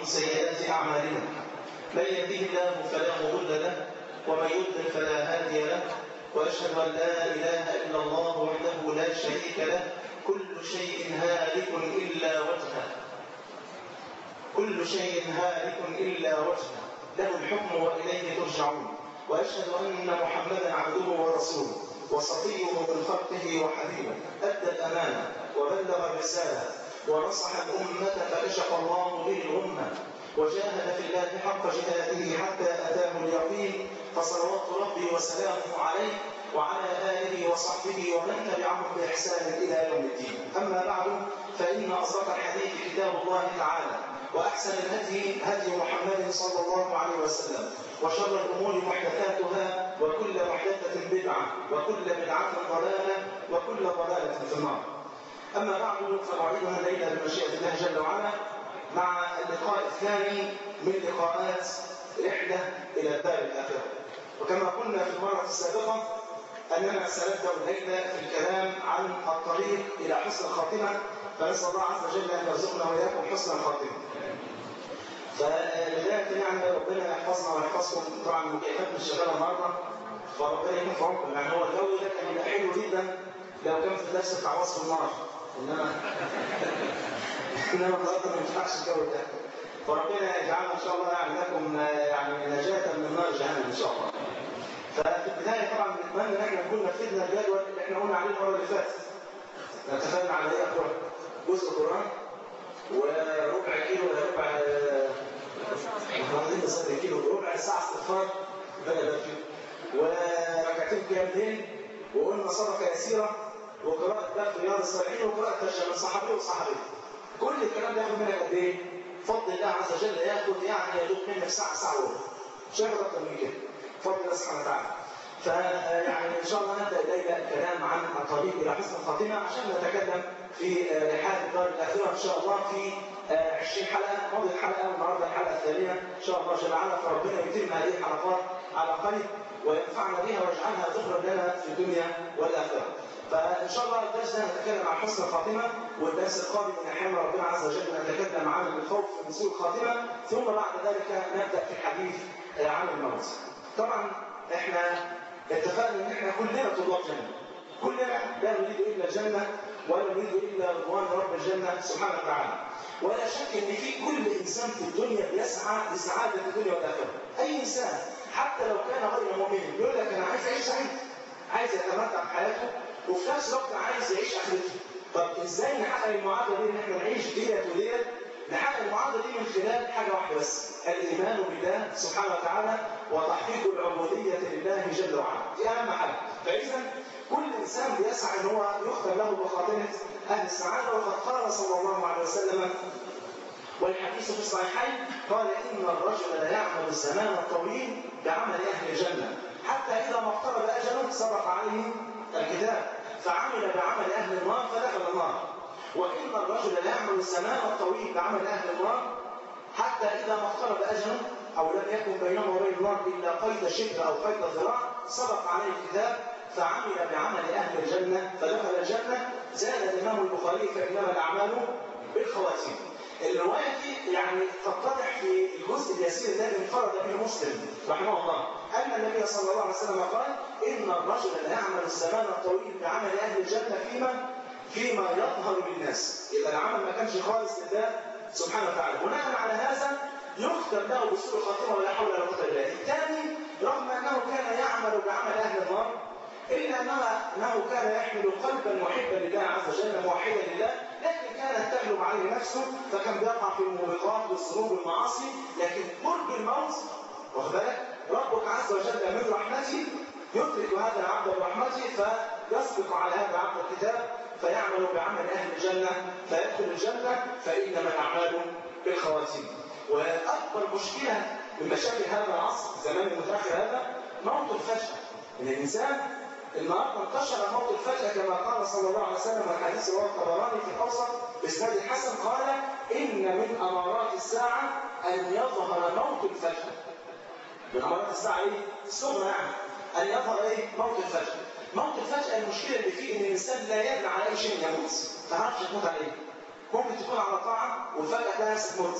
من سيئات أعمالنا من يهده الله فلا مضل له ومن يضلل فلا هادي له وأشهد أن لا إله إلا الله وحده لا شريك له كل شيء هالك إلا وجهه كل شيء هالك إلا وجهه له الحكم وإليه ترجعون وأشهد أن محمدا عبده ورسوله وصفيه من خلقه وحبيبه أدى الأمانة وبلغ الرسالة ونصح الأمة فكشف الله به الأمة وجاهد في الله حق جهاده حتى أتاه اليقين فصلوات ربي وسلامه عليه وعلى آله وصحبه ومن تبعهم بإحسان إلى يوم الدين أما بعد فإن أصدق الحديث كتاب الله تعالى وأحسن الهدي هدي محمد صلى الله عليه وسلم وشر الأمور محدثاتها وكل محدثة بدعة وكل بدعة ضلالة وكل ضلالة في النار أما بعد فنعيدها الليلة بمشيئة الله جل وعلا مع اللقاء الثاني من لقاءات رحلة إلى الدار الآخرة وكما قلنا في المرة السابقة أننا سنبدأ الليلة في الكلام عن الطريق إلى حسن الخاتمة فنسأل الله عز وجل أن يرزقنا وإياكم حسن الخاتمة فبداية يعني ربنا يحفظنا ويحفظكم طبعا المكيفات مش شغالة النهارده فربنا يكون في عمركم يعني هو الجو ده كان يبقى حلو جدا لو كان في الدرس بتاع وصف النار انما انما النهارده ما ينفعش الجو ده فربنا يجعلنا ان شاء الله يعني لكم يعني نجاة من نار جهنم ان شاء الله ففي البداية طبعا بنتمنى ان احنا نكون نفذنا الجدول اللي احنا قلنا عليه المرة اللي فاتت اتفقنا على ايه اقرا جزء قرآن وربع كيلو ولا ربع واخدين نصلي كيلو ربع ساعة استغفار بلا وركعتين قيام ليل وقلنا صدقة يسيرة وقراءة باب رياض الصالحين وقراءة ترجمة صحابي وصحابي كل الكلام ده ياخد منك قد ايه؟ فضل الله عز وجل ياخد يعني يدوب منك ساعة ساعة وربع شايف اكتر من كده فضل الله سبحانه وتعالى فيعني ان شاء الله نبدا الليله الكلام عن الطريق الى حسن الخاتمه عشان نتكلم في رحلات الدار الاخره ان شاء الله في 20 حلقه ماضي الحلقه والنهارده الحلقه الثانيه ان شاء الله جل وعلا فربنا يتم هذه الحلقات على خير وينفعنا بها ويجعلها تخرج لنا في الدنيا والاخره. فان شاء الله الدرس ده نتكلم عن حسن الخاتمه والدرس القادم من احيان ربنا عز وجل نتكلم عن الخوف من سوء الخاتمه ثم بعد ذلك نبدا في الحديث عن الموت. طبعا احنا اتفقنا ان احنا كلنا طلاب جنه كلنا لا نريد الا الجنه ولا نريد الا رضوان رب الجنه سبحانه وتعالى ولا شك ان في كل انسان في الدنيا بيسعى لسعاده الدنيا والاخره اي انسان حتى لو كان غير مؤمن يقول لك انا عايز اعيش سعيد عايز يتمتع بحياته وفي نفس الوقت عايز يعيش اخرته طب ازاي نحقق المعادله دي ان احنا نعيش ديت وديت نحقق المعادله دي من خلال حاجه واحده بس الايمان بالله سبحانه وتعالى وتحقيق العبوديه لله جل وعلا دي اهم حاجه فاذا كل انسان بيسعى ان هو يختم له بخاتمه اهل السعاده وقد قال صلى الله عليه وسلم والحديث في الصحيحين قال ان الرجل لا يعمل الزمان الطويل بعمل اهل الجنه حتى اذا ما اقترب اجله سبق عليه الكتاب فعمل بعمل اهل النار فدخل النار وإن الرجل لا يعمل الزمان الطويل بعمل أهل النار حتى إذا ما اقترب أجله أو لم يكن بينه وبين النار إلا قيد شبر أو قيد ذراع سبق عليه الكتاب فعمل بعمل أهل الجنة فدخل الجنة زاد الإمام البخاري فإنما الأعمال بالخواتيم الرواية دي يعني تتضح في الجزء اليسير الذي انفرد به مسلم رحمه الله أن النبي صلى الله عليه وسلم قال إن الرجل لا يعمل الزمان الطويل بعمل أهل الجنة فيما فيما يظهر للناس إذا العمل ما كانش خالص لله سبحانه وتعالى بناء على هذا يختم له بسوء الخاتمة ولا حول ولا قوة إلا بالله الثاني رغم أنه كان يعمل بعمل أهل النار إلا أنه كان يحمل قلبا محبا لله عز وجل موحدا لله لكن كانت تغلب عليه نفسه فكان بيقع في الموبقات والذنوب والمعاصي لكن قرب الموت واخد بالك ربك عز وجل من رحمته يدرك هذا العبد برحمته فيسبق على هذا العبد الكتاب فيعمل بعمل أهل الجنة فيدخل الجنة فإنما الأعمال بالخواتيم وأكبر مشكلة من مشاكل هذا العصر زمان المتأخر هذا موت الفجأة إن الإنسان النهارده انتشر موت الفجأة كما قال صلى الله عليه وسلم الحديث رواه الطبراني في الأوسط بإسناد الحسن قال إن من أمارات الساعة أن يظهر موت الفجأة من أمارات الساعة إيه؟ الصغرى يعني أن يظهر إيه؟ موت الفجأة موت الفجأة المشكلة اللي فيه إن الإنسان لا يدري على أي شيء يموت ما تعرفش تموت على إيه ممكن تكون على طاعة وفجأة تلاقي نفسك موت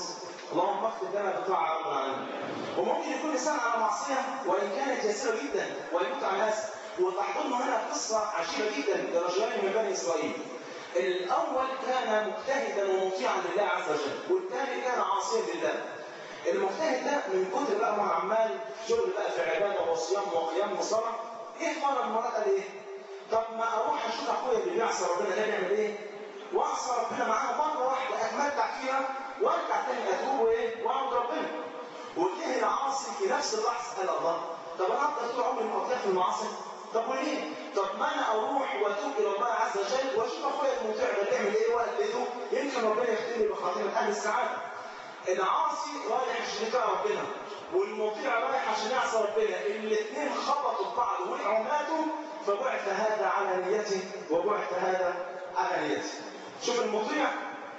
اللهم اغفر لنا بطاعة رب العالمين وممكن يكون الإنسان على معصية وإن كانت يسيرة جدا ويموت على ناس وتحضرنا هنا قصة عجيبة جدا لرجلين من بني إسرائيل الأول كان مجتهدا ومطيعا لله عز وجل والثاني كان عاصيا لله المجتهد ده من كتر بقى ما عمال شغل بقى في عباده وصيام وقيام وصلاه ايه مره المرات قال ايه؟ طب ما اروح اشوف اخويا اللي بيعصى ربنا ده بيعمل ايه؟ واعصى ربنا معاه مره واحده اتمتع فيها وارجع تاني اتوب وايه؟ واعبد ربنا. وجه العاصي في نفس اللحظه قال الله طب انا افضل طول عمري مقضيها في المعاصي؟ طب وليه؟ طب ما انا اروح واتوب الى الله عز وجل واشوف اخويا المطيع ده بيعمل ايه واقلده يمكن ربنا يختم بخاتمه اهل السعاده. العاصي رايح عشان يطيع ربنا والمطيع رايح عشان يعصى ربنا الاثنين خبطوا في بعض وقعوا ماتوا فبعث هذا على نيته وبعث هذا على نيته شوف المطيع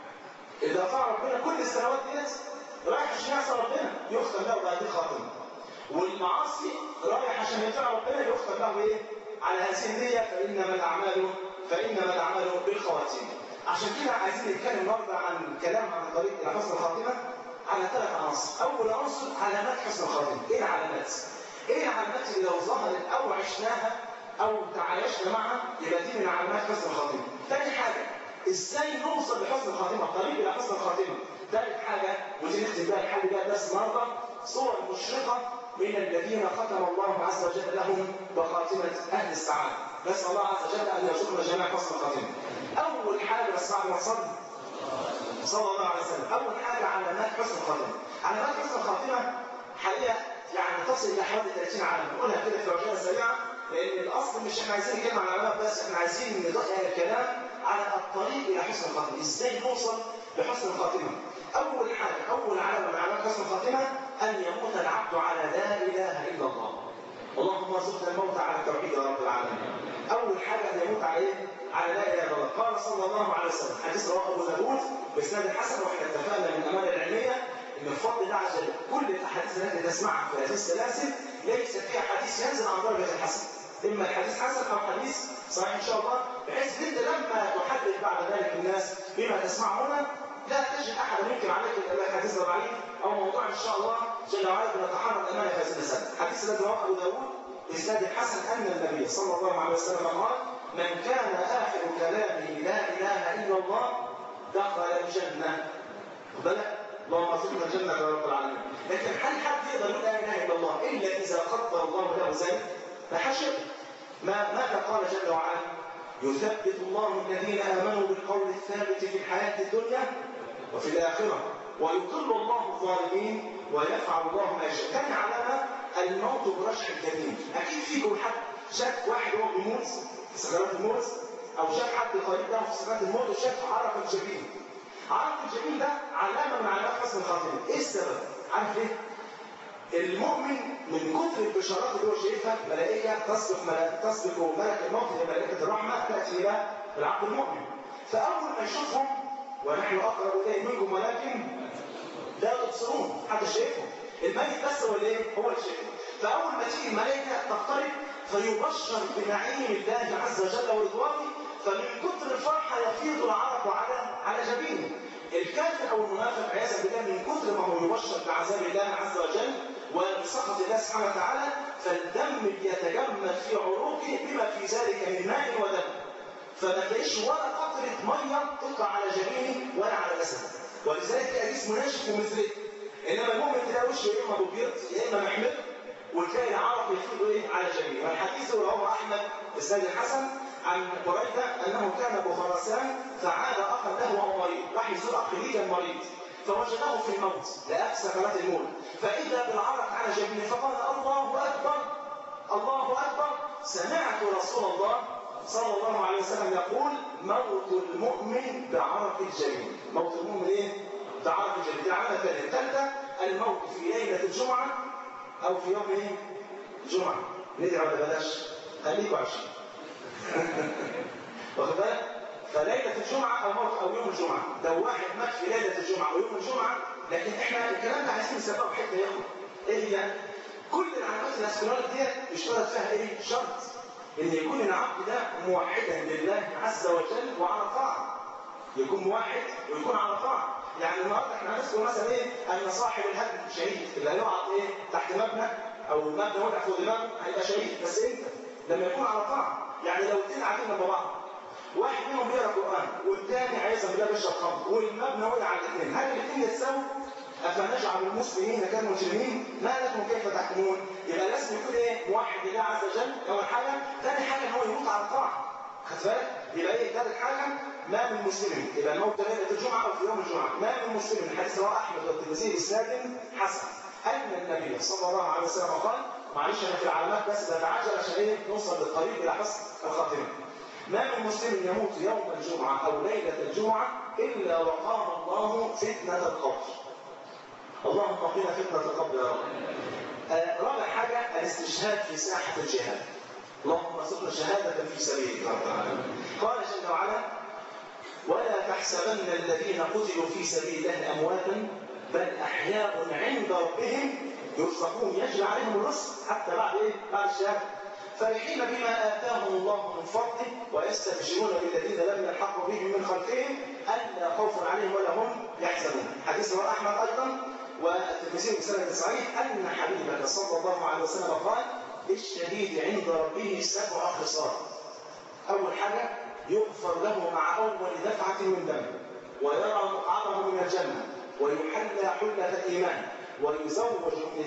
اذا اطاع ربنا كل السنوات ديت رايح عشان يعصى ربنا يختم له بهذه الخاتمه والمعاصي رايح عشان يطيع ربنا يختم له ايه على هذه النيه فانما الاعمال فانما الاعمال بالخواتيم عشان كده عايزين نتكلم النهارده عن كلام عن طريق الى حسن الخاتمه على ثلاث عناصر اول عنصر علامات حسن الخاتمه ايه العلامات ايه العلامات اللي لو ظهرت او عشناها او تعايشنا معها يبقى دي من علامات حسن الخاتمه ثاني حاجه ازاي نوصل لحسن الخاتمه الطريق الى حسن الخاتمه ثالث حاجه ودي نختم بيها الحل بيها بس النهارده صور مشرقه من الذين ختم الله عز وجل لهم بخاتمه اهل السعاده نسال الله عز وجل ان يرزقنا جميعا حسن الخاتمه اول حاجه بس بعد ما تصلي صلى الله عليه وسلم اول حاجه علامات حسن الخاتمه علامات حسن الخاتمه حقيقه يعني تصل الى حوالي 30 علامه نقولها كده في عجاله سريعه لان الاصل مش احنا عايزين نتكلم عن علامات بس احنا عايزين ندقق الكلام على الطريق الى حسن الخاتمه ازاي نوصل لحسن الخاتمه اول حاجه اول علامه من علامات حسن الخاتمه ان يموت العبد على لا اله الا الله اللهم ارزقنا الموت على التوحيد يا رب العالمين اول حاجه ان يموت على ايه على لا اله الا الله قال صلى الله عليه وسلم حديث رواه ابو داود باسناد حسن واحنا اتفقنا من الامانه العلميه ان بفضل الله عز وجل كل الاحاديث التي تسمعها في هذه السلاسل ليس فيها حديث ينزل عن درجه الحسن اما الحديث حسن او حديث صحيح ان شاء الله بحيث انت لما تحدث بعد ذلك الناس بما تسمع هنا لا تجد احدا يمكن عليك الحديث ضعيف او موضوع ان شاء الله جل وعلا بنتحرى الامانه في هذه المساله الحديث الذي رواه ابو داود باسناد الحسن ان النبي صلى الله عليه وسلم قال من كان اخر كلامه لا اله الا الله دخل الجنه بالك اللهم ارزقنا الجنه يا رب العالمين لكن هل حد يقدر يقول لا اله الا الله الا اذا قدر الله له ذلك فحشر ما ماذا قال جل وعلا يثبت الله الذين امنوا بالقول الثابت في الحياه الدنيا وفي الاخره ويضل الله الظالمين ويفعل الله ما يشاء ثاني علامه الموت برشح الجبين اكيد فيكم حد شاف واحد وهو بيموت في سكرات الموت او شاف حد قريب له في سكرات الموت وشاف عرق الجبين عرق الجبين ده علامه من علامات حسن الخاتمه ايه السبب عارف ايه المؤمن من كثر البشارات اللي هو شايفها ملائكه تسبق ملائكه تسبق ملك الموت هي ملائكه الرحمه تاتي الى العبد المؤمن فاول ما يشوفهم ونحن اقرب اليه منكم ولكن لا تبصرون حد شايفهم الميت بس هو اللي هو اللي شايفه فاول ما تيجي الملائكه تقترب فيبشر بنعيم الله عز وجل ورضوانه فمن كثر الفرحه يفيض العرق على على جبينه الكافر او المنافق عياذا بالله من كثر ما هو يبشر بعذاب الله عز وجل وبسخط الله سبحانه وتعالى فالدم يتجمد في عروقه بما في ذلك من ماء ودم فما تلاقيش ولا قطره ميه تقع على جبينه ولا على جسده ولذلك تلاقي جسمه ناشف ومزرق انما المؤمن تلاقي وشه يا اما مبيض يا اما محمر وتلاقي العرق يفيض ايه على جبينه والحديث رواه احمد بسند الحسن عن بريده انه كان بخراسان فعاد اخا له وهو مريض راح يزور اخ ليه كان مريض فوجده في الموت لأخ سكرات الموت فإذا بالعرق على جبينه فقال الله أكبر الله أكبر سمعت رسول الله صلى الله عليه وسلم يقول موت المؤمن بعرق الجبين موت المؤمن ايه؟ بعرق الجبين دي العلامة الثانية الثالثة الموت في ليلة الجمعة أو في يوم ايه؟ جمعة ندعي ولا بلاش؟ خليكوا عايشين واخد بالك؟ فليلة الجمعة أو موت أو يوم الجمعة لو واحد مات في ليلة الجمعة أو يوم الجمعة لكن إحنا الكلام ده عايزين نسبقه حتة يا إخوة إيه هي؟ كل العلامات الأسكولار ديت يشترط فيها إيه؟ شرط إن يكون العبد ده موحدا لله عز وجل وعلى طاعة يكون موحد ويكون على طاعه يعني النهارده احنا هنذكر مثلا ايه ان صاحب الهدم شهيد اللي هيقعد ايه تحت مبنى او مبنى وقع فوق دماغه هيبقى شهيد بس انت لما يكون على طاعه يعني لو الاثنين قاعدين جنب بعض واحد منهم بيقرا قران والثاني عايز بالله بيشرب خمر والمبنى وقع على الاثنين هل الاثنين يتساووا؟ افنجعل المسلمين كالمجرمين ما لكم كيف تحكمون؟ يبقى لازم يكون ايه؟ موحد لله عز وجل اول حاجه، ثاني حاجه ان هو يموت على الطاعه. خد بالك؟ يبقى ايه ثالث حاجه ما من مسلم يبقى الموت ليله الجمعه او في يوم الجمعه، ما من مسلم حديث رواه احمد والترمذي باسناد حسن ان النبي صلى الله عليه وسلم قال معلش انا في العلامات بس بتعجل عشان ايه نوصل للطريق الى حسن الخاتمه. ما من مسلم يموت يوم الجمعه او ليله الجمعه الا وقاه الله فتنه القبر. اللهم قنا فتنه القبر يا رب. آه رابع حاجه الاستشهاد في ساحه الجهاد. اللهم ارزقنا شهاده في سبيلك يا رب العالمين. قال جل وعلا: ولا تحسبن الذين قتلوا في سبيل الله امواتا بل احياء عند ربهم يرزقون يجري عليهم الرزق حتى بعد ايه؟ بعد الشهاده. فرحين بما اتاهم الله من فضله ويستبشرون بالذين لم يلحقوا بهم من خلفهم الا خوف عليهم ولا هم يحزنون. حديث رواه احمد ايضا والترمذي بسند صحيح ان حبيبك صلى الله عليه وسلم قال للشهيد عند ربه سبع خصال. اول حاجه يغفر له مع اول دفعه من دم ويرى مقعده من الجنه ويحلى حله الايمان ويزوج من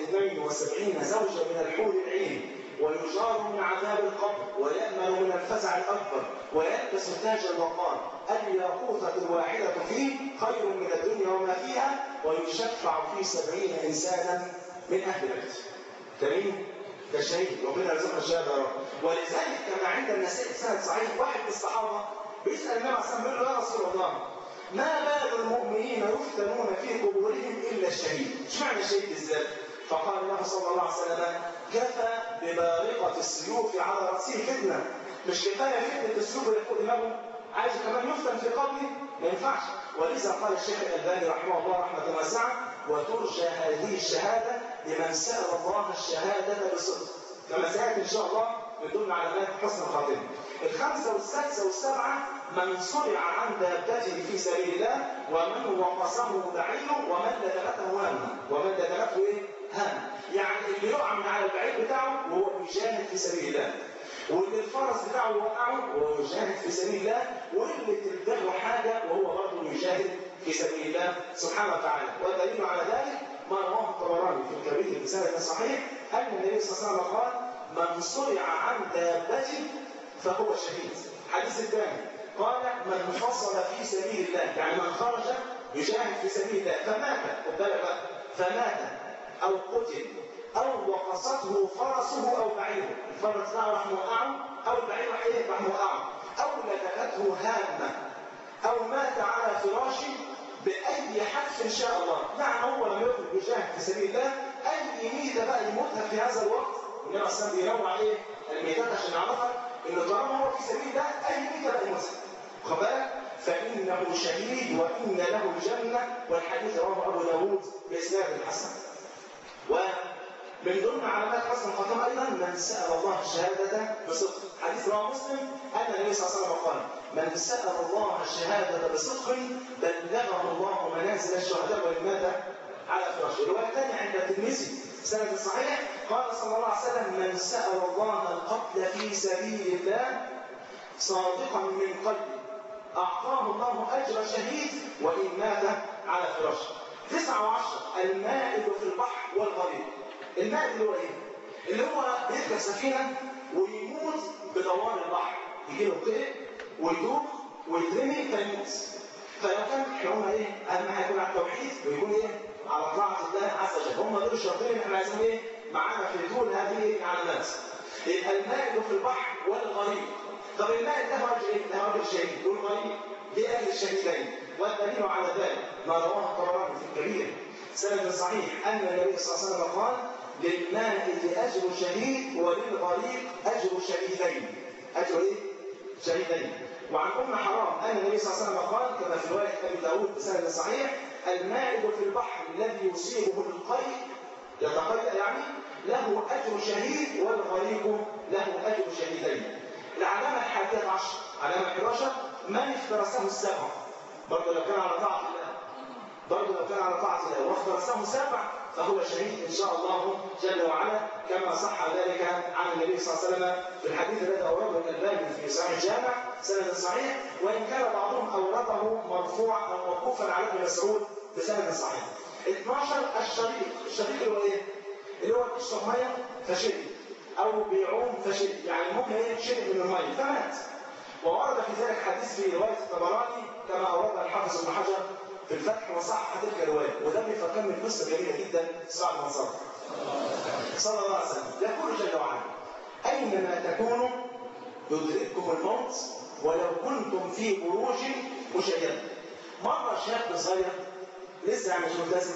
72 زوجا من الحور العين ويجار من عذاب القبر ويأمن من الفزع الأكبر ويلبس تاج الوقار الياقوتة الواحدة فيه خير من الدنيا وما فيها ويشفع في سبعين إنسانا من أهل بيته. جميل؟ ده شهيد ربنا يرزقنا الشهادة يا رب ولذلك كما عند النسائي سند صحيح واحد من الصحابة بيسأل النبي عليه الصلاة والسلام يقول له يا رسول الله ما بال المؤمنين يفتنون في قبورهم إلا الشهيد اشمعنى الشهيد بالذات؟ فقال له صلى الله عليه وسلم كفى ببارقة السيوف على رأسه فتنة مش كفاية فتنة السيوف اللي فوق دماغه عايز كمان يفتن في قبره ما ينفعش ولذا قال الشيخ الألباني رحمه الله رحمة واسعة وترجى هذه الشهادة لمن سأل الله الشهادة بصدق كما سيأتي إن شاء الله من ضمن علامات حسن الخاتمة الخمسة والسادسة والسبعة من صرع عن دابته في سبيل الله ومن وقصه بعيره ومن لدغته هامه ومن لدغته ايه؟ هامه يعني اللي يقع من على البعير بتاعه وهو بيجاهد في سبيل الله واللي الفرس بتاعه يوقعه وهو يجاهد في سبيل الله واللي تلدغه حاجه وهو برضه يجاهد في سبيل الله سبحانه وتعالى والدليل على ذلك ما رواه الطبراني في الكبير بسند صحيح ان النبي صلى الله عليه وسلم قال من صرع عن دابته فهو شهيد الحديث الثاني قال من فصل في سبيل الله يعني من خرج يجاهد في سبيل الله فمات خد بالك بقى فمات او قتل او وقصته فرسه او بعيره الفرس بتاعه راح موقعه او البعير راح ايه راح موقعه او لدغته هامه او مات على فراشه باي حدث ان شاء الله نعم هو لم يكن يجاهد في سبيل الله اي ميته بقى يموتها في هذا الوقت النبي صلى الله عليه وسلم بينوع ايه الميتات عشان نعرفها ان طالما هو في سبيل الله اي ميته بقى يموتها خد بالك فانه شهيد وان له الجنه والحديث رواه ابو داود باسناد الحسن ومن ضمن علامات حسن الخاتمه ايضا من سال الله الشهاده بصدق حديث رواه مسلم ان النبي صلى الله عليه وسلم قال من سال الله الشهاده بصدق بلغه الله منازل الشهداء وان مات على فراشه الروايه الثانيه عند الترمذي سند صحيح قال صلى الله عليه وسلم من سال الله القتل في سبيل الله صادقا من قلبه أعطاه الله أجر شهيد وإن مات على فراشه. تسعة وعشرة المائل في البحر والغريب. المائل اللي هو إيه؟ اللي هو بيركب سفينة ويموت بدوار البحر. يجي له قيء ويدوخ ويترمي فيموت. فلو كان احنا قلنا ايه؟ اهم حاجه يكون على التوحيد ويكون ايه؟ على طاعه الله عز وجل، هم دول الشرطين اللي احنا عايزين ايه؟ معانا في طول هذه العلامات. يبقى المائل في البحر والغريب. طب الماء ده راجل ايه؟ ده راجل شهيد والغريب دي اهل الشهيدين والدليل على ذلك ما رواه الطبراني في الكبير سند صحيح ان النبي صلى الله عليه وسلم قال للماء اجر شهيد وللغريب اجر شهيدين اجر ايه؟ شهيدين وعن ام حرام ان النبي صلى الله عليه وسلم قال كما في روايه ابي داود بسند صحيح المائد في البحر الذي يصيبه القيء يتقيأ يعني له اجر شهيد والغريب له اجر شهيدين العلامة الحادية عشر علامة 11 من افترسه السبع برضه لو كان على طاعة الله برضه لو كان على طاعة الله وافترسه سبع فهو شهيد إن شاء الله جل وعلا كما صح ذلك عن النبي صلى الله عليه وسلم في الحديث الذي أورده الألباني في صحيح الجامع سند صحيح وإن كان بعضهم أورده مرفوعا أو موقوفا على ابن مسعود بسند صحيح 12 الشريك الشريك اللي هو إيه؟ اللي هو بيشرب مية فشرب أو بيعوم فشرب يعني المهم إيه شرب من المية فمات وورد في ذلك حديث في رواية الطبراني كما أوردها الحافظ ابن حجر في الفتح وصحح تلك الرواية وده بيفكرني بقصة جميلة جدا سعد بن صبر صلى الله عليه وسلم يقول جل وعلا أينما تكونوا يدرككم الموت ولو كنتم في بروج مشيدة مرة شاب صغير لسه يعني مش ملتزم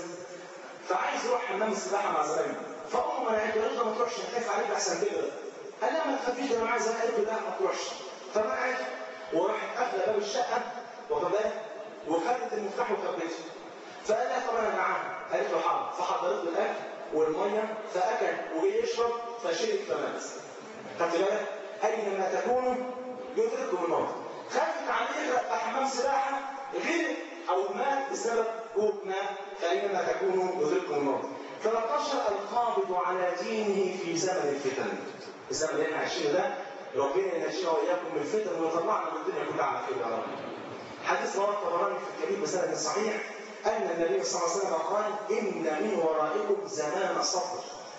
فعايز يروح حمام السباحة مع زمايله فأمه منعته قالت له ما تروحش خايف عليك أحسن كده قال لا ما تخافيش ده انا معايا زمان قالت له لا ما تروحش فمنعت وراحت قافله باب الشقه واخد بالك وخدت المفتاح وخبته فقال لها طب انا جعان قالت له حاضر فحضرت له الاكل والميه فاكل وجي يشرب فشرب فمات خدت بالك اينما تكونوا يدرككم الموت خافت عليه يغرق حمام سباحه غير او مات بسبب كوب ماء فاينما تكونوا يدرككم الموت 13 القابض على دينه في زمن الفتن الزمن اللي احنا عايشينه ده ربنا ينجينا واياكم من الفتن ويطلعنا من الدنيا كلها على خير يا رب. حديث رواه الطبراني في الكبير بسند صحيح ان النبي صلى الله عليه وسلم قال ان من ورائكم زمان صبر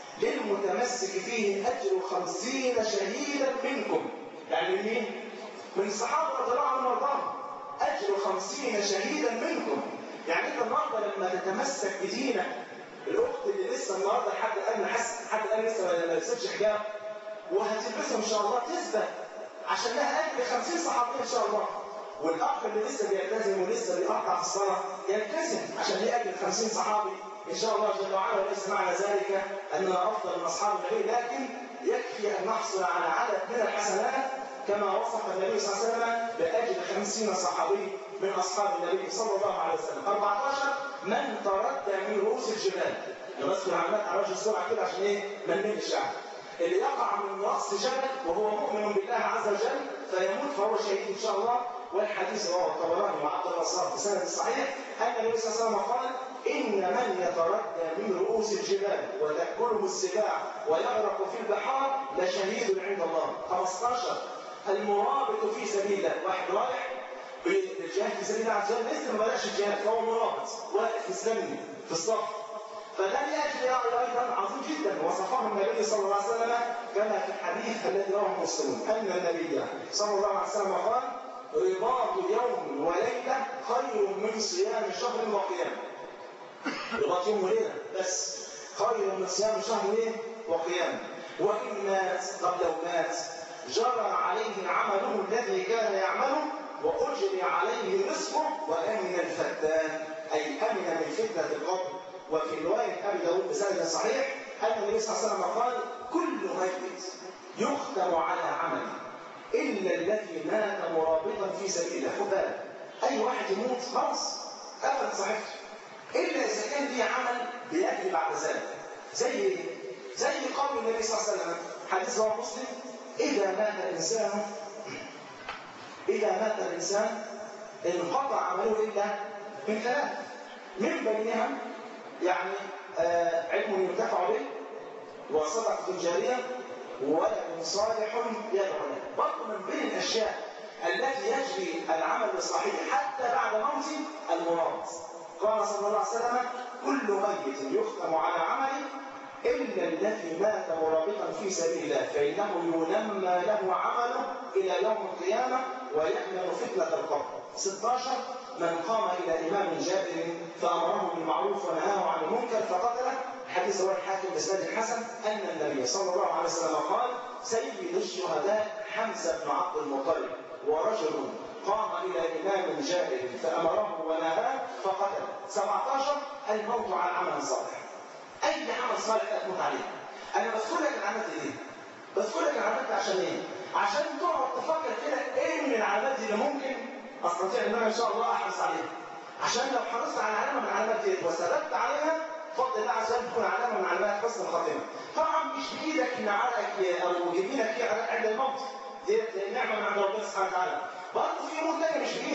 للمتمسك فيه اجر خمسين شهيدا منكم. يعني من مين؟ من الصحابه رضي الله عنهم وارضاهم. اجر خمسين شهيدا منكم. يعني انت النهارده لما تتمسك بدينك الاخت اللي لسه النهارده لحد الان حس لحد الان لسه ما لبستش حجاب وهتلبسها ان شاء الله تثبت عشان لها اجر 50 صحابيه ان شاء الله والاخ اللي لسه بيلتزم ولسه بيقطع في الصلاه يلتزم عشان ليه اجر 50 صحابي ان شاء الله جل وعلا وليس معنى ذلك اننا افضل من اصحاب النبي لكن يكفي ان نحصل على عدد من الحسنات كما وصف النبي صلى الله عليه وسلم باجر 50 صحابي من اصحاب النبي صلى الله عليه وسلم 14 من تردى من رؤوس الجبال انا بذكر علامات على وجه السرعه كده عشان ايه ما نملش يعني اللي يقع من راس جبل وهو مؤمن بالله عز وجل فيموت فهو شهيد ان شاء الله والحديث رواه الطبراني وعبد الرزاق في سند صحيح ان النبي صلى الله عليه وسلم قال ان من يتردى من رؤوس الجبال وتاكله السباع ويغرق في البحار لشهيد عند الله 15 المرابط في سبيل الله واحد رايح بالجهاد في سبيل الله عز وجل لسه ما بداش الجهاد فهو مرابط واقف مستني في الصف فده لاجل ايضا عظيم جدا وصفه النبي صلى الله عليه وسلم كما في الحديث الذي رواه مسلم ان النبي صلى الله عليه وسلم قال رباط يوم وليله خير من صيام شهر وقيام رباط يوم وليله بس خير من صيام شهر ايه وقيام وان مات قبل لو مات جرى عليه عمله الذي كان يعمله واجري عليه رزقه وامن الفتان اي امن من فتنه القبر وفي رواية أبي داود بسند صحيح أن النبي صلى الله عليه وسلم قال كل ميت يختم على عمله إلا الذي مات مرابطا في سبيل الله خد بالك أي واحد يموت خلاص قفلت صحيفته إلا إذا كان ليه عمل بيأتي بعد ذلك زي إيه؟ زي قول النبي صلى الله عليه وسلم حديث رواه مسلم إذا مات الإنسان إذا مات الإنسان انقطع عمله إلا من ثلاث من بينها يعني آه علم ينتفع به وصدقة جارية وولد صالح يدعو له برضه من بين الأشياء التي يجري العمل الصحيح حتى بعد موت المراد قال صلى الله عليه وسلم كل ميت يختم على عمله إلا الذي مات مرابطا في سبيل الله فإنه ينمى له عمله إلى يوم القيامة ويأمن فتنة القبر 16 من قام إلى إمام جابر فأمره بالمعروف ونهاه عن المنكر فقتله حديث رواه الحاكم بإسناد الحسن أن النبي صلى الله عليه وسلم قال سيد الشهداء حمزة بن عبد المطلب ورجل قام إلى إمام جابر فأمره ونهاه فقتله 17 الموت على عمل صالح أي عمل صالح تموت عليه أنا بذكر لك العملات دي بذكر لك العملات عشان إيه؟ عشان تقعد تفكر كده إيه من العلامات دي اللي ممكن استطيع ان انا ان شاء الله احرص عليها عشان لو حرصت على علامه من علامات دي وثبت عليها فضل الله عز وجل تكون علامه من علامات حسن الخاتمه طبعا مش بايدك ان عرقك او جبينك فيه عرق عند الموت دي نعمه من عند ربنا سبحانه وتعالى برضه في امور ثانيه مش بايدك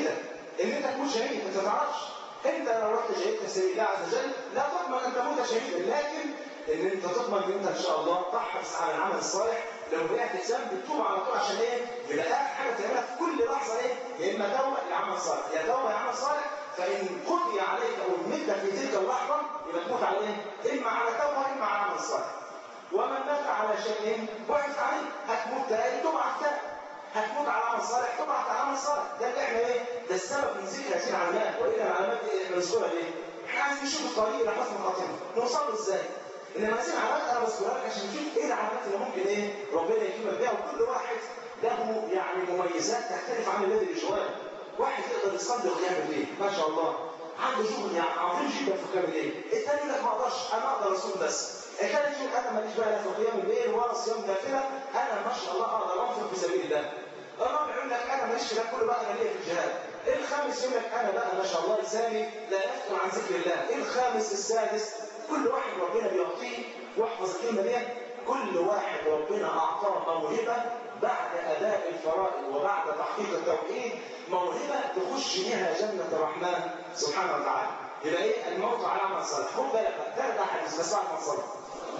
ان انت تموت شهيد انت ما تعرفش انت لو رحت شهيدت في سبيل الله عز وجل لا تضمن ان تموت شهيدا لكن ان انت تضمن ان انت ان شاء الله تحرص على العمل الصالح لو وقعت ذنب تتوب على طول عشان ايه؟ يبقى اخر حاجه تعملها في كل لحظه ايه؟ يا اما توبه يا عمل صالح يا توبه يا عمل صالح فان قضي عليك او مدة في تلك اللحظه يبقى تموت على ايه؟ اما على توبه اما على عمل صالح ومن مات على شيء وقفت عليه هتموت تاني تبعث تاني هتموت على عمل صالح تبعث على عمل صالح ده اللي احنا ايه؟ ده السبب من ذكر هذه العلامات والا العلامات دي احنا بنذكرها ليه؟ احنا عايزين نشوف الطريق لحسن خاتمه نوصل له ازاي؟ انما هذه العلامات انا بذكرها لك عشان نشوف ايه العلامات اللي ممكن ايه ربنا يكرمك بيها وكل واحد له يعني مميزات تختلف عن الذي بجواره واحد يقدر يصلي قيام الليل ما شاء الله عنده شغل يعني عظيم جدا في قيام الليل الثاني يقول لك ما اقدرش انا اقدر اصوم بس الثالث يقول انا ماليش بقى لا في قيام الليل ولا صيام نافله انا ما شاء الله اقدر انفق في سبيل الله الرابع يقول لك انا ماليش في ده كله بقى انا ليا في الجهاد الخامس يقول لك انا بقى ما شاء الله لساني لا يفتر عن ذكر الله الخامس السادس كل واحد ربنا بيعطيه واحفظ الكلمه دي كل واحد ربنا اعطاه موهبه بعد اداء الفرائض وبعد تحقيق التوحيد موهبه تخش بها جنه الرحمن سبحانه وتعالى يبقى ايه الموت على عمل صالح خد بالك ده ده حديث بس بعد ما صلى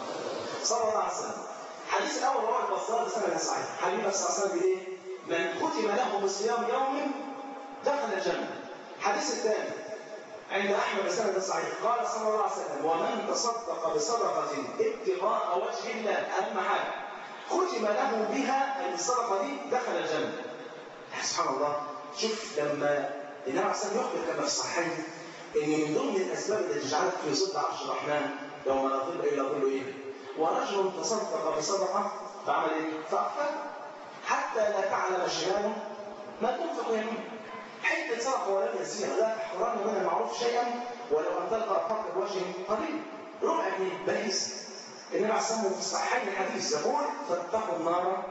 صلى الله عليه وسلم الحديث الاول رواه البصار بسند صحيح حبيبي صلى الله عليه وسلم بيقول ايه من ختم له بصيام يوم دخل الجنه الحديث الثاني عند احمد بسند صحيح قال صلى الله عليه وسلم ومن تصدق بصدقه ابتغاء وجه الله اهم حاجه ختم له بها الصدقه دي دخل الجنه سبحان الله شوف لما النبي عليه الصلاه والسلام يخبر كما في الصحيحين ان من ضمن الاسباب التي تجعلك في ظل عرش الرحمن يوم لا ظل الا ظل ايه؟ ورجل تصدق بصدقه فعمل ايه؟ فاخفى حتى لا تعلم شماله ما تنفق يمينه حته صدقه ولم يزيها لا تحقرن من المعروف شيئا ولو ان تلقى اخاك بوجه قريب ربع جنيه بليس النبي عليه الصلاه في الصحيحين الحديث يقول فاتقوا النار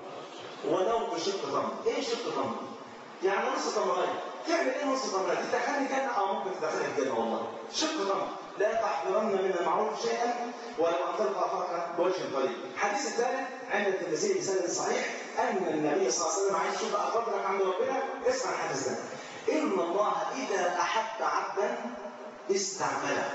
ولو بشق تمر ايه شق تمر؟ يعني نص تمرين تعمل ايه نص تمرين؟ تدخلني جنه او ممكن تدخلك الجنه والله شق تمر لا تحقرن من المعروف شيئا ولو ان تلقى اخاك بوجه قريب الحديث الثالث عند الترمذي بسند صحيح ان النبي صلى الله عليه وسلم عايز يشوف اخبارك عند ربنا اسمع الحديث ده ان الله اذا احب عبدا استعمله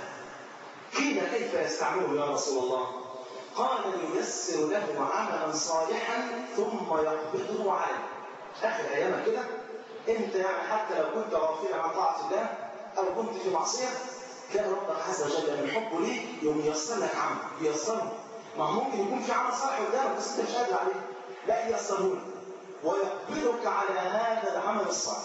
قيل كيف يستعمله يا رسول الله قال لييسر له عملا صالحا ثم يقبضه عليه اخر ايامك كده انت يعني حتى لو كنت غافلا عن طاعه الله او كنت في معصيه كان ربك عز وجل من حبه ليك يوم ييسر لك عمل ييسره ما هو ممكن يكون في عمل صالح قدامك بس انت مش قادر عليه لا ييسره لك ويقبلك على هذا العمل الصالح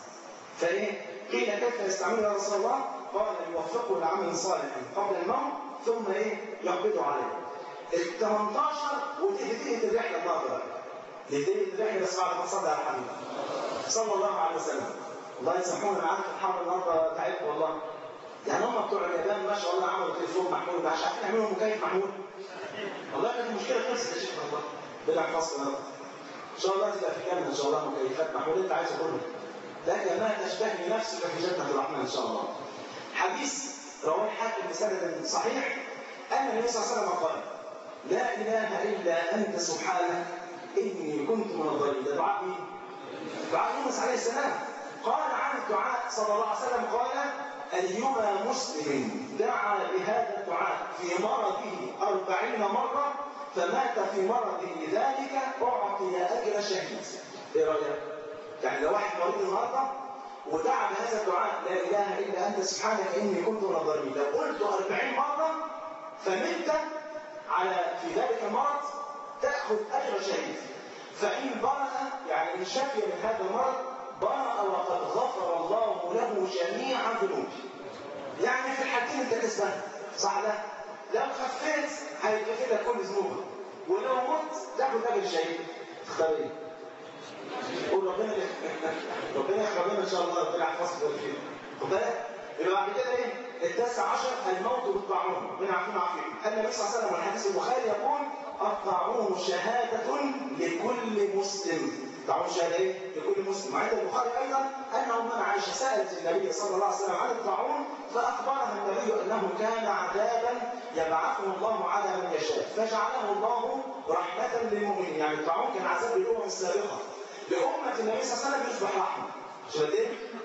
فايه قيل كيف يستعمله يا رسول الله قال يوفقه لعمل صالح قبل الموت ثم ايه يقبضه عليه ال 18 وتهدئه الرحله الناظره لهدئه الرحله بس بعد ما صلى على الحبيب صلى الله عليه وسلم الله يسامحونا انا عارف الحر النهارده تعبت والله يعني هم بتوع اليابان ما شاء الله عملوا تليفون محمول مش عارفين يعملوا مكيف محمول والله كانت المشكله خلصت يا شيخ والله بلا فصل ان شاء الله تبقى في جنه ان شاء الله مكيفات محمول انت عايزه كله لكن ما تشتهي نفسك في جنه الرحمن ان شاء الله حديث رواه الحاكم بسند صحيح ان النبي صلى الله عليه وسلم قال لا اله الا انت سبحانك اني كنت من الظالمين ده دعاء مين؟ دعاء يونس عليه السلام قال عن الدعاء صلى الله عليه وسلم قال أيما مسلم دعا بهذا الدعاء في مرضه أربعين مرة فمات في مرضه ذلك أعطي أجر شهيد. إيه رأيك؟ يعني لو واحد مريض النهارده ودعا بهذا الدعاء لا اله الا انت سبحانك اني كنت من الظالمين لو قلت 40 مره فمت على في ذلك المرض تاخذ اجر شهيد فان برأ يعني ان شفي من هذا المرض برأ وقد غفر الله له جميع ذنوبه يعني في الحالتين انت كسبان صح ده لو خفيت هيغفر لك كل ذنوبك ولو مت تاخذ اجر شهيد تختار ايه؟ قول ربنا ربنا يحفظنا ان شاء الله ربنا يحفظك ويغفر خد بالك يبقى بعد كده ايه؟ التاسع عشر الموت بالطاعون ربنا يعافينا ويعافيكم النبي صلى الله عليه وسلم والحديث البخاري يقول الطاعون شهادة لكل مسلم طاعون شهادة ايه؟ لكل مسلم وعند البخاري ايضا انه من عائشه سالت النبي صلى الله عليه وسلم عن الطاعون فاخبرها النبي انه كان عذابا يبعثه الله على من يشاء فجعله الله رحمة للمؤمنين يعني الطاعون كان عذاب للامم السابقه لأمة النبي صلى الله عليه وسلم يصبح رحمة شو ايه؟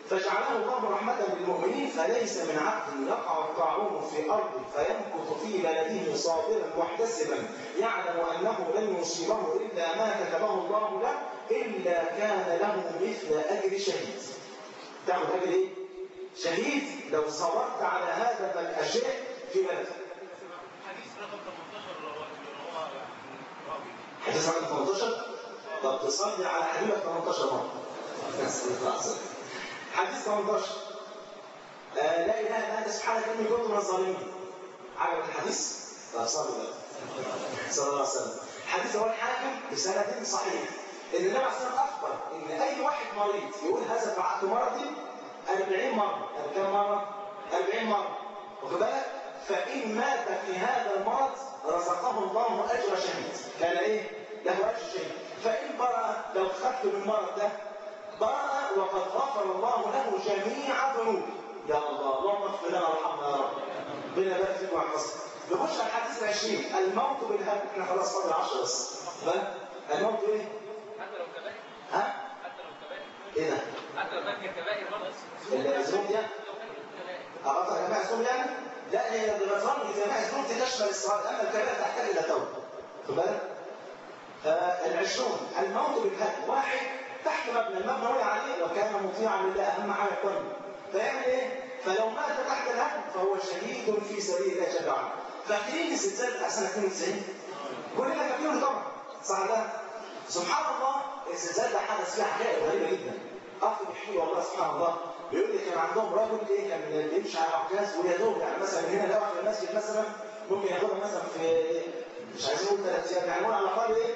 فجعله الله رحمة للمؤمنين فليس من عبد يقع الطاعون في أرض فيمكث في بلده صابرا محتسبا يعلم أنه لن يصيبه إلا ما كتبه الله له إلا كان له مثل أجر شهيد. تعمل أجر إيه؟ شهيد لو صبرت على هذا الأشياء في بلدك. حديث رقم 18 رواه حديث رقم 18 طب تصلي على حبيبك 18 مرة. بس حديث 18 آه لا اله الا انت سبحانك اني كنت من الظالمين عجبك الحديث؟ طب صلي بقى صلى الله عليه وسلم الحديث هو الحاكم بسند صحيح ان النبي عليه الصلاه والسلام اخبر ان اي واحد مريض يقول هذا فعلت مرضي 40 مره يعني كم مره؟ 40 مره واخد بالك؟ فان مات في هذا المرض رزقه الله اجر شهيد كان ايه؟ له اجر شهيد فان برأ لو خدت من المرض ده برأ وقد غفر الله له جميع ذنوبه يا الله اللهم اغفر لنا وارحمنا يا رب ربنا يبارك فيك ويحفظك نخش على الحديث العشرين الموت بالهم احنا خلاص فاضل 10 بس ها؟ الموت ايه؟ حتى لو كبائر ها؟ حتى لو كبائر ايه ده؟ حتى لو كانت كبائر برضه الذنوب دي لو كانت كبائر أغطى جميع الذنوب يعني؟ لا هي الغفران لجميع الذنوب دي تشمل الصلاة أما الكبائر تحتاج إلى توبة خد بالك؟ فالعشرون الموت بالهدم واحد تحت مبنى المبنى وقع عليه لو كان مطيعا لله أهم حاجة القلب فيعمل إيه؟ فلو مات تحت الهدم فهو شهيد في سبيل الله جل وعلا فاكرين الزلزال بتاع سنة 92 كلنا فاكرينه طبعا صح ده سبحان الله الزلزال ده حدث فيه حاجات غريبة جدا أخ بيحكي لي والله سبحان الله بيقول لي كان عندهم رجل ايه كان بيمشي على عكاز ويا دوب يعني مثلا من هنا لو في المسجد مثلا ممكن ياخدها مثلا في مش عايزين نقول ثلاث ايام يعني نقول على الاقل ايه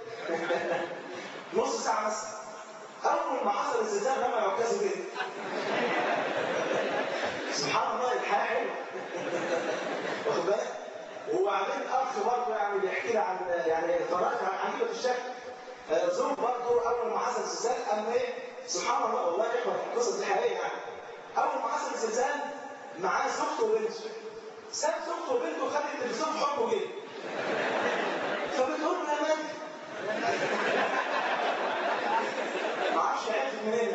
نص ساعه مثلا اول ما حصل الزلزال رمى العكاز كده سبحان الله الحياه حلوه واخد بالك وبعدين اخ برضه يعني بيحكي لي عن يعني طرائف عجيبه الشكل آه، زوج برضه اول ما حصل الزلزال قام ايه سبحان الله والله يا اخوه القصص دي حقيقيه يعني اول ما حصل الزلزال معاه زوجته وبنته ساب زوجته وبنته وخد التلفزيون في حضنه كده فبتقول له يا مجدي ما اعرفش عرفت منين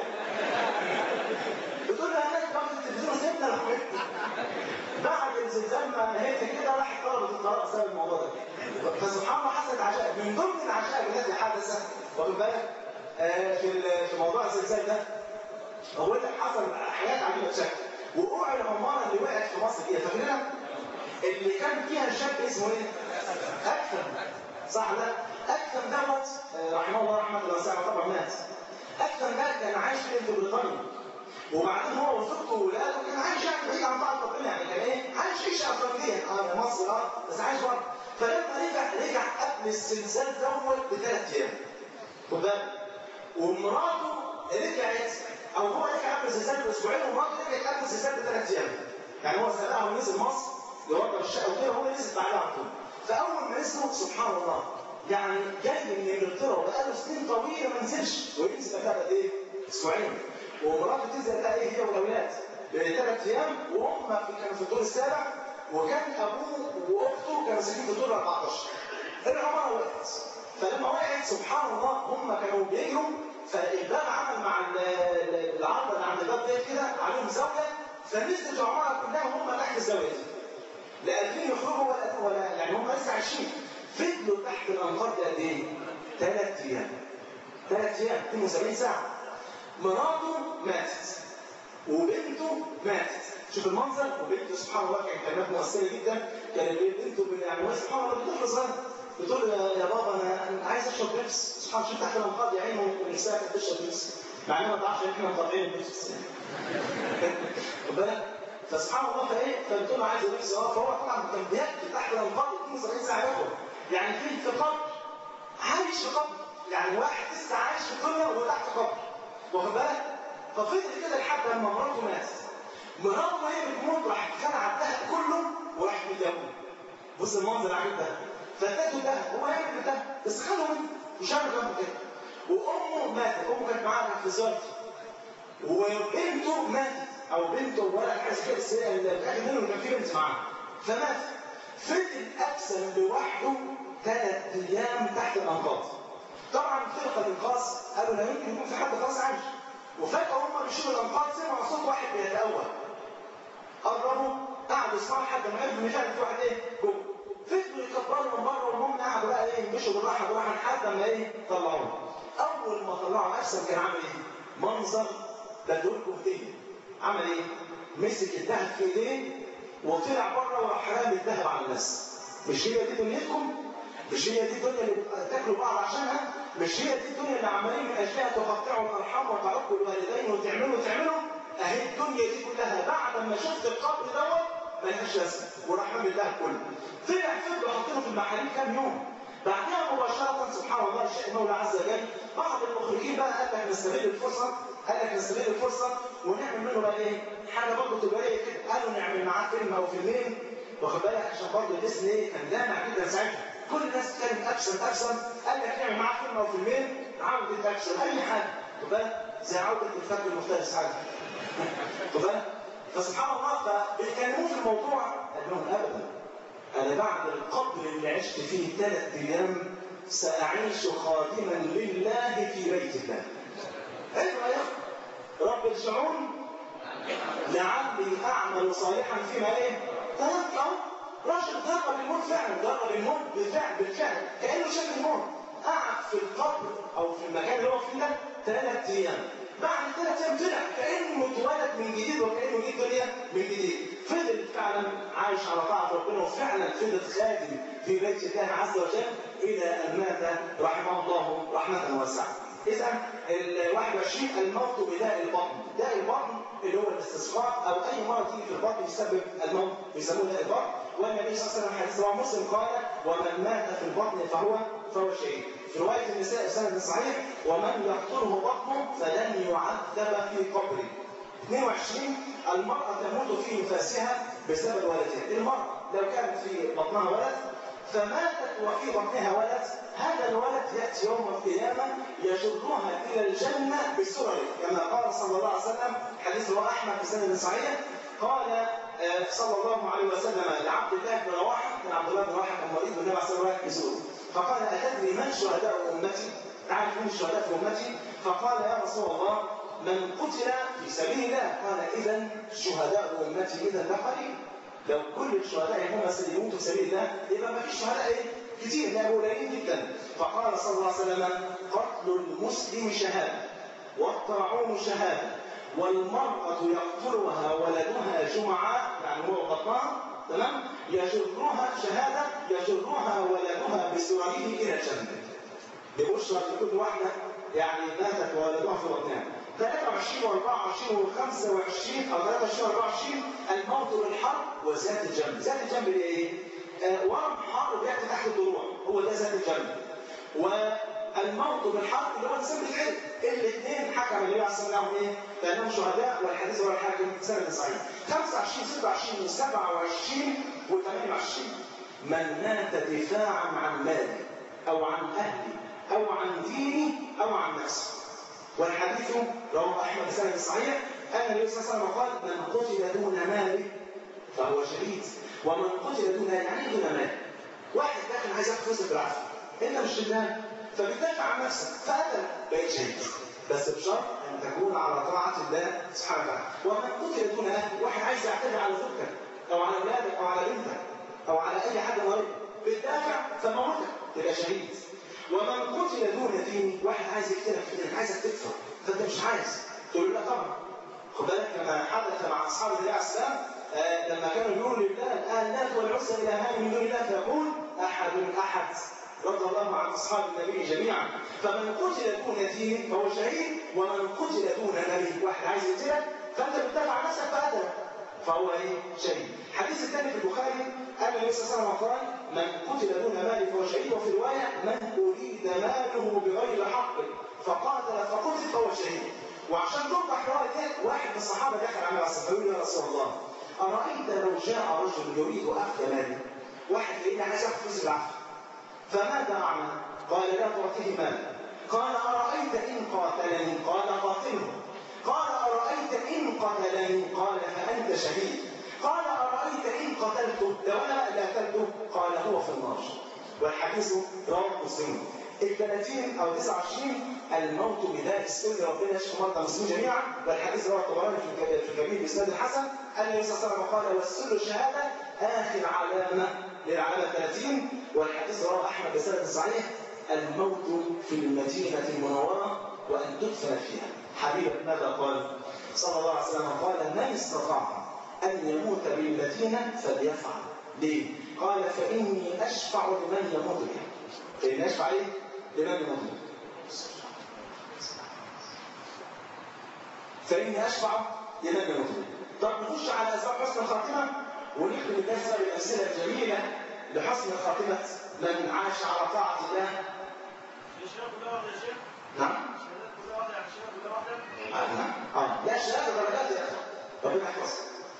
بتقول له يا مجدي باخد التلفزيون سيبنا لوحدنا بعد الزلزال ما هيك كده راحت طلبت الطلاق بسبب الموضوع ده فسبحان الله حصلت عجائب من ضمن العجائب التي حدثت واخد بالك آه، في ال- في موضوع الزلزال ده اقول لك حصل حاجات عجيبه بشكل وقوع العماره اللي وقعت في مصر دي فاكرينها؟ اللي كان فيها شاب اسمه ايه؟ اكثم صح ده؟ اكثم دوت آه، رحمه الله رحمه الله واسعه طبعا مات اكثم ده كان عايش في بريطانيا وبعدين هو وزوجته واولاده كان عايش يعني بعيد عن بعض ربنا يعني كان ايه؟ عايش عيشه افريقيه اه مصر اه بس عايش بره فلما رجع رجع قبل الزلزال دوت بثلاث ايام خد بالك ومراته رجعت او هو رجع قبل الزلزال باسبوعين ومراته رجعت قبل الزلزال بثلاث ايام يعني هو سابها ونزل مصر يوضب الشقه وكده وهو نزل بعدها على طول فاول ما نزلوا سبحان الله يعني جاي من انجلترا وبقاله سنين طويله ما نزلش وينزل بعد ايه؟ اسبوعين ومراته تنزل بقى ايه هي والاولاد ثلاث ايام وهم في كانوا في الدور السابع وكان ابوه واخته كانوا ساكنين في الدور 14 العماره وقعت فلما وقعت سبحان الله هم كانوا بيجروا فالباب عمل مع ال- ال- العرض اللي عند الباب ديت كده عليهم زاويه فنزلت العماره كلها وهم تحت الزاويه دي لا قادرين يخرجوا ولا ولا يعني هم لسه عايشين فضلوا تحت الانقاض دي قد ايه؟ ثلاث ايام ثلاث ايام 72 ساعه مراته ماتت وبنته ماتت شوف المنظر وبنته سبحان الله كانت كلمات مؤثره جدا كانت بنته من يعني وهي سبحان الله بتطفل صغير بتقول يا يا بابا انا أنا عايز اشرب بيبس سبحان الله شوف تحت الانقاض يا عيني والنساء كانت بتشرب بيبس مع انها ما تعرفش ان احنا مطلعين البيبس خد بالك فسبحان الله فايه فبتقول له عايز بيبس اه فهو طبعا كان بيبكي تحت الانقاض 72 ساعه ياخد يعني في في قبر عايش في قبر يعني واحد لسه عايش في الدنيا وهو تحت قبر واخد بالك ففضل كده لحد لما مراته ماتت مراته وهي بتموت راحت خلع الدهب كله وراحت مديونه بص المنظر العجيب ده فادته الدهب هو يعمل بالدهب بس خده منه وشعر جنبه كده وامه ماتت امه كانت معاها في زوجته وبنته ماتت او بنته ولا حاجه كده بس هي اللي بتاكد منه كان في بنت معاه فمات فضل ابسم لوحده ثلاث ايام تحت الانقاض طبعا فرقه الانقاذ قالوا لا يمكن يكون في حد خلاص عايش وفجاه هم بيشيلوا الانقاض سمعوا لحد ما عرفوا ان فعلا في واحد ايه جوه فضلوا يكبروا من بره وهم قعدوا بقى ايه يمشوا بالراحه بالراحه لحد ما ايه طلعوه اول ما طلعوا ارسم كان عامل ايه؟ منظر بدولكم هديه عمل ايه؟ مسك الذهب في ايديه وطلع بره وراح رامي الذهب على الناس مش هي دي دنيتكم؟ مش هي دي الدنيا اللي تاكلوا بعض عشانها؟ مش هي دي الدنيا اللي عمالين من اجلها تقطعوا الارحام وتعقوا الوالدين وتعملوا وتعملوا؟ اهي الدنيا دي كلها بعد ما شفت القبر دوت ملهاش لازمه وراح رامي الذهب كله. طلع فضلوا حاطينه في المحاليل كام يوم. بعدها مباشرة سبحان الله شاء المولى عز وجل بعض المخرجين بقى قال لك نستغل الفرصة قال لك نستغل الفرصة ونعمل منه بقى ايه؟ حاجة برضه تجارية كده قالوا نعمل معاه فيلم أو فيلمين واخد بالك عشان برضه الاسم ايه كان لامع جدا ساعتها كل الناس كانت أكشن أكشن قال لك نعمل معاه فيلم أو فيلمين عودة أكشن أي حاجة واخد بالك زي عودة الفرد المختلف حاجة واخد بالك فسبحان الله فبيتكلموا في الموضوع قال لهم أبدا أنا بعد القبر اللي عشت فيه ثلاث أيام سأعيش خادما لله في بيت الله. أيوة يا رب ارجعون لعلي أعمل صالحا فيما إيه؟ ترك رجل جرب الموت فعلا جرب الموت بالفعل بالفعل كأنه شاف الموت قعد في القبر أو في المكان اللي هو فيه ده ثلاث أيام بعد ثلاث ايام طلع كانه اتولد من جديد وكانه جه الدنيا من جديد فضل فعلا عايش على طاعه ربنا وفعلا فضل خادم في بيت الله عز وجل الى ان مات رحمه الله رحمه واسعه. اذا ال 21 الموت بداء البطن، داء البطن اللي هو الاستسقاء او اي مرض يجي في البطن يسبب الموت بيسموه داء البطن والنبي صلى الله عليه وسلم حديث رواه مسلم قال ومن مات في البطن فهو فهو شهيد. في رواية النساء سند صحيح ومن يقتله بطنه فلن يعذب في قبره 22 المرأة تموت في نفاسها بسبب ولدها المرأة لو كانت في بطنها ولد فماتت وفي بطنها ولد هذا الولد يأتي يوم القيامة يجرها إلى الجنة بسرعة كما قال صلى الله عليه وسلم حديث رواه أحمد في سند صحيح قال صلى الله عليه وسلم لعبد الله بن رواحة كان عبد الله بن رواحة كان مريض والنبي عليه الصلاة والسلام يزوره فقال أتدري من شهداء أمتي؟ تعرف من الشهداء في أمتي؟ فقال يا رسول الله من قتل في سبيل الله قال إذا شهداء أمتي إذا لقليل لو كل الشهداء هم سيموتوا في سبيل الله يبقى ما فيش شهداء إيه؟ كتير لا قليلين جدا فقال صلى الله عليه وسلم قتل المسلم شهادة والطاعون شهادة والمرأة يقتلها ولدها جمعة يعني هو بطنها تمام يجرها شهادة يجرها ولدها بسرعه إلى الجنة ببشرى لكل واحدة يعني ماتت وولدها في بطنها 23 و24 و25 أو 23 و24 الموت بالحرب وذات الجنب ذات الجنب اللي ايه؟ آه ورم حار بيأتي تحت الضلوع هو ده ذات الجنب والموت بالحرب اللي هو الانسان بالحرب الاثنين حكم النبي عليه الصلاه والسلام ايه؟ لانهم شهداء والحديث رواه الحاكم سند صحيح 25 26 و27 و28 من مات دفاعا عن ماله او عن اهله او عن دينه او عن نفسه والحديث رواه احمد بسند صحيح ان النبي صلى الله عليه وسلم قال من قتل دون ماله فهو شهيد ومن قتل دون يعني دون ماله واحد داخل عايز ياخد فلوسك بالعافيه انت مش لله فبتدافع عن نفسك فقتل بقيت شهيد بس بشرط ان تكون على طاعه الله سبحانه وتعالى ومن قتل دون اهله واحد عايز يعتدي على زوجتك او على اولادك او على بنتك او على اي حد مريض بتدافع فموتك تبقى شهيد ومن قتل دون دين واحد عايز يقتلك في دينك عايزك تكفر فانت مش عايز تقول له لا طبعا خد بالك كما حدث مع اصحاب النبي عليه السلام آه لما كانوا يقولوا لله الآلات والعزى الهان من دون الله فيقول احد احد رضي الله عن اصحاب النبي جميعا فمن قتل دون دين فهو شهيد ومن قتل دون نبي واحد عايز يقتلك فانت بتدافع عن نفسك فقتلك فهو ايه شهيد الحديث الثاني في البخاري ان النبي صلى الله عليه وسلم قال من قتل دون مال فهو شهيد وفي روايه من اريد ماله بغير حق فقاتل فقتل فهو شهيد وعشان توضح روايه واحد من الصحابه دخل على الصحابي يا رسول الله ارايت لو جاء رجل يريد اخذ مالي واحد لقينا عايز ياخذ فلوس بالعافيه فماذا اعمل؟ قال لا تعطيه مال قال ارايت ان قاتلني قال قاتله قال أرأيت إن قتلني قال فأنت شهيد قال أرأيت إن قتلته لو أنا اللي قتلته قال هو في النار والحديث رواه مسلم ال 30 او 29 الموت بذلك سئل ربنا يشفي مرضى المسلمين جميعا والحديث رواه الطبراني في الك- في الكبير باسناد الحسن ان النبي صلى الله عليه وسلم قال والسل شهاده اخر علامه للعلامه 30 والحديث رواه احمد بسند صحيح الموت في المدينه المنوره وان تدفن فيها حبيبك ماذا قال؟ صلى الله عليه وسلم قال من استطاع ان يموت بالمدينه فليفعل ليه؟ قال فاني اشفع لمن يموت بها فاني اشفع ايه؟ لمن يموت بها فإني أشفع لمن يموت طب نخش على أسباب حسن الخاتمة ونختم الدرس بالأمثلة الجميلة لحسن خاتمة من عاش على طاعة الله الشيخ كلها واحدة يا شيخ نعم الشهادات كلها واحدة يعني الشيخ كلها واحدة آه، نعم اه لا شهادة درجات يا أخي ربنا يحفظك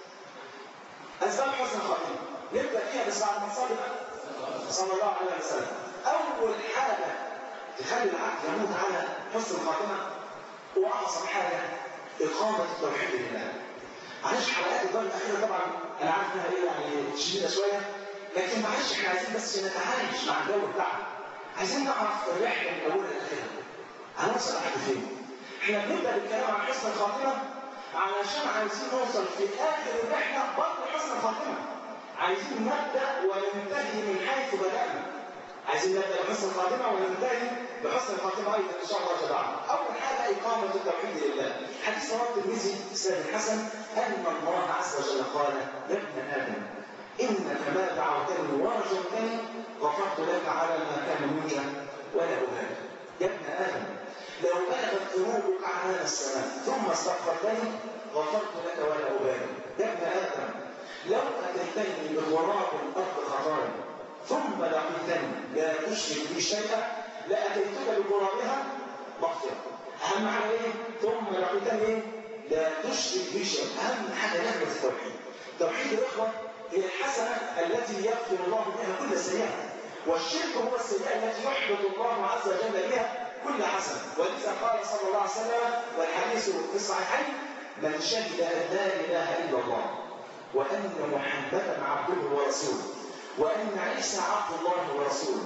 أسباب حسن الخاتمة نبدأ فيها بس بعد ما نصلي بقى. صلى الله عليه وسلم أول حاجة تخلي العبد يموت على حسن الخاتمة وأعظم حاجة إقامة التوحيد لله. معلش حلقات الدار الأخيرة طبعا أنا عارف إنها إيه يعني شديدة شوية لكن معلش إحنا عايزين بس نتعايش مع الجو بتاعنا. عايزين نعرف الرحلة من أولها لآخرها. هنوصل لحد فين؟ إحنا بنبدأ بالكلام عن حسن الخاتمة علشان عايزين نوصل في آخر الرحلة برضه حسن الخاتمة. عايزين نبدأ وننتهي من حيث بدأنا. عايزين نبدا بحسن الخاتمه وننتهي بحسن الخاتمه ايضا ان شاء الله تعالى. اول حاجه اقامه التوحيد لله. حديث رواه الترمذي سيد الحسن ان الله عز وجل قال يا ابن ادم انك ما دعوتني ورجوتني غفرت لك على ما كان منك ولا ابالي. يا ابن ادم لو بلغت ذنوبك عنان السماء ثم استغفرتني غفرت لك ولا ابالي. يا ابن ادم لو اتيتني بغراب الارض خطايا ثم لقيتني لا تشرك بي شيئا لاتيتك بغرابها مغفره اهم حاجه ايه ثم لقيتني ايه لا تشرك بي شيئا اهم حاجه نعمه التوحيد توحيد الاخوه هي الحسنه التي يغفر الله بها كل سيئه والشرك هو السيئه التي يحبط الله عز وجل بها كل حسنه ولذا قال صلى الله عليه وسلم والحديث في الصحيحين من شهد ان لا اله الا الله وان محمدا عبده ورسوله وأن عيسى عبد الله ورسوله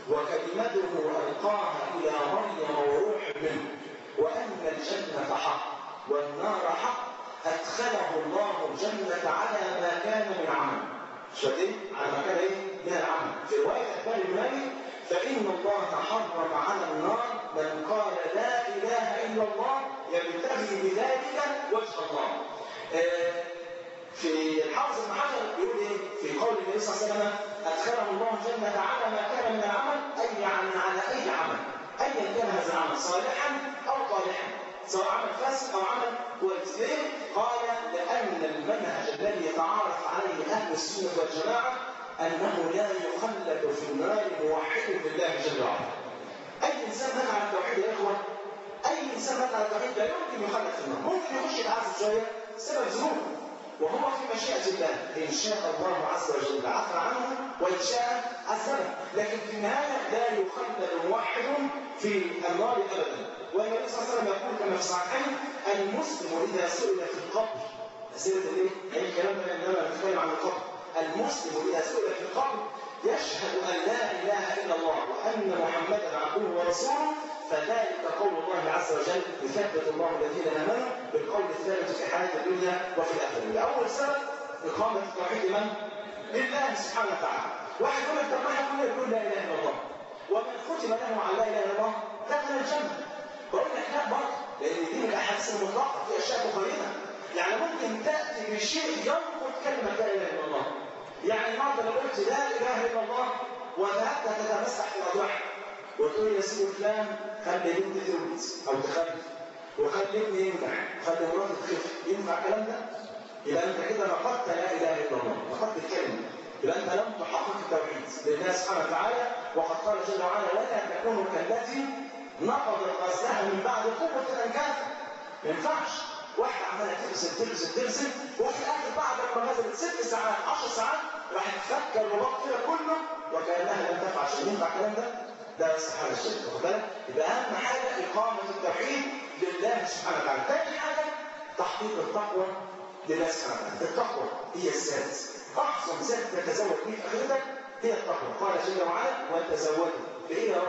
وكلمته ألقاها إلى مريم وروح منه وأن الجنة حق والنار حق أدخله الله الجنة على ما كان من عمل شديد على ما كان إيه؟ من العمل في رواية أخبار المالي فإن الله حرم على النار من قال لا إله إلا الله يبتغي بذلك وجه الله آه في الحافظ ابن حجر بيقول ايه؟ في قول النبي صلى الله عليه وسلم ادخله الله الجنه على ما كان من العمل اي يعني على اي عمل ايا كان هذا العمل صالحا او طالحا سواء عمل فاسد او عمل كويس ليه؟ قال لان المنهج الذي يتعارف عليه اهل السنه والجماعه انه لا يخلد في النار موحد بالله جل وعلا. اي انسان مات على التوحيد يا اخوه اي انسان مات على التوحيد لا يمكن يخلد في النار، ممكن يخش يتعذب شويه سبب ذنوبه وهو في مشيئة الله إن شاء الله عز وجل عفى عنه وإن شاء عذبه لكن في النهاية لا يخلد موحد في النار أبدا والنبي صلى الله عليه وسلم يقول كما في الصحيحين المسلم إذا سئل في القبر أسئلة الإيه؟ يعني الكلام ده إنما نتكلم عن القبر المسلم إذا سئل في القبر يشهد أن لا إله إلا الله وأن محمدا عبده ورسوله فذلك قول الله عز وجل يثبت الله الذين امنوا بالقول الثابت في الحياه الدنيا وفي الاخره. اول سبب اقامه التوحيد من؟ لله سبحانه وتعالى. واحد يقول لك طب ما احنا كلنا يقول لا اله الا الله. ومن ختم له على لا اله الا الله دخل الجنه. بقول لك لا برضه لان دي من الاحاديث المطلقه في اشياء مقيده. يعني ممكن تاتي بشيء ينقض كلمه لا اله الا الله. يعني النهارده لو قلت لا اله الا الله وذهبت تتمسح في الاضواح وتقول يا سيدي فلان خلي بنتي تولد او تخلف وخلي ابني ينجح وخلي مراتي تخف ينفع الكلام ده؟ يبقى انت كده نقضت لا اله الا الله نقضت الكلمه يبقى انت لم تحقق التوحيد لله سبحانه وتعالى وقد قال جل وعلا ولا تكونوا كالتي نقضت غزلها من بعد قوه انكاثا ما ينفعش واحده عماله تغسل تغسل تغسل وفي الاخر بعد ما غسلت ست ساعات 10 ساعات راحت تفك الرباط كده كله وكانها لم تفعل شيء ينفع الكلام ده؟ ده استحاله الشرك واخد بالك؟ يبقى اهم حاجه اقامه التوحيد لله سبحانه وتعالى. ثاني حاجه تحقيق التقوى لله سبحانه وتعالى. التقوى هي الزاد. اعظم زاد تتزود به في اخرتك هي التقوى. قال جل وعلا وتزودوا. بايه يا رب؟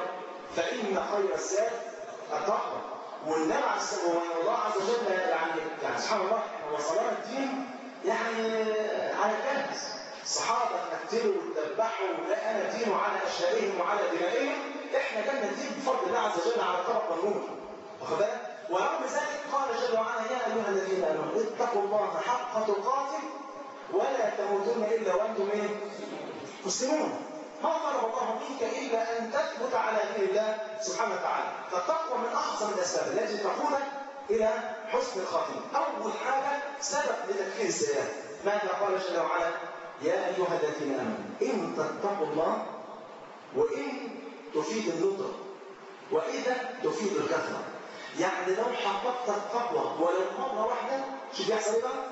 فإن خير الزاد التقوى والنبي عليه الصلاة والسلام الله عز وجل يعني يعني سبحان الله وصلنا الدين يعني على الجهز الصحابة قتلوا وذبحوا لا أنا دين على أشهارهم وعلى دمائهم إحنا جالنا الدين بفضل الله عز وجل على الطرق والنور واخد بالك؟ ورغم ذلك قال جل وعلا يا أيها الذين آمنوا اتقوا الله حق تقاته ولا تموتن إلا وأنتم إيه؟ مسلمون ما طلب الله منك إلا أن تثبت على دين الله سبحانه وتعالى فالتقوى من أعظم الأسباب التي تقودك إلى حسن الخاتمة أول حاجة سبب لتكفير السيئات ماذا قال جل وعلا يا أيها الذين آمنوا إن تتقوا الله وإن تفيد الندرة وإذا تفيد الكثرة يعني لو حققت التقوى ولو مرة واحدة شو بيحصل إيه بقى؟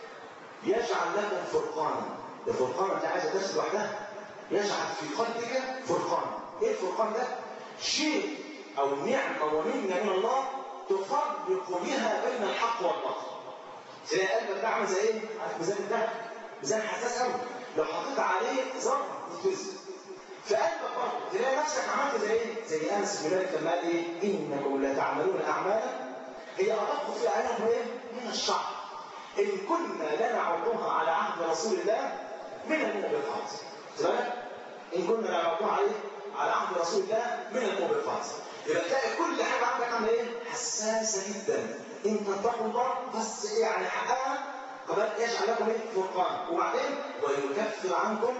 يجعل لك فرقانا الفرقان اللي عايزة درس لوحدها يجعل في قلبك فرقان ايه الفرقان ده شيء او نعمه ومنه من الله تفرق بها بين الحق والباطل تلاقي قلبك ده عامل زي ايه عارف ميزان الذهب ميزان حساس قوي لو حطيت عليه ذره يتوزن في قلبك برضه تلاقي نفسك عملت زي ايه زي انس بن مالك لما قال ايه انكم لتعملون اعمالا هي ادق في عينهم ايه من الشعر ان كنا لنعرضها على عهد رسول الله من الموبقات بالك ان كنا نعرضها عليه على عهد رسول الله من الموبقات يبقى تلاقي كل حاجه عندك عامله ايه حساسه جدا ان تتقوا الله بس ايه يعني حقها قبل يجعل لكم ايه فرقان وبعدين ويكفر عنكم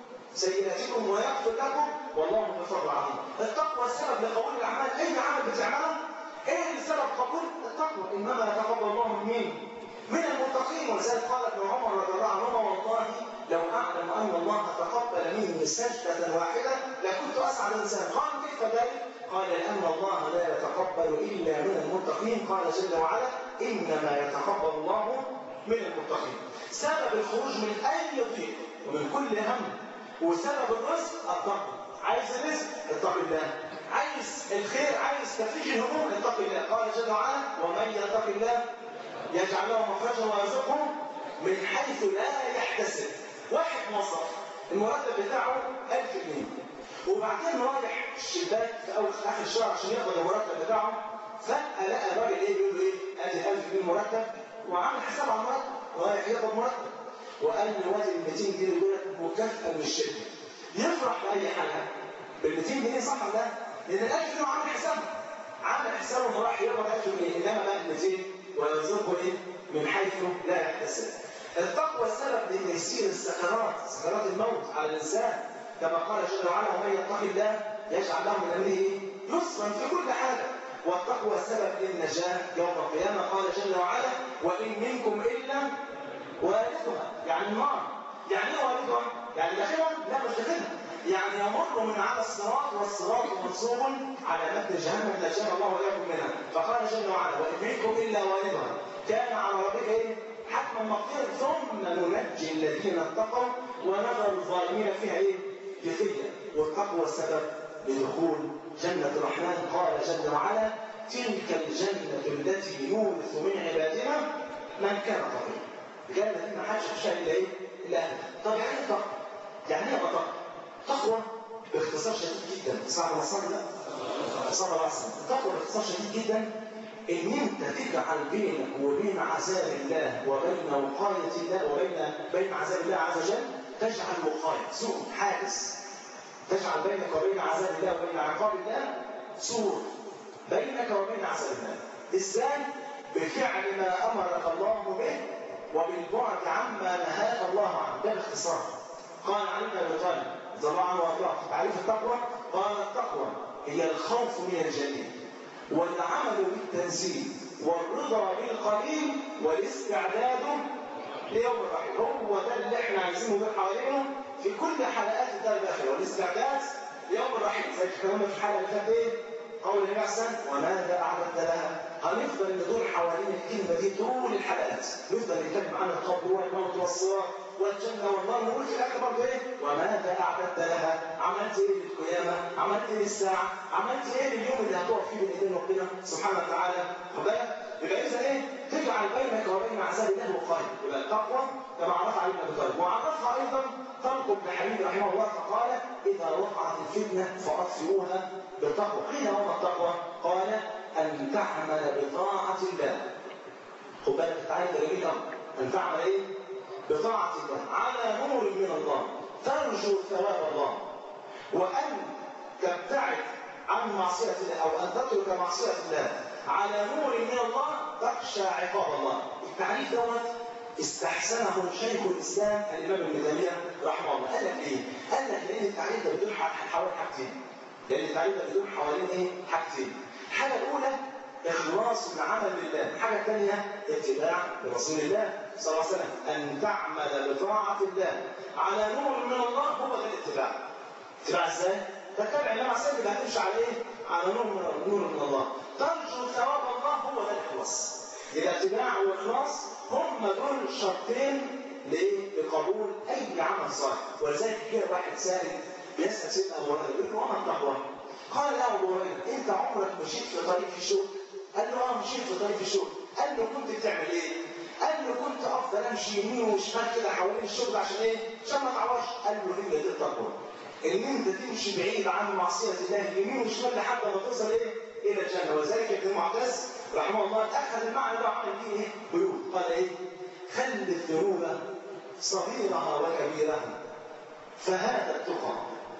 سيئاتكم ويغفر لكم والله بفضل عظيم التقوى السبب لقبول الاعمال اي عمل بتعمله ايه السبب قبول التقوى انما يتقبل الله من مين من المتقين ولذلك قال ابن عمر رضي الله عنهما والله لو اعلم ان الله تقبل مني سجده واحده لكنت اسعد انسان قال كيف ذلك؟ قال لان الله لا يتقبل الا من المتقين قال جل وعلا انما يتقبل الله من المتقين سبب الخروج من اي ضيق ومن كل هم وسبب الرزق التقوى عايز الرزق اتق الله عايز الخير عايز تفريج الهموم اتق الله قال جل وعلا ومن يتق الله يجعل له مخرجا ويرزقه من حيث لا يحتسب واحد موظف المرتب بتاعه 1000 جنيه وبعدين رايح الشباك في اول في اخر الشهر عشان ياخد المرتب بتاعه فجاه لقى الراجل ايه بيقول له ايه ادي 1000 جنيه مرتب وعامل حساب على المرتب رايح ياخد مرتب وقال لي وادي ال 200 جنيه دول مكافاه من الشركه يفرح باي حاجه بال 200 جنيه صح ولا لا؟ لان ال 1000 جنيه عامل حسابه عامل حسابه انه راح يقبض 1000 جنيه انما بقى ال 200 ويرزقه ايه؟ من حيث لا يحتسب. التقوى السبب لتيسير السكرات، سكرات الموت على الانسان كما قال جل وعلا ومن يتق الله يجعل له من امره ايه؟ يسرا في كل حاجه. والتقوى سبب للنجاه يوم القيامه قال جل وعلا وان منكم الا واردها يعني النار. يعني ايه واردها؟ يعني داخلها؟ لا مش داخلها. يعني يمر من على الصراط والصراط منصوب على متن جهنم نجانا الله واياكم منها فقال جل وعلا وان منكم الا واردها كان على ربك ايه؟ حتما مغفرا ثم ننجي الذين اتقوا ونذر الظالمين فيها ايه؟ جثيا والتقوى السبب لدخول جنة الرحمن قال جل وعلا تلك الجنة التي نورث من عبادنا من كان تقيا الجنة دي ما حدش يخشاها الا ايه؟ الا أهلها. طب يعني ايه تقوى؟ يعني ايه تقوى؟ تقوى باختصار شديد جدا صعب وصل لا صعب وصل تقوى باختصار شديد جدا ان انت تجعل بينك وبين عذاب الله وبين وقاية الله وبين بين عذاب الله عز وجل تجعل وقاية سور حاجز تجعل بينك وبين عذاب الله وبين عقاب الله سور بينك وبين عذاب الله ازاي بفعل ما امرك الله به وبالبعد عما نهاك الله عنه ده باختصار قال علي بن ابي طالب رضي الله عنه وارضاه في تعريف التقوى قال التقوى هي الخوف من الجليل والعمل بالتنزيل والرضا بالقليل والاستعداد ليوم الرحيل هو ده اللي احنا عايزينه ده حوالينه في كل حلقات الدار الاخره والاستعداد ليوم الرحيل زي الكلام في الحلقه اللي فاتت ايه؟ قول النبي عليه وماذا اعددت لها؟ هنفضل ندور حوالين الكلمه دي طول الحلقات نفضل نتكلم عن القبر والموت والصراط والجنة والنار نقول في الآخر برضه إيه؟ وماذا أعددت لها؟ عملت إيه للقيامة؟ عملت إيه للساعة؟ عملت إيه لليوم اللي هتقف فيه بين إيدين ربنا سبحانه وتعالى؟ خد بالك؟ يبقى إذا إيه؟ تجعل بينك وبين عذاب الله وقائل يبقى التقوى كما عرف علي بن ابي طالب وعرفها ايضا طلق بن حبيب رحمه الله فقال اذا وقعت الفتنه فاطفئوها بالتقوى قيل وما التقوى؟ قال ان تعمل بطاعه الله خد بالك التعليم ده جميل قوي ان تعمل ايه؟ بطاعه الله على نور من الله ترجو ثواب الله وان تبتعد عن معصيه الله او ان تترك معصيه الله على نور من الله تخشى عقاب الله التعريف دوت استحسنه شيخ الاسلام الامام ابن تيميه رحمه الله قال لك ايه؟ قال لك لان التعريف ده بيدور حوالين حاجتين لان التعريف ده بيدور حوالين ايه؟ حاجتين الحاجه الاولى اخلاص العمل لله الحاجه الثانيه اتباع لرسول الله صلى الله عليه وسلم ان تعمل بطاعه الله على نور من الله هو ده الاتباع اتباع ازاي؟ تتبع النبي عليه الصلاه والسلام هتمشي على ايه؟ على نور من نور من الله ترجو ثواب الله هو ده الاخلاص الاتباع والاخلاص هم دول شرطين لقبول اي عمل صالح ولذلك كده واحد سائل بيسال سيدنا ابو هريره يقول له وما التقوى؟ قال له ابو هريره انت عمرك مشيت في طريق في الشغل؟ قال له اه مشيت في طريق في الشغل قال له كنت بتعمل ايه؟ قال له كنت افضل امشي يمين وشمال كده حوالين الشغل عشان ايه؟ عشان ما اتعورش قال له هي دي التقوى ان انت تمشي بعيد عن معصيه الله يمين وشمال لحد ما توصل ايه؟ الى الجنه ولذلك ابن معتز رحمه الله اخذ المعنى ده وعمل فيه ايه؟ بيوت قال ايه؟ خل الذنوب صغيرها وكبيرها فهذا التقى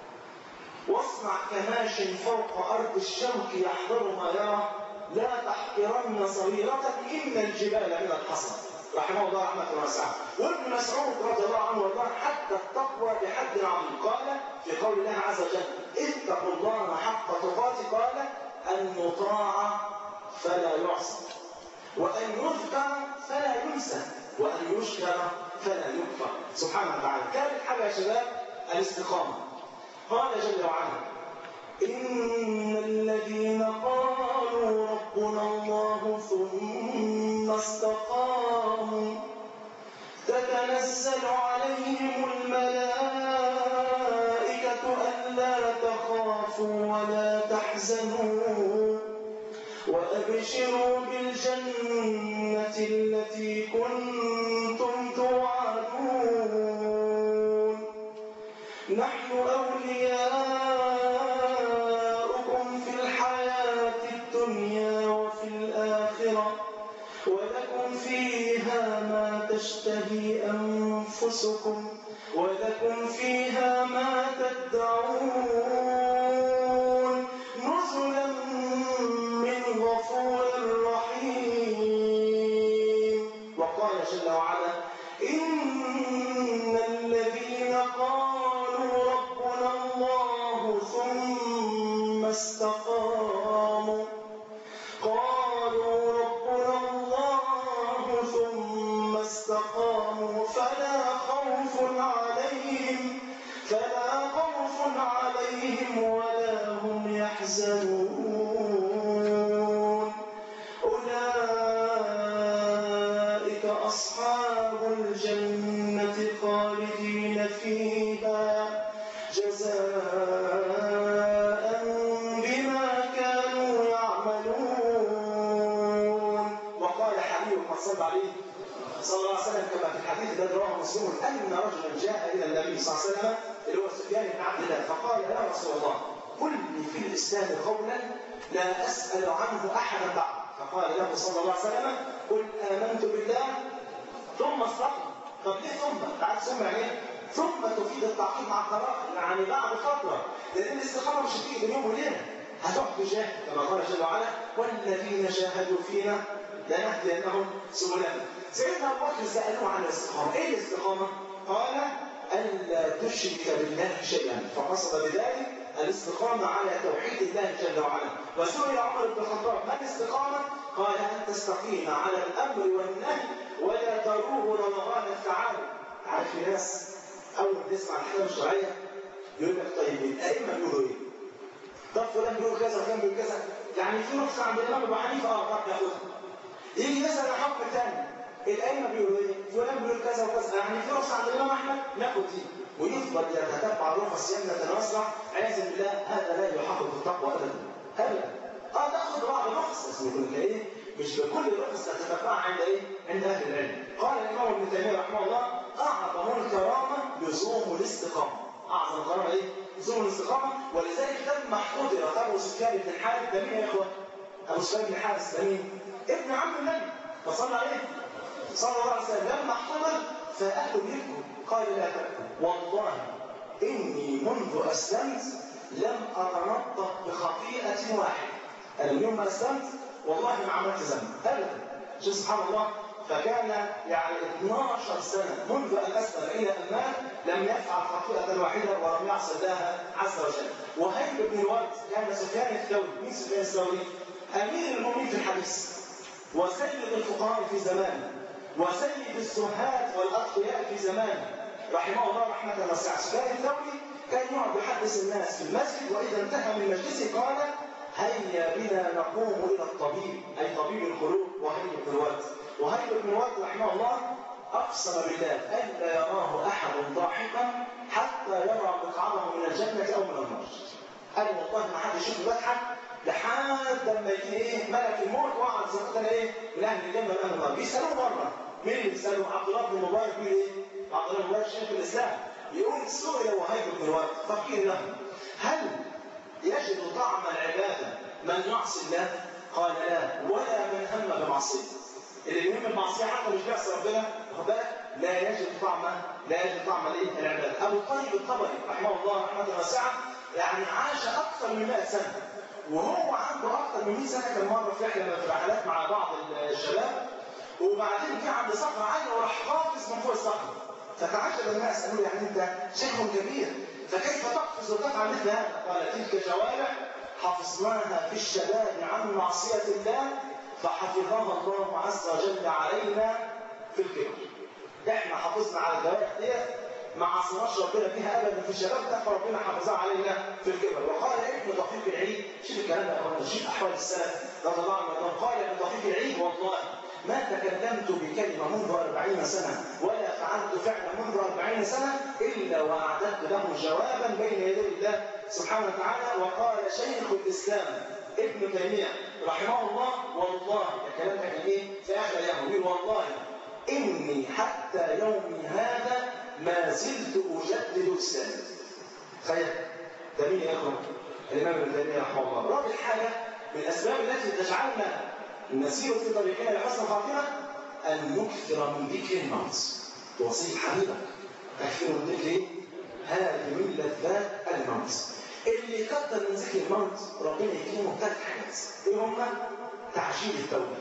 واصنع كماش فوق ارض الشوك يحضر ما يرى لا تحقرن صغيرتك ان الجبال من الحصى رحمه الله رحمه واسعه وابن مسعود رضي الله عنه وارضاه حتى التقوى بحد عظيم قال في قول الله عز وجل اتقوا الله حق تقاته قال ان يطاع فلا يعصى وان يذكر فلا ينسى وان يشكر فلا يكفر سبحانه وتعالى كانت حاجه يا شباب الاستقامه قال جل وعلا إن الذين قالوا ربنا الله ثم استقاموا تتنزل عليهم الملائكة ألا تخافوا ولا تحزنوا وأبشروا بالجنة التي كنتم توعدون نحن أولياؤكم في الحياة الدنيا وفي الآخرة ولكم فيها ما تشتهي أنفسكم ولكم فيها ما تدعون نزلا من غفور رحيم وقال جل وعلا إن الذين قالوا ربنا الله ثم استقاموا قالوا ربنا الله ثم استقاموا فلا خوف عليهم فلا خوف عليهم ولا هم يحزنون أولئك أصحاب الجنة خالدين فيها جزاء بما كانوا يعملون وقال حبيب ما صلى عليه صلى الله عليه وسلم كما في الحديث الذي رواه مسلم ان رجلا جاء الى النبي صلى الله عليه وسلم اللي هو سفيان بن عبد الله فقال يا رسول الله قل لي في الاسلام قولا لا اسال عنه احدا بعد فقال له صلى الله عليه وسلم قل امنت بالله ثم استقم طب ليه ثم؟ تعال ثم يعني ايه؟ ثم تفيد التعقيد مع القرار يعني بعد فتره لان الاستقامه مش هتيجي بين يوم وليله هتقعد تجاهد كما قال جل وعلا والذين جاهدوا فينا لنهدينهم سبلنا سيدنا ابو بكر سالوه عن الاستقامه ايه الاستقامه؟ قال الا تشرك بالله شيئا فقصد بذلك الاستقامه على توحيد الله جل وعلا وسئل عمر بن الخطاب ما الاستقامه؟ قال ان تستقيم على الامر والنهي ولا تروه روغان التعالي عارف في ناس اول ما تسمع الاحكام الشرعيه يقول لك طيب الائمه بيقولوا ايه؟ طب فلان بيقول كذا وفلان بيقول كذا يعني في رخصه عند الامام ابو حنيفه اه طب ناخدها يجي مثلا حكم ثاني الائمه بيقولوا ايه؟ فلان بيقول كذا وكذا يعني في رخصه عند الامام احمد ناخد دي ويفضل يتتبع الرخص يمنة واسرع عياذا بالله هذا لا يحقق التقوى ابدا ابدا اه تاخذ بعض الرخص بس يقول لك ايه؟ مش بكل الرخص تتبعها عند ايه؟ عند اهل العلم. قال الامام ابن تيميه رحمه الله اعظم الكرامه لزوم الاستقامه. اعظم الكرامه ايه؟ لزوم الاستقامه ولذلك لما احتضر ابو سفيان بن الحارث ده مين يا اخوه؟ ابو سفيان بن الحارث ده مين؟ ابن عم النبي فصلى عليه صلى الله عليه وسلم لما احتضر فاهله يبكوا قال لا تبكوا والله اني منذ اسلمت لم اتنطق بخطيئه واحده انا من يوم ما اسلمت والله ما عملت ذنب ابدا شوف سبحان الله فكان يعني 12 سنه منذ ان اسلم الى ان مات لم يفعل خطيئه واحده ولم يعصي الله عز وجل وهيب بن الورد كان سفيان الثوري مين سفيان الثوري؟ امير المؤمنين في الحديث وسيد الفقهاء في زمانه وسيد الزهاد والاتقياء في زمانه رحمه الله رحمه واسعه سفيان الثوري كان يقعد يحدث الناس في المسجد واذا انتهى من مجلسه قال هيا بنا نقوم الى الطبيب اي طبيب القلوب وهيب بن الورد وهيب بن الورد رحمه الله اقسم بالله الا يراه احد ضاحكا حتى يرى مقعده من الجنه او من النار قال والله ما حد يشوفه بضحك لحد لما يجي ايه ملك الموت وقعد زي ايه من اهل الجنه ومن اهل النار بيسالوه مره مين اللي بيسالوه عبد الله بن مبارك بيقول ايه؟ عبد الله بن مبارك شيخ الاسلام يقول سئل وهيب بن الورد فقيل له هل يجد طعم العباده من يعصي الله؟ قال لا ولا من هم بمعصيه اللي يهم المعصيه حتى مش بيعصي ربنا واخد بالك لا يجد طعم لا يجد طعم الايه العباده ابو الطيب الطبري رحمه الله رحمه واسعه يعني عاش اكثر من 100 سنه وهو عنده اكثر من 100 سنه كان مره في رحله في رحلات مع بعض الشباب وبعدين جه عند صخره عاليه وراح قافز من فوق الصخره فتعجب الناس قالوا يعني انت شيخ كبير فكيف تقفز وتفعل مثل هذا؟ قال تلك جوارح حفظناها في الشباب عن معصيه الله فحفظها الله عز وجل علينا في الكبر. احنا حافظنا على الجوارح ديت ما عصيناش ربنا بيها ابدا في الشباب ده فربنا حافظها علينا في الكبر وقال ابن دقيق العيد شوف الكلام ده يا اخوانا شوف احوال السلف رضي الله عنهم قال ابن دقيق العيد والله ما تكلمت بكلمة منذ أربعين سنة ولا فعلت فعلا منذ أربعين سنة إلا وأعددت له جوابا بين يدي الله سبحانه وتعالى وقال شيخ الإسلام ابن تيمية رحمه الله والله الكلام ده كان إيه في آخر أيامه يقول والله إني حتى يومي هذا ما زلت أجدد الإسلام تخيل ده مين يا إخوان؟ الإمام ابن تيمية رحمه الله رابع حاجة من الأسباب التي تجعلنا نسير في طريقنا لحسن خاتمة أن نكثر من ذكر الموت توصيل حبيبك أكثر من ذكر إيه؟ هذه من لذات الموت اللي يكثر من ذكر الموت ربنا يكرمه ثلاث حاجات إيه هم؟ تعجيل التوبة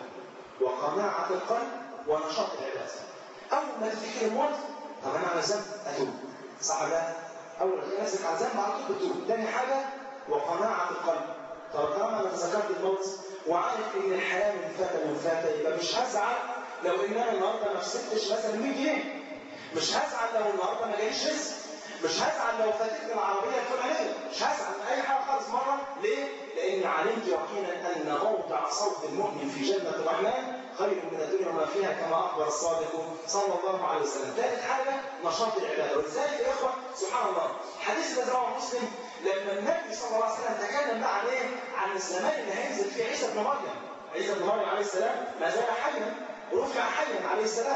وقناعة القلب ونشاط العبادة أول ما تفتكر الموت طب أنا على ذنب أتوب صح ولا لا؟ أول ما تلاقي نفسك على ذنب على طول بتتوب ثاني حاجة وقناعة القلب طب طالما أنا تذكرت الموت وعارف ان الحياه من فات من فات يبقى مش هزعل لو ان انا النهارده ما كسبتش مثلا 100 جنيه مش هزعل لو النهارده ما جاليش رزق مش هزعل لو فاتتني العربيه الفلانيه مش هزعل من اي حاجه خالص مره ليه؟ لاني علمت يقينا ان موضع صوت المؤمن في جنه الرحمن خير من الدنيا وما فيها كما اخبر الصادق صلى الله عليه وسلم. ثالث حاجه نشاط العباده ولذلك يا اخوه سبحان الله حديث ده رواه مسلم لما النبي صلى الله عليه وسلم تكلم بقى عن ايه؟ عن الزمان اللي هينزل فيه عيسى ابن مريم. عيسى ابن مريم عليه السلام ما زال حيا ورفع حيا عليه السلام.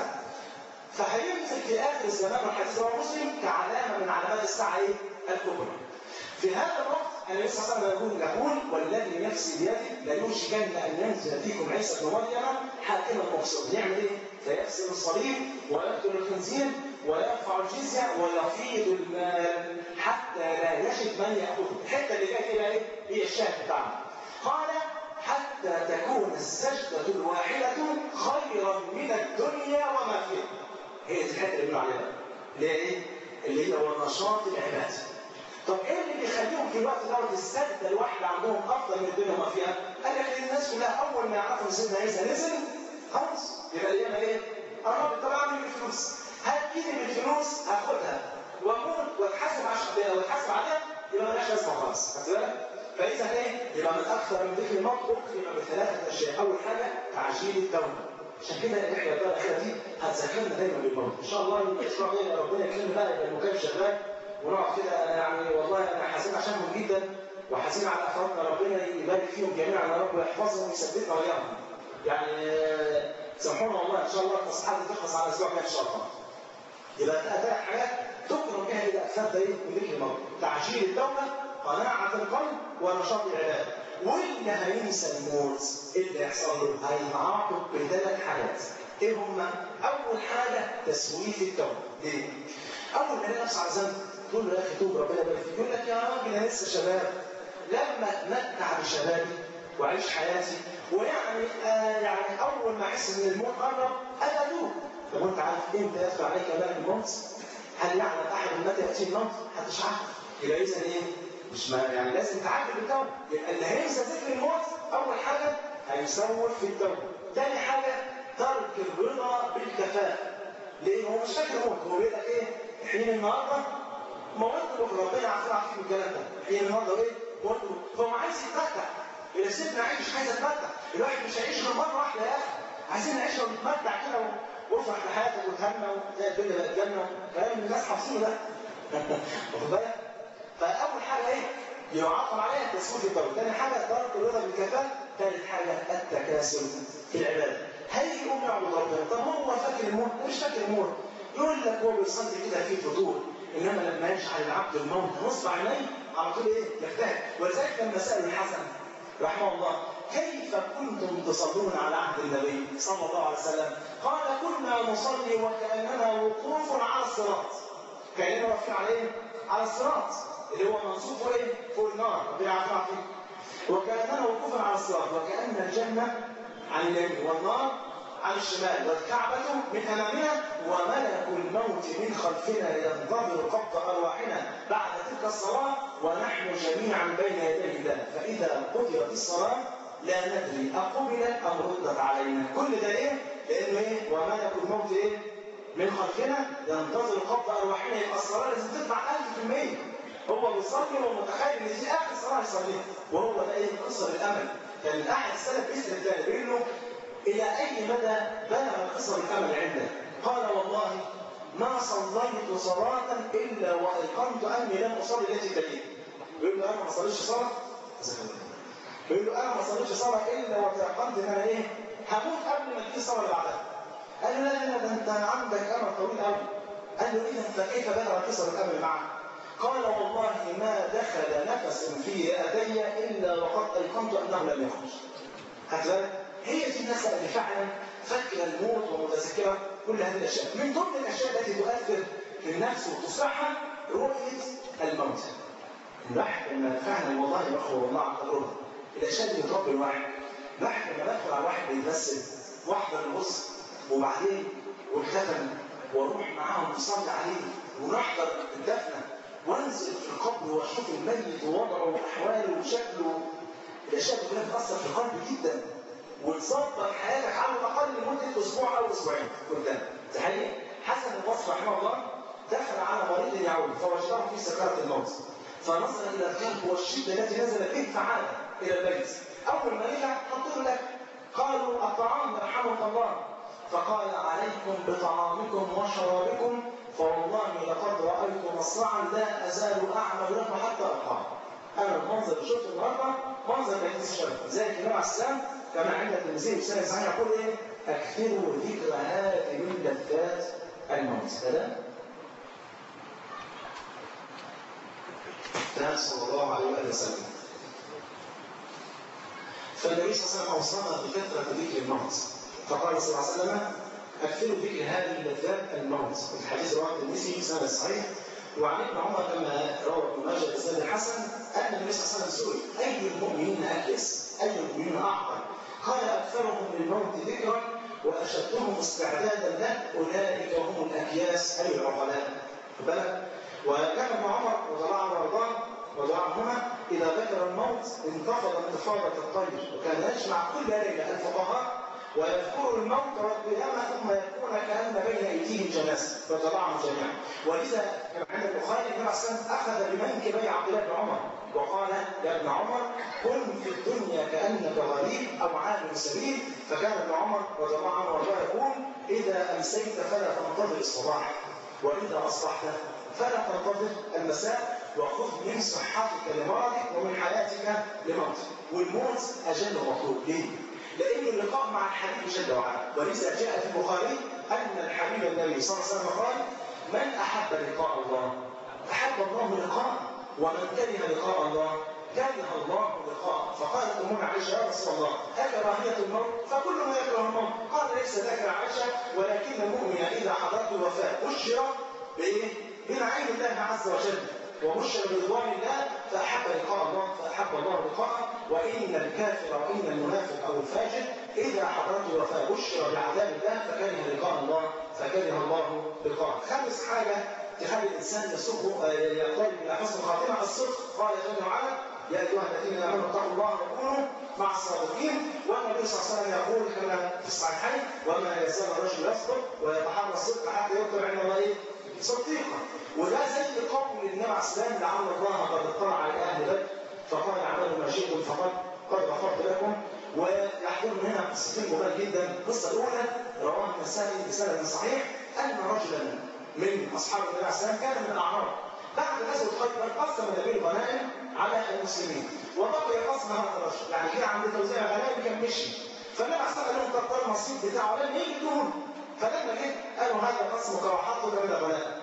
فهينزل في اخر الزمان والحديث رواه مسلم كعلامه من علامات الساعه ايه؟ الكبرى. في هذا الوقت النبي صلى الله عليه وسلم يقول يقول والذي نفسي بيده ليوشكن ان ينزل فيكم عيسى ابن مريم حاكما مقصود يعمل ايه؟ فيكسر الصليب ويقتل الخنزير ويرفع الجزيه ويفيض المال حتى لا يجد من ياخذه الحته اللي جايه كده ايه؟ هي الشاهد بتاعنا قال حتى تكون السجده الواحده خيرا من الدنيا وما فيها هي دي الحته اللي بنقول عليها اللي هي ايه؟ اللي هي ونشاط العباده طب ايه اللي بيخليهم في الوقت دوت السجده الواحده عندهم افضل من الدنيا وما فيها؟ قال لك الناس كلها اول ما يعرفوا ان سيدنا عيسى نزل خلاص يبقى اللي يعمل ايه؟ انا طب اعمل ايه بالفلوس؟ هتجيلي بالفلوس هاخدها واموت واتحاسب عشان واتحاسب عليها يبقى مالهاش لازمه خالص خدت بالك؟ فاذا ايه؟ يبقى من اكثر من ذكر الموت اكثر بثلاثه اشياء، اول حاجه تعجيل التوبه. عشان كده الرحله بقى الاخيره دي هتذكرنا دايما بالموت، ان شاء الله الاسبوع الجاي ربنا يكرمنا بقى يبقى المكان شغال ونقعد كده انا يعني والله انا حزين عشانهم جدا وحزين على اخواتنا ربنا يبارك فيهم جميعا يا رب ويحفظهم ويثبتنا وياهم. يعني آه، سامحونا والله ان شاء الله التصحيحات دي تخلص على اسبوع كده ان شاء الله يبقى ثلاث حاجات تقرب بها الى اكثر دليل من ذكر الموت تعجيل التوبه قناعه القلب ونشاط العباده واللي هينسى الموت ايه اللي هيحصل له؟ هيتعاقب بثلاث حاجات ايه هما؟ اول حاجه تسويف التوبه ليه؟ اول ما يلاقي نفسه على ذنب تقول له يا اخي توب ربنا يبارك فيك يقول لك يا راجل انا لسه شباب لما اتمتع بشبابي واعيش حياتي ويعني آه يعني اول ما احس ان الموت قرب انا اتوب طب وانت عارف امتى يدخل عليك امام الموت؟ هل يعلم احد متى ياتيه الموت؟ محدش عارف يبقى اذا ايه؟ مش ما يعني لازم تعجل بالتوبه يبقى اللي هينسى ذكر الموت اول حاجه هيسوف في التوبه ثاني حاجه ترك الرضا بالكفاءه لان هو مش فاكر موت هو بيقول لك ايه؟ حين النهارده موت بكره ربنا عارفين عارفين الكلام ده حين النهارده ايه؟ موت بكرة. فهو عايز يتمتع إذا سيبنا عايش عايز اتمتع الواحد مش هيعيش غير مره واحده يا اخي عايزين نعيش ونتمتع كده و- وافرح بحياتك وتهنى وتلاقي الدنيا بقت جنه كلام الناس حافظينه ده واخد بالك؟ فاول حاجه ايه؟ يعاقب عليها تسويف الدولة ثاني حاجه ترك الرضا بالكفاءه ثالث حاجه التكاسل في العباده هيجي يقوم يعبد ربنا طب هو فاكر الموت مش فاكر الموت يقول لك هو بيصلي كده في فطور انما لما يجعل العبد الموت نصب عينيه على طول ايه؟ يجتهد ولذلك لما سال الحسن رحمه الله كيف كنتم تصلون على عهد النبي صلى الله عليه وسلم قال كنا نصلي وكاننا وقوف على الصراط كاننا واقفين على ايه على الصراط اللي هو منصوب فوق ايه فوق النار ربنا يعافينا ويعافيك وكاننا وقوفا على الصراط وكان الجنه عن اليمين والنار عن الشمال والكعبة من أمامنا وملك الموت من خلفنا ينتظر قبض أرواحنا بعد تلك الصلاة ونحن جميعا بين يدي الله فإذا قضيت الصلاة لا ندري أقبلت أم ردت علينا كل ده إيه؟ لأنه إيه؟ وملك الموت إيه؟ من خلفنا ينتظر قبض أرواحنا يبقى الصلاة لازم تدفع 1000% هو بيصلي ومتخيل إن دي آخر صلاة يصليها وهو ده إيه؟ قصة الأمل كان أحد السلف بيسأل الثاني بيقول له إلى أي مدى بلغ قصر الأمل عنده؟ قال والله ما صليت صلاة إلا وأيقنت أني لم أصلي التي تليها. بيقول له أنا ما صليتش صلاة؟ بيقول له أنا ما صليتش صلاة إلا وتيقنت إن أنا إيه؟ هموت قبل ما تيجي الصلاة اللي بعدها. قال له لا لا لا ده أنت عندك أمل طويل قوي. قال له إذا فكيف بلغ قصر الأمل معك؟ قال والله ما دخل نفس في يدي إلا وقد أيقنت أنه لم يخرج. هتلاقي هي دي الناس اللي فعلا فاكره الموت ومتذكره كل هذه الاشياء من ضمن الاشياء التي تؤثر في النفس وتصحها رؤيه الموت الواحد لما فعلا والله بخبر الله عن تجربه الاشياء دي بتربي الواحد الواحد لما بدخل على واحد بيتمثل واحضر الغسل وبعدين والكفن واروح معاهم نصلي عليه ونحضر الدفنه وانزل في القبر واشوف الميت ووضعه واحواله وشكله الاشياء دي كلها بتاثر في القلب جدا وتظبط حياتك على الاقل لمده اسبوع او اسبوعين قدام تخيل حسن البصري رحمه الله دخل على مريض يعود فوجده في سكرات الموت فنظر الى الكلب والشده التي نزل به فعاد الى البيت اول ما رجع حطوا لك قالوا الطعام يرحمك الله فقال عليكم بطعامكم وشرابكم فوالله لقد رايت مصرعا لا ازال اعمل له حتى القاه انا المنظر اللي شفته النهارده منظر ما يجلس شبه زي النبي عليه السلام كما عند الترمذي في سنه صحيح يقول ايه؟ اكثروا ذكر هذه من لذات الموت كذا ده صلى الله عليه واله وسلم فالنبي صلى الله عليه وسلم اوصانا بكثره ذكر الموت فقال صلى الله عليه وسلم اكثروا ذكر هذه اللذات الموت في الحديث رواه الترمذي في سنه صحيح وعن ابن عمر كما روى ابن ماجه بسند الحسن ان النبي صلى الله عليه وسلم سئل اي المؤمنين اكيس؟ اي المؤمنين اعقل؟ قال اكثرهم للموت ذكرا واشدهم استعدادا له اولئك هم الاكياس اي العقلاء. بالك؟ وكان ابن عمر رضي الله عنه وارضاه رضي الله عنهما اذا ذكر الموت انتفض انتفاضه الطير وكان يجمع كل ليله الفقهاء ويذكر الموت والقيامة ثم يكون كأن بين أيديهم جنازة فتضعهم جميعا ولذا كما عند البخاري النبي عليه الصلاة أخذ بمنكبي عبد الله بن عمر وقال يا ابن عمر كن في الدنيا كأنك غريب أو عابر سبيل فكان ابن عمر رضي الله عنه وارضاه يقول إذا أمسيت فلا تنتظر الصباح وإذا أصبحت فلا تنتظر المساء وخذ من صحتك لمرضك ومن حياتك لموتك والموت أجل مطلوب ليه؟ لأن اللقاء مع الحبيب جل وعلا ولذا جاء في البخاري أن الحبيب النبي صلى الله عليه وسلم قال من أحب لقاء الله أحب الله لقاءه ومن كره لقاء الله كره الله لقاءه فقالت أمنا عائشة يا رسول الله أكراهية الموت فكلنا يكره الموت قال ليس ذاك يا عائشة ولكن المؤمن إذا حضرته الوفاة بشر بإيه؟ بنعيم الله عز وجل وبشر برضوان الله فأحب لقاء الله فأحب الله لقاءه وإن الكافر وإن المنافق أو الفاجر إذا حضرته الوفاة بشر بعذاب الله فكره لقاء الله فكره الله لقاءه خامس حاجة تخلي الإنسان يسوقه يقترب إلى حسن خاتمة الصدق قال جل وعلا يا أيها الذين آمنوا اتقوا الله وكونوا مع الصادقين والنبي صلى الله عليه وسلم يقول كما في الصحيحين وما يزال الرجل يصدق ويتحرى الصدق حتى يكتب عند الله إيه؟ صديقا وده زي قول النبي عليه السلام لعل الله قد اطلع على أهل بدر فقال اعملوا ما شئتم فقد قد غفرت لكم ويحضرنا هنا قصتين جمال جدا القصة الأولى رواه النسائي بسند صحيح أن رجلا من أصحاب النبي عليه السلام كان من الأعراب بعد غزوة خيبر قسم النبي الغنائم على المسلمين وبقي قسم هذا الرجل يعني كده عند توزيع الغنائم كان مشي فالنبي عليه السلام قال لهم طب النصيب بتاعه لم يجدون فلما جه قالوا هذا قسمك وحقك من الغنائم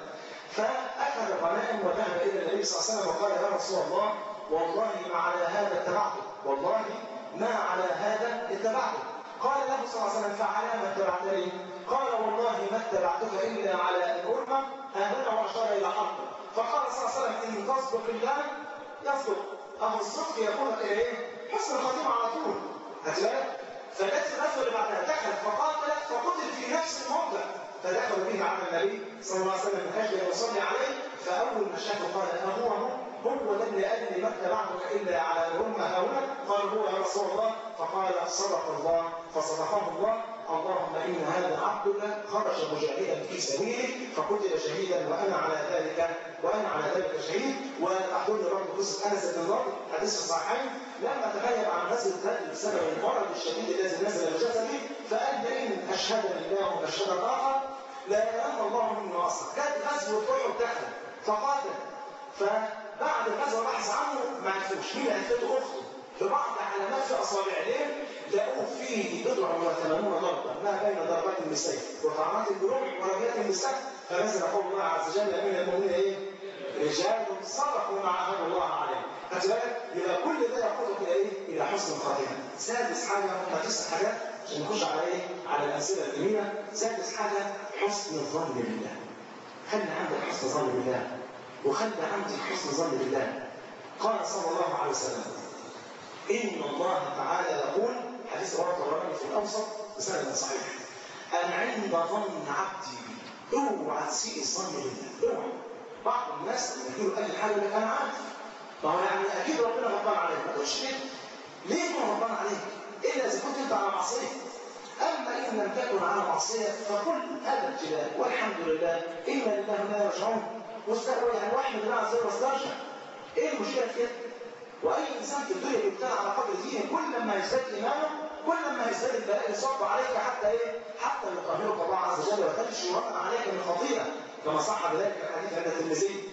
فأخذ الغنائم وذهب إلى النبي صلى الله عليه وسلم وقال يا رسول الله والله ما على هذا اتبعته والله ما على هذا اتبعته قال له صلى الله عليه وسلم فعلى ما اتبعتني قال والله ما اتبعتك إلا على أن أرمى هذا وأشار إلى حقه فقال صلى الله عليه وسلم إن تصدق الله يصدق أهو الصدق يقول لك إيه حسن الخاتمة على طول هتلاقي فجت الغزوة اللي بعدها دخل فقاتل فقتل في نفس الموضع فدخل به على النبي صلى الله عليه وسلم من اجل ان يصلي عليه فاول ما شافه قال اهو هو هو ده اللي قال لي ما اتبعتك الا على الامه هؤلاء قال هو يا رسول الله فقال صدق الله فصدقه الله اللهم ان هذا عبدك خرج مجاهدا في سبيلك فقتل شهيدا وانا على ذلك وانا على ذلك شهيد وتحضرني برضه قصه انس بن النضر حديث الصحيحين لما تغيب عن غزوه بدر بسبب المرض الشديد الذي نزل بجسده فقال لئن اشهد الله واشهد الاخر لا ينام الله منه اصلا كانت غزوه احد دخل فقاتل فبعد الغزوه بحث عنه ما عرفوش مين هفته اخته ببعض علامات في اصابعين لقوه فيه بضع وثمانون ضربه ما بين ضربات النساء وطعنات الجروح ورميات النساء فنزل قول الله عز وجل من المؤمنين ايه؟ رجال صدقوا ما عهد الله عليه خدت بالك؟ يبقى كل ده يقودك الى ايه؟ الى حسن الخاتمه. سادس حاجه هم تسع حاجات عشان نخش على ايه؟ على الامثله الجميله. سادس حاجه حسن الظن بالله. خلي عندك حسن ظن بالله وخلي عندك حسن ظن بالله. قال صلى الله عليه وسلم ان الله تعالى يقول حديث رواه الطبراني في الاوسط بسند صحيح انا عند ظن عبدي بي اوعى تسيء الظن بالله اوعى بعض الناس لما يقولوا اي حاجه يقول لك انا عارف ما هو يعني اكيد ربنا غضبان عليك ما تقولش كده ليه هو غضبان عليك الا اذا كنت انت على معصيه اما ان لم تكن على معصيه فقل هذا ابتلاء والحمد لله انا لله لا يرجعون واستغفر يعني واحد الله عز وجل واسترجع ايه المشكله في كده؟ واي انسان في الدنيا بيبتلى على قدر دينه كل ما يزداد ايمانه كل ما يزداد البلاء يصب عليك حتى ايه؟ حتى يقهرك الله عز وجل وتمشي وطن عليك من خطيئه كما صح بذلك الحديث عند الترمذي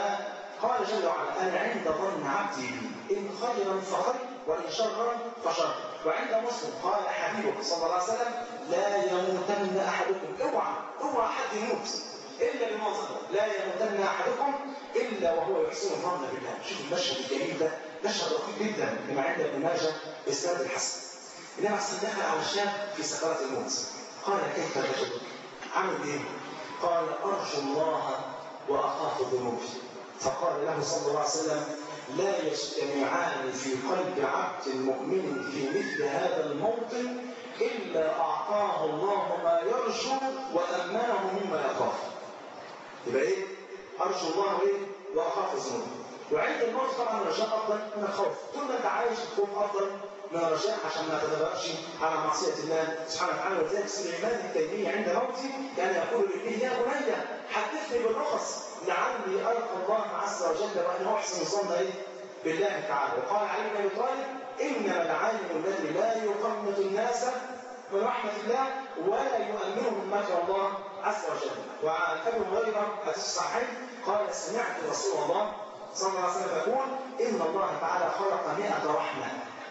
فقال جل وعلا انا عند ظن عبدي بي ان خيرا فخير وان شرا فشر وعند مسلم قال حبيبه صلى الله عليه وسلم لا يموتن احدكم اوعى اوعى حد يموت الا بموت لا يموتن احدكم الا وهو يحسن الظن بالله شوف المشهد الجميل ده مشهد رقيق جدا كما عند ابن ماجه باسناد الحسن النبي عليه الصلاه دخل على الشاب في سكرات الموت قال كيف الرجل عمل ايه؟ قال ارجو الله واخاف ذنوبي فقال له صلى الله عليه وسلم لا يجتمعان في قلب عبد مؤمن في مثل هذا الموطن الا اعطاه الله ما يرجو وامنه مما يخاف يبقى ايه ارجو الله ايه واخاف ذنوبي وعند الموت طبعا الرجاء افضل من الخوف طول ما انت عايش الخوف افضل من الرجاء عشان ما تتبقاش على معصيه الله سبحانه وتعالى ولذلك سيدنا العماد التيميه عند موته كان يقول لابنه يا بني حدثني بالرخص لعلي القى الله عز وجل وان احسن الظن ايه بالله تعالى وقال علي بن ابي طالب انما العالم الذي لا يقنط الناس من رحمه الله ولا يؤمنهم مكر الله عز وجل وعن ابي هريره حديث الصحيح قال سمعت رسول الله صلى الله عليه وسلم يقول ان الله تعالى خلق 100 رحمه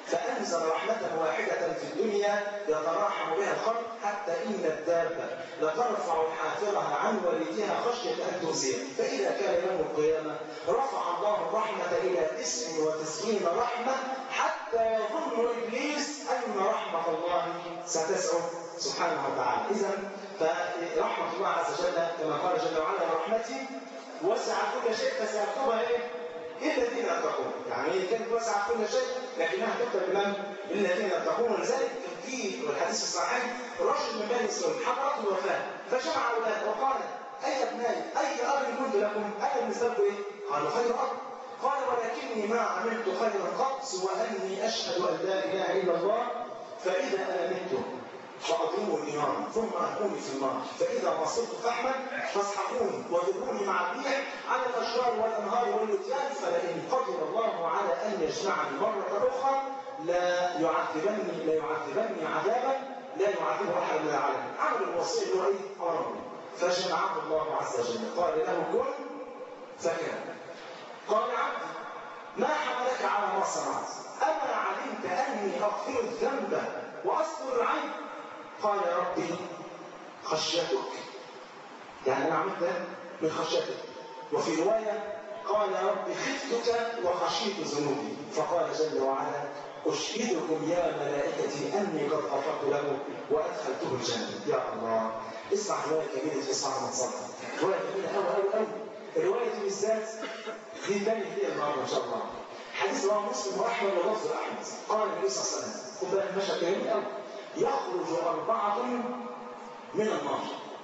فأنزل رحمة واحدة في الدنيا يتراحم بها الخلق حتى إن الدابة لترفع حافرها عن والدها خشية أن تؤذيه فإذا كان يوم القيامة رفع الله الرحمة إلى 99 رحمة حتى يظن إبليس أن رحمة الله ستسعه سبحانه وتعالى إذا فرحمة الله عز وجل كما قال جل وعلا رحمتي وسع كل شيء فسيكتبها إيه؟ إلا الذين يتقون يعني هي كانت وسعت كل شيء لكنها تكتب لمن؟ للذين يتقون ولذلك في والحديث الصحيح رجل من بني اسرائيل حضرته الوفاه فجمع اولاده وقال اي ابنائي اي اب كنت لكم انا بالنسبه لكم ايه؟ قالوا خير اب قال ولكني ما عملت خيرا قط سوى اني اشهد ان لا اله الا الله فاذا انا مت فأضربوا النار ثم ألقوني في النار فإذا ما صرت فحما فاسحقوني وذروني مع الريح على الأشجار والأنهار والوديان فلئن قدر الله على أن يجمعني مرة أخرى لا يعذبني لا يعذبني عذابا لا يعذبه أحد من العالم عمل الوصي اللي هو إيه؟ أمره فجمعه الله عز وجل قال له كن فكان قال عبدي ما حملك على ما صنعت أما علمت أني أغفر الذنب وأستر العيب قال يا ربي خشيتك يعني أنا عملت ده من خشيتك وفي رواية قال يا ربي خفتك وخشيت ذنوبي فقال جل وعلا أشهدكم يا ملائكتي أني قد غفرت له وأدخلته الجنة يا الله اسمع رواية جميلة في صحة متصدر رواية جميلة أوي أوي أوي الرواية دي بالذات دي تاني هي النهارده إن شاء الله حديث رواه مسلم واحمد ولفظ احمد قال النبي صلى الله عليه وسلم خد بالك المشهد جميل قوي يخرج اربعه من النار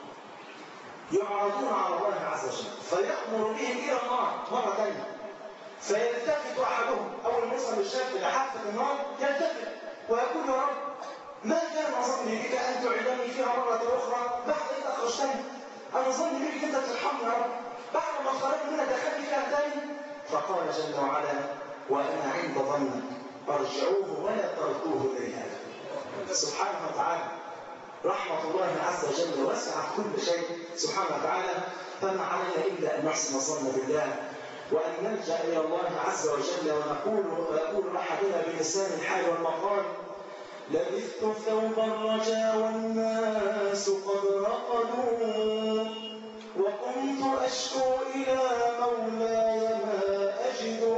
يعرضون على الله عز وجل فيأمر بهم الى النار مره ثانيه فيلتفت احدهم اول ما يوصل الشاب الى حافه النار يلتفت ويقول يا رب ما كان ظني بك ان تعيدني فيها مره اخرى بعد اذ اخرجتني انا ظني بك انت ترحمني يا رب بعد ما خرجت منها دخلت فيها ثاني فقال جل وعلا وانا عند ظنك ارجعوه ولا تردوه اليها سبحانه وتعالى رحمة الله عز وجل وسعت كل شيء سبحانه وتعالى فما علينا إلا أن نحسن الظن بالله وأن نلجأ إلى الله عز وجل ونقول ويقول أحدنا بلسان الحال والمقال لبثت ثوب الرجا والناس قد رقدوا وكنت أشكو إلى مولاي ما أجد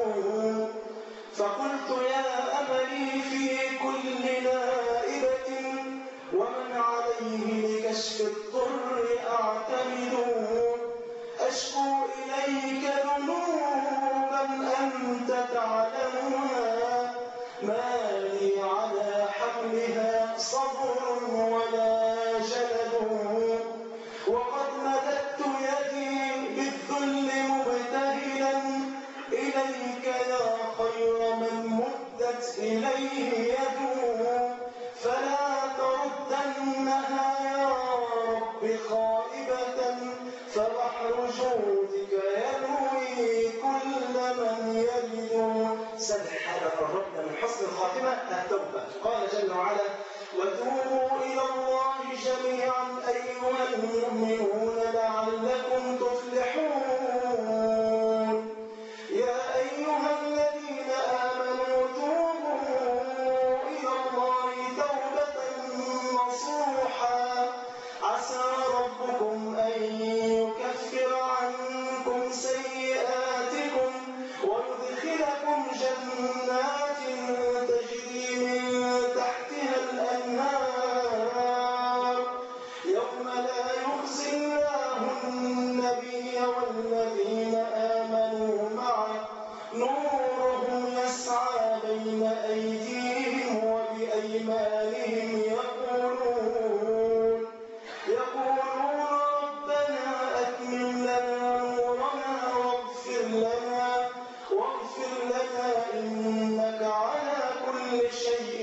فقلت يا أملي في كل نائبة ومن عليه لكشف الضر أعتمد أشكو إليك ذنوبا أنت تعلمها ما لي على حملها صبر ولا جلد وقد مددت يدي بالذل مبتهلا إليك يا خير من مدت إليه يده فلا تردنها يا رب خائبة فبحر جودك يروي كل من يلد سبح هذا قربنا من حسن الخاتمة التوبة قال جل وعلا وتوبوا إلى الله جميعا أيها المؤمنون لعلكم تفلحون يا أيها الذين آمنوا توبوا إلى الله توبة نصوحا عسى ربكم أن يكفر عنكم سيئاتكم ويدخلكم جنات تجري من تحتها الأنهار يوم لا يخزي الله النبي والذين آمنوا معه نورهم يسعى بين أيديهم وبأيمانهم يقولون يقولون ربنا أتمم لنا نورنا واغفر لنا واغفر لنا إنك على كل شيء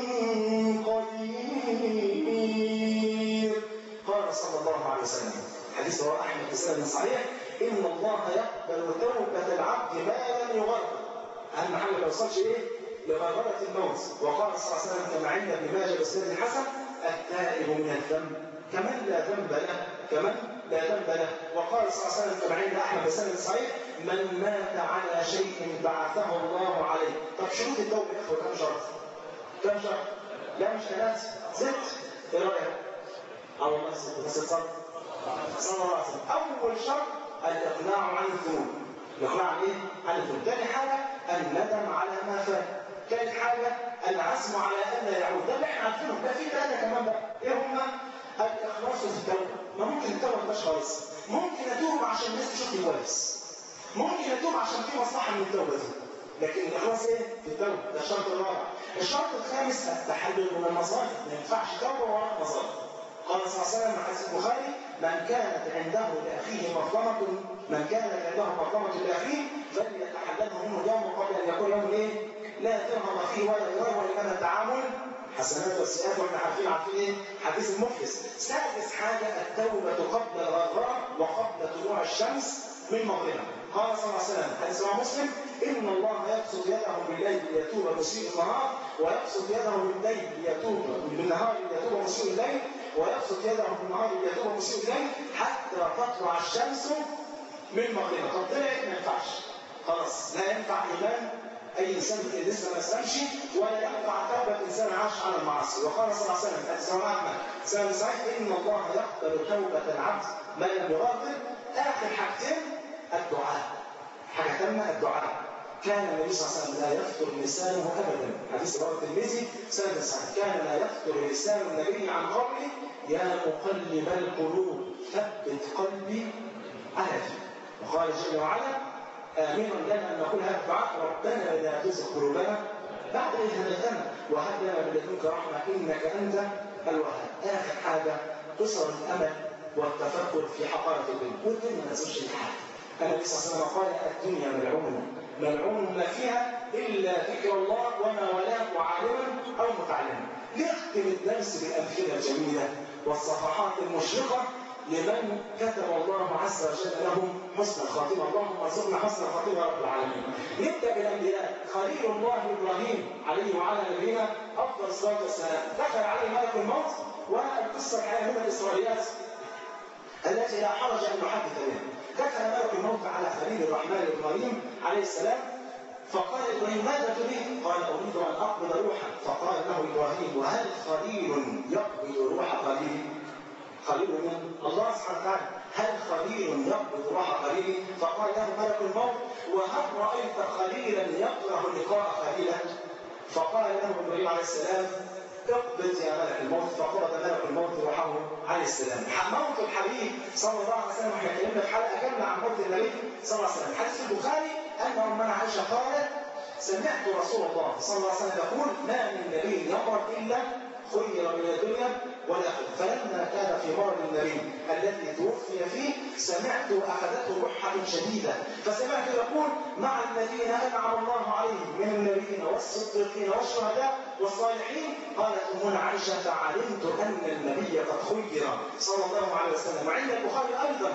قدير قال صلى الله عليه وسلم حديث رواه أحمد في سنة صحيح إن الله يقبل توبة العبد ما لم يغرق أهم حاجة ما يوصلش إيه؟ لغرغرة الموت وقال صلى الله عليه وسلم كما عند ابن ماجه بإسناد الحسن التائب من الذنب كمن لا ذنب له كمن لا ذنب له وقال صلى الله عليه وسلم كما عند أحمد بإسناد صحيح من مات على شيء بعثه الله عليه طب شروط التوبة يا إخوة كم شرط؟ كم شهر؟ لا مش ثلاثة ست ايه رأيك؟ اه والله ست بس اتصل صلى الله عليه وسلم أول شرط الإقلاع عن الذنوب الإقلاع عن إيه؟ عن الذنوب ثاني حاجة الندم على ما فات ثالث حاجة العزم على أن لا يعود ده اللي احنا عارفينه ده في ثلاثة كمان بقى إيه هما؟ الإخلاص في التوبة ما ممكن التوبة ما تبقاش خالص ممكن أتوب عشان الناس تشوفني كويس ممكن أتوب عشان في مصلحة من التوبة دي لكن الإخلاص إيه؟ في التوبة ده الشرط الرابع الشرط الخامس التحلل من المصائب ما ينفعش توبة وراء مصائب قال صلى الله عليه وسلم حديث البخاري من كانت عنده لاخيه مظلمه من كانت عنده مظلمه لاخيه فليتحللها منه يوم قبل ان يكون يوم ايه؟ لا درهم فيه ولا دراهم وانما التعامل حسنات والسيئات واحنا عارفين عارفين ايه؟ حديث المفلس. سادس حاجه التوبه قبل الغراء وقبل طلوع الشمس من مغربها. قال صلى الله عليه وسلم حديث رواه مسلم ان الله يبسط يده بالليل ليتوب مسيء النهار ويبسط يده بالليل ليتوب بالنهار ليتوب مسيء الليل ويبسط يده بالنهار ليتوب مسيء الليل حتى تطلع الشمس من مغربها طب طلعت ما ينفعش خلاص لا ينفع ايمان اي انسان لسه ما اسلمش ولا ينفع توبه انسان عاش على المعاصي وقال صلى الله عليه وسلم حديث رواه احمد سنه صحيح ان الله يقبل توبه العبد ما لم يغادر اخر حاجتين الدعاء حاجه ثانيه الدعاء كان النبي صلى الله عليه وسلم لا يفطر لسانه ابدا حديث رواه الترمذي سند صحيح كان لا يفطر لسان النبي عن قوله يا مقلب القلوب ثبت قلبي على دينك وقال جل وعلا امين لنا ان نقول هذا الدعاء ربنا لا تزغ قلوبنا بعد اذ هديتنا وهب لنا من لدنك رحمه انك انت الوهاب اخر حاجه قصر الامل والتفكر في حقائق الدنيا والدنيا ما تزورش الحال النبي صلى الله عليه وسلم قال الدنيا ملعونه ملعون ما فيها الا ذكر الله وما ولاه عالما او متعلما نختم الدرس بالامثله الجميله والصفحات المشرقه لمن كتب الله عز وجل لهم حسن الخاتمه اللهم ارزقنا حسن الخاتمه يا رب العالمين نبدا بالانبياء خليل الله ابراهيم عليه وعلى نبينا افضل الصلاه والسلام دخل عليه ملك الموت والقصه الحقيقيه من الاسرائيليات التي لا حرج ان نحدث بها دخل ملك الموت على خليل الرحمن ابراهيم عليه السلام فقال ابراهيم ماذا تريد؟ قال اريد ان اقبض روحا فقال له ابراهيم وهل خليل يقبض روح خليل؟ خليل من الله سبحانه وتعالى هل خليل يقبض روح خليل؟ فقال له ملك الموت وهل رايت خليلا يكره لقاء خليله؟ فقال له ابراهيم عليه السلام اقبض يا ملك الموت فقبض ملك الموت روحه عليه السلام موت الحبيب صلى الله عليه وسلم احنا اتكلمنا في حلقه كامله عن موت النبي صلى الله عليه وسلم حديث البخاري ان امنا عائشه قالت سمعت رسول الله صلى الله عليه وسلم يقول ما من نبي يمرض الا خير من الدنيا والاخره فلما كان في مرض النبي الذي توفي فيه سمعت اخذته رحه شديده فسمعت يقول مع الذين انعم الله عليهم من النبيين والصديقين والشهداء والصالحين قالت امنا عائشه فعلمت ان النبي قد خير صلى الله عليه وسلم وعند البخاري ايضا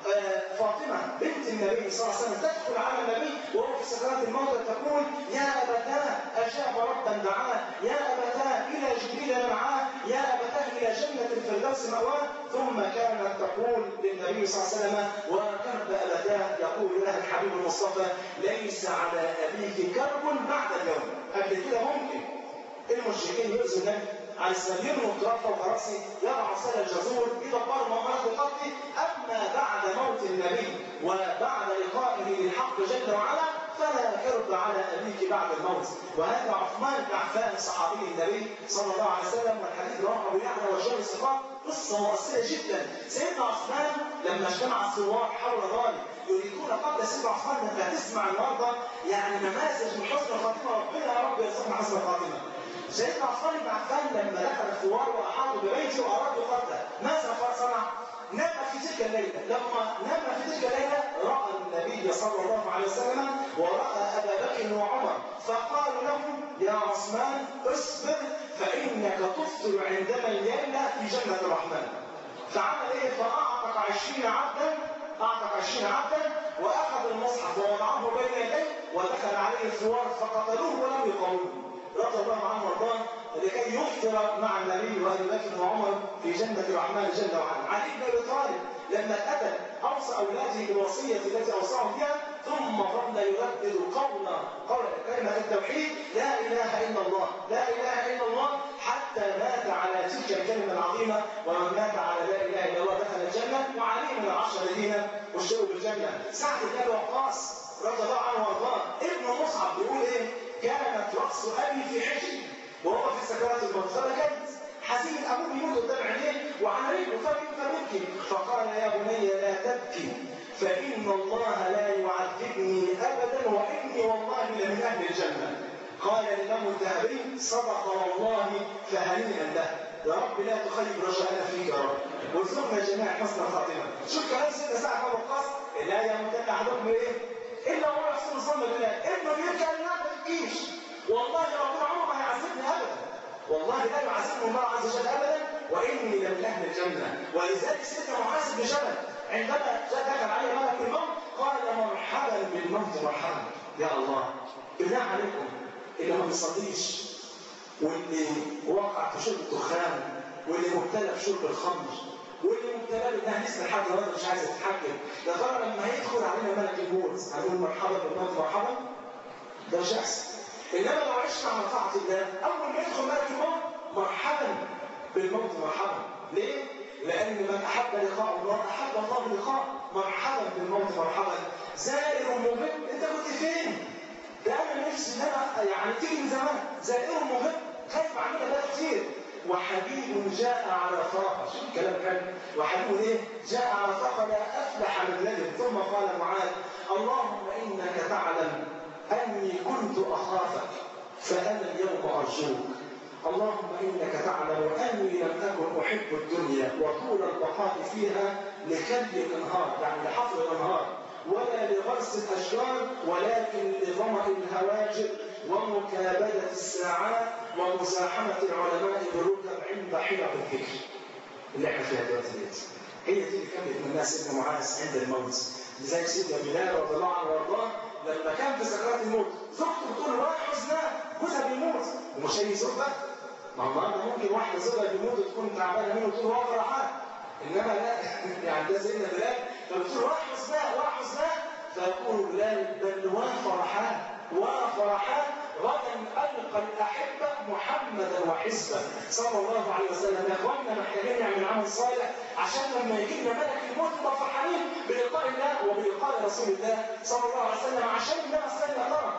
فاطمة بنت النبي صلى الله عليه وسلم تدخل على النبي وهو في سكرات الموت تقول يا أبتاه أجاب ربا دعاه يا أبتاه إلى جبريل معاه يا أبتاه إلى جنة الفردوس مأواه ثم كانت تقول للنبي صلى الله عليه وسلم وكرب أبتاه يقول لها الحبيب المصطفى ليس على أبيك كرب بعد اليوم قبل كده ممكن المشركين يؤذوا النبي على السلام يرموا التراب فوق راسي يضع صلى الجزور يدبر مؤامرات القتل اما بعد موت النبي وبعد لقائه للحق جل وعلا فلا كرب على ابيك بعد الموت وهذا عثمان بن عفان صحابي النبي صلى الله عليه وسلم والحديث رواه ابو يعلى وجابر الصفات قصه مؤثره جدا سيدنا عثمان لما اجتمع الثوار حول ظالم يريدون قتل سيدنا عثمان انت هتسمع النهارده يعني نماذج من حسن الخاتمه ربنا يا رب يرزقنا حسن الخاتمه سيدنا عثمان بن عفان لما دخل الثوار واحاطوا ببيته وارادوا قتله ماذا صنع؟ نام في تلك الليله لما نام في تلك الليله راى النبي صلى الله عليه وسلم وراى ابا بكر وعمر فقالوا لهم يا عثمان اصبر فانك تفطر عندما الليله في جنه الرحمن فعمل ايه؟ فاعتق عشرين عبدا اعتق عشرين عبدا واخذ المصحف ووضعه بين يديه ودخل عليه الثوار فقتلوه ولم يقاوموه رضي الله عنه وارضاه لكي يفطر مع النبي وابي بكر وعمر في جنه الرحمن جل وعلا. علي بن ابي طالب لما اتقتل اوصى اولاده بالوصيه التي اوصاهم بها ثم ظل يردد قول قول كلمه التوحيد لا اله الا الله لا اله الا الله حتى مات على تلك الكلمه العظيمه ومن مات على لا اله الا الله دخل الجنه وعليه من العشر الذين بشروا بالجنه سعد بن ابي وقاص رضي الله عنه وارضاه ابن مصعب بيقول ايه؟ كانت راس ابي في حجري وهو في سكرات الموت فبكيت حزين ابوه بيموت قدام عينيه وعلى رجله فبكي فقال يا بني لا تبكي فان الله لا يعذبني ابدا واني والله لمن اهل الجنه قال الامام الذهبي صدق والله فهنيئا له يا رب لا تخيب رجاءنا فيك يا رب وارزقنا جميعا حسن الخاتمه شوف كلام سيدنا سعد بن وقاص لا يمتن احدكم ايه الا وهو يحسن الظن بالله ابنه بيبكي قال لا ما تبكيش والله ربنا عمره ما هيعذبني ابدا والله لا يعذبني الله عز وجل ابدا واني لمن اهل الجنه ولذلك سيدنا معاذ بن جبل عندما جاء دخل عليه ملك الموت قال مرحبا بالموت مرحبا يا الله بالله عليكم اللي ما بيصليش واللي وقع في شرب الدخان واللي مبتلى في شرب الخمر واللي مبتلى بانها لسه لحد النهارده مش عايزه تتحكم يا ترى لما هيدخل علينا ملك الموت هنقول مرحبا بالموت مرحبا ده مش احسن انما لو عشنا على طاعه الله اول ما يدخل ملك الموت مرحبا بالموت مرحبا ليه؟ لان من احب لقاء الله احب الله لقاء مرحبا بالموت مرحبا زائر مهم انت كنت فين؟ ده انا نفسي ان انا يعني تيجي من زمان زائر مهم خايف عننا بقى كتير وحبيب جاء على طاقه شوف الكلام كان وحبيب ايه؟ جاء على طاقه لا افلح من ندم ثم قال معاذ اللهم انك تعلم اني كنت اخافك فانا اليوم ارجوك اللهم انك تعلم اني لم اكن احب الدنيا وطول البقاء فيها لكلب الانهار يعني لحفر الانهار ولا لغرس الاشجار ولكن لظمأ الهواجر ومكابدة الساعات ومزاحمة العلماء بالركب عند حلق الذكر. اللي احنا فيها دلوقتي ديت. هي دي اللي كان بيتمناها سيدنا معاذ عند الموت. لذلك سيدنا بلال رضي الله عنه وارضاه لما كان في سكرات الموت زوجته بتقول له رايح حزناه جوزها بيموت ومش هي زوجها ما هو النهارده ممكن واحده زوجها بيموت وتكون تعبانه منه وتقول هو فرحان انما لا يعني ده سيدنا بلال فبتقول راح حزناه راح حزناه فيقول بلال بل وفرحان وفرحان غدا القى الاحبه محمدا وحزبه صلى الله عليه وسلم يا اخواننا محتاجين نعمل عمل صالح عشان لما يجي لنا ملك الموت نبقى فرحانين بلقاء الله وبلقاء رسول الله صلى الله عليه وسلم عشان النبي صلى الله عليه وسلم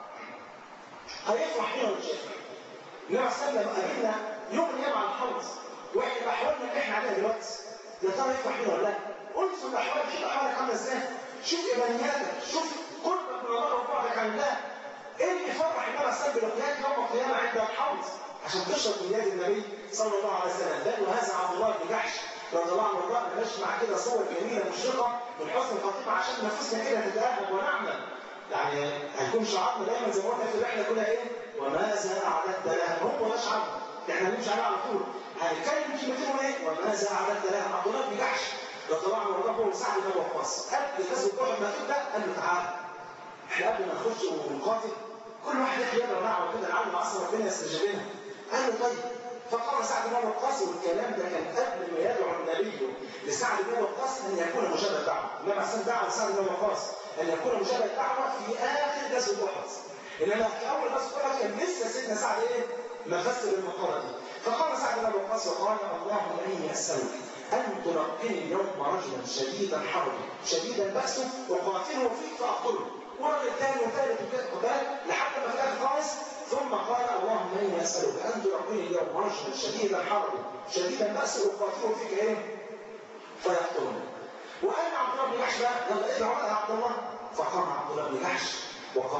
هيفرح بينا ولا مش هيفرح؟ النبي صلى الله عليه وسلم قابلنا يوم الايام على الحوض واحنا باحوالنا اللي احنا عليها دلوقتي يا ترى يفرح بينا ولا لا؟ انظر الاحوال شوف احوالك عامله ازاي؟ شوف ايمانياتك شوف قربك من الله وبعدك عن الله ايه اللي يفرح النبي صلى الله عليه وسلم بلقياك يوم القيامه عند الحوض عشان تشرب من يد النبي صلى الله عليه وسلم بل وهذا عبد الله بن جحش رضي الله عنه وارضاه ماشي مع كده صور جميله مشرقه من حسن الخطيبه عشان نفوسنا كده تتاهب ونعمل يعني هيكون شعارنا دايما زي ما قلنا في الرحله كلها ايه؟ وماذا اعددت لها؟ هو ده شعارنا احنا هنمشي عليه على طول هنتكلم كلمتين ايه؟ وماذا اعددت لها؟ عبد الله بن جحش رضي الله عنه وارضاه هو سعد بن وقاص قبل غزوه احد ما تبدا قال له تعالى احنا قبل ما نخش ونقاتل كل واحد يحكي يده دعوه كده لعل عصر ربنا يستجيب لنا قال له طيب فقال سعد بن وقاص والكلام ده كان قبل ما يدعو النبي لسعد بن وقاص ان يكون مجرد دعوه النبي عليه دعا لسعد بن وقاص ان يكون مجرد دعوه في اخر غزوه احد انما في اول غزوه احد كان لسه سيدنا سعد ايه مفسر المقاله دي فقال سعد بن وقاص وقال اللهم اني اسالك ان تلقني اليوم رجلا شديدا حربا شديدا باسه اقاتله فيك فاقتله ورجل ثاني وثالث وثالث لحد ما في الاخر خالص ثم قال اللهم اني اسالك ان تلقني اليوم رجلا شديدا حربا شديدا باسه اقاتله فيك ايه فيقتلني وأين عبد الله بن جحش بقى؟ يلا ادعوا يا عبد الله فقام عبد الله بن جحش وقال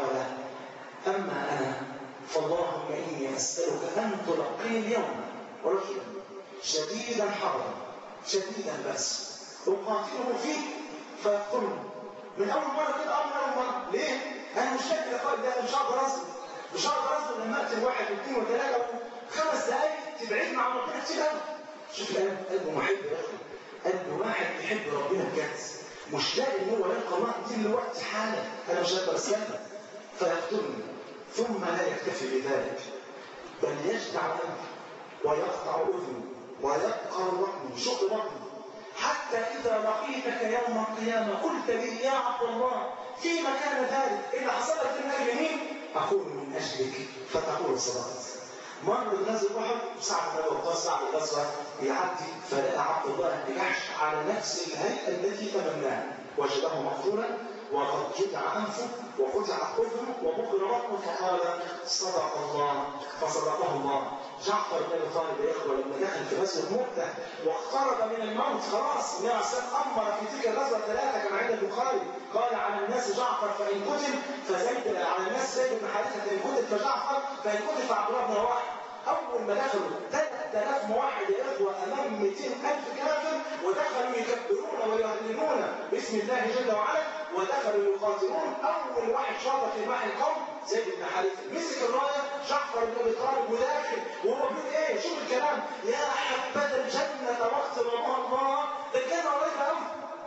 أما أنا فاللهم إني أسألك أن تلقيني اليوم رجلا شديدا حرا شديدا بأس أقاتله فيك فيقتلني من أول مرة كده أول مرة مرة ليه؟ أنا مش فاكر لقاء ده مش هقدر أصبر مش هقدر أصبر لما أقتل واحد واثنين وثلاثة خمس دقايق تبعدنا عن ربنا كتير قوي شوف القلب قلبه محب يا أخي قلب واحد بيحب ربنا بجد مش لاقي ان هو يلقى الله دي دلوقتي حالا انا مش هقدر استنى فيقتلني ثم لا يكتفي بذلك بل يجدع انفي ويقطع اذني ويبقى بطني شق بطني حتى اذا فإذا لقيتك يوم القيامة قلت لي يا عبد الله فيما كان ذلك إذا حصل لك من أجل مين؟ أقول من أجلك فتقول صدقت مر غزوة أحد سعد بن وقاص سعد الغزوة يعدي فلقى عبد الله بن جحش على نفس الهيئة التي تمناها وجده مقتولا وقد جدع أنفه وقطع أذنه وبقر بطنه فقال صدق الله فصدقه الله جعفر بن ابي طالب يا اخوه لما دخل في غزوه مؤته واقترب من الموت خلاص النبي عليه الصلاه امر في تلك الغزوه ثلاثه كما عند البخاري قال على الناس جعفر فان قتل فزيد على الناس زيد بن حارثه فان قتل فجعفر فان قتل فعبد الله بن رواحه اول ما دخلوا 3000 موحد يا اخوه امام 200000 كافر ودخلوا يكبرون ويهللون باسم الله جل وعلا ودخلوا يقاتلون اول واحد شاط في معي القوم زيد بن حارثه مسك الرايه جعفر بن ابي طالب وداخل وهو بيقول ايه شوف الكلام يا حبذا الجنه وقت رضا الله ده الجنه قريبه قوي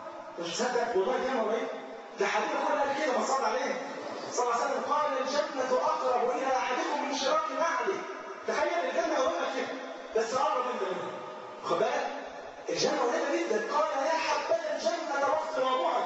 مش مصدق والله الجنه قريبه ده حبيبي كل قال كده ما صلى عليه صلى الله عليه وسلم قال الجنه اقرب الى احدكم من شراك نعله تخيل الجنه قريبه كده بس قرب انت منها خد بالك الجنه قريبه جدا قال يا حبذا الجنه وقت رضاها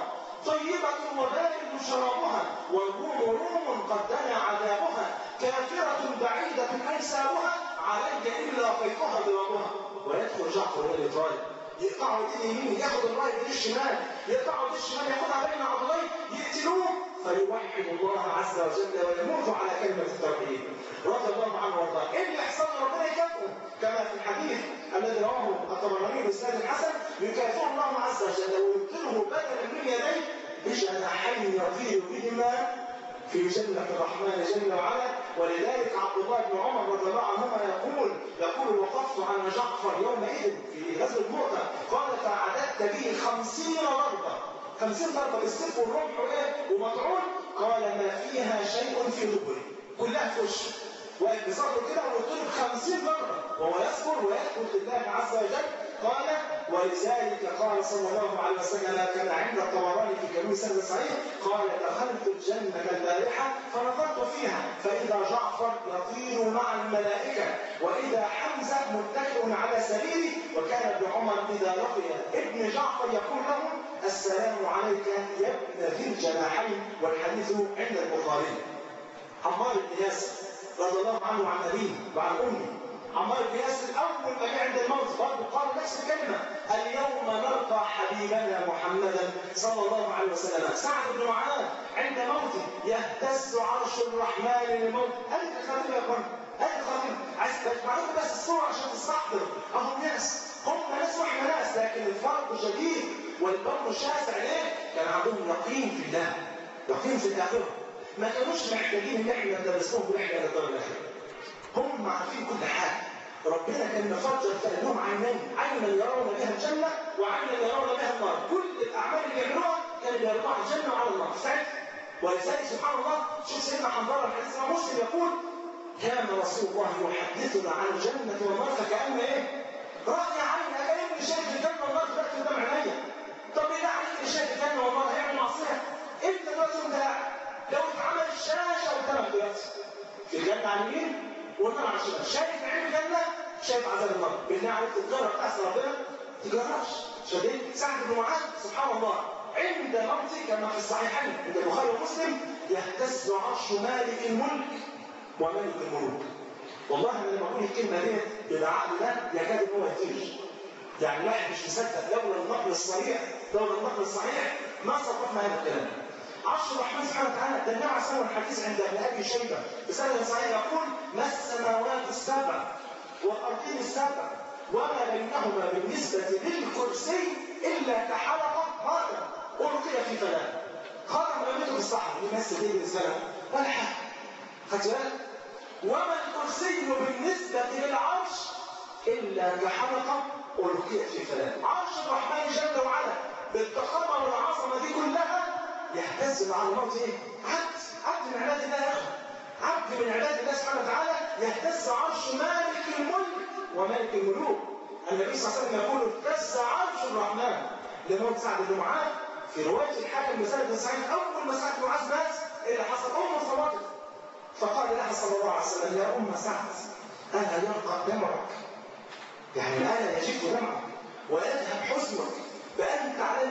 طيبة وبارد شرابها والروم روم قد دنا عذابها كافرة بعيدة أنسابها عليك إلا فيقها برابها ويدخل جعفر بن أبي طالب يقطعوا ايدين اليمين ياخد الراي بايد الشمال يقطعوا ايدين الشمال ياخدها بين عضلين يقتلوه فيوحد الله عز وجل ويموت على كلمة التوحيد رضي الله عنه وارضاه ايه اللي يحصل ربنا يكافئه كما في الحديث الذي رواه الطبراني باسناد الحسن يكافئه الله عز وجل ويبطله بدلا من يديه بجناحين يطير بهما في جنة الرحمن جل وعلا ولذلك عبد الله بن عمر رضي الله عنهما يقول يقول وقفت على جعفر يومئذ في غزوة المؤتة قال فعددت به خمسين ضربة خمسين ضربة بالسيف والرمح وايه ومطعون قال ما فيها شيء في دبري كلها في وشه واقف بصدره كده وقلت له 50 ضربة وهو يذكر ويذكر لله عز وجل قال ولذلك قال صلى الله عليه وسلم كان عند الطبراني في كلمه سند صحيح قال دخلت الجنة البارحة فنظرت فيها فإذا جعفر يطير مع الملائكة وإذا حمزة متكئ على سريره وكان ابن عمر إذا لقي ابن جعفر يقول له السلام عليك يا ابن ذي الجناحين والحديث عند البخاري عمار بن ياسر رضي الله عنه وعن أبيه وعن أمه عمار بن ياسر أول ما جاء عند الموت برضه قال نفس الكلمة اليوم نلقى حبيبنا محمدا صلى الله عليه وسلم سعد بن معاذ عند موته يهتز عرش الرحمن للموت أنت خاتم يا اخوان أنت خاتم عايز تجمعون بس الصورة عشان تستحضر أهم ناس هم ناس واحنا ناس لكن الفرق شديد والبطن شاسع ليه؟ كان عندهم يقين في الله يقين في الآخرة ما كانوش محتاجين ان احنا ندرسهم ورحله للدار الاخره. هم عارفين كل حاجه. ربنا كان مفجر في قلبهم عينين، عينا يرون بها الجنه وعينا يرون بها النار، كل الاعمال اللي بيعملوها كانوا بيرضوا على الجنه وعلى النار، ساعتها ولذلك سبحان الله شوف سيدنا حنظله الحديث مع مسلم يقول كان رسول الله يحدثنا عن الجنه والنار فكان ايه؟ راي عين اجايبني شايف الجنه والنار دلوقتي قدام عينيا. طب ايه عليك اللي شايف الجنه والنار هيعمل معصيه؟ انت دلوقتي وانت قاعد لو اتعمل الشاشة قدامك دلوقتي في الجنة على اليمين والنار على الشمال شايف عين الجنة شايف عذاب النار بالله عليك تتجرب تأثر ربنا تجربش شديد سعد بن معاذ سبحان الله عند موته كما في الصحيحين عند البخاري ومسلم يهتز عرش مالك الملك وملك الملوك والله انا لما اقول الكلمه ديت بالعقل ده يكاد ان هو يطير يعني الواحد مش مصدق لولا النقل الصريح لولا النقل الصحيح ما صدقنا هذا الكلام عرش الرحمن سبحانه وتعالى ده النبي عليه الحديث عند ابن ابي شيبه بسند صحيح يقول ما السماوات السبع والارضين السبع وما بينهما بالنسبه للكرسي الا كحلقه ماذا؟ القي في فلان خرج رميته في الصحراء يمثل ايه بالنسبه له؟ ولا حاجه خدت بالك؟ وما الكرسي بالنسبه للعرش الا كحلقه القي في فلان عرش الرحمن جل وعلا بالضخامه والعظمه دي كلها يهتز مع الموت ايه؟ عبد عبد من عباد الله يا اخي عبد من عباد الله سبحانه وتعالى يهتز عرش مالك الملك وملك الملوك النبي صلى الله عليه وسلم يقول اهتز عرش الرحمن لموت سعد بن معاذ في روايه الحاكم بسند صحيح اول ما سعد بن معاذ مات ايه اللي حصل؟ امه صوتت فقال لها صلى الله عليه وسلم يا ام سعد الا يرقى دمعك يعني الا يجف دمعك ويذهب حزنك فانت على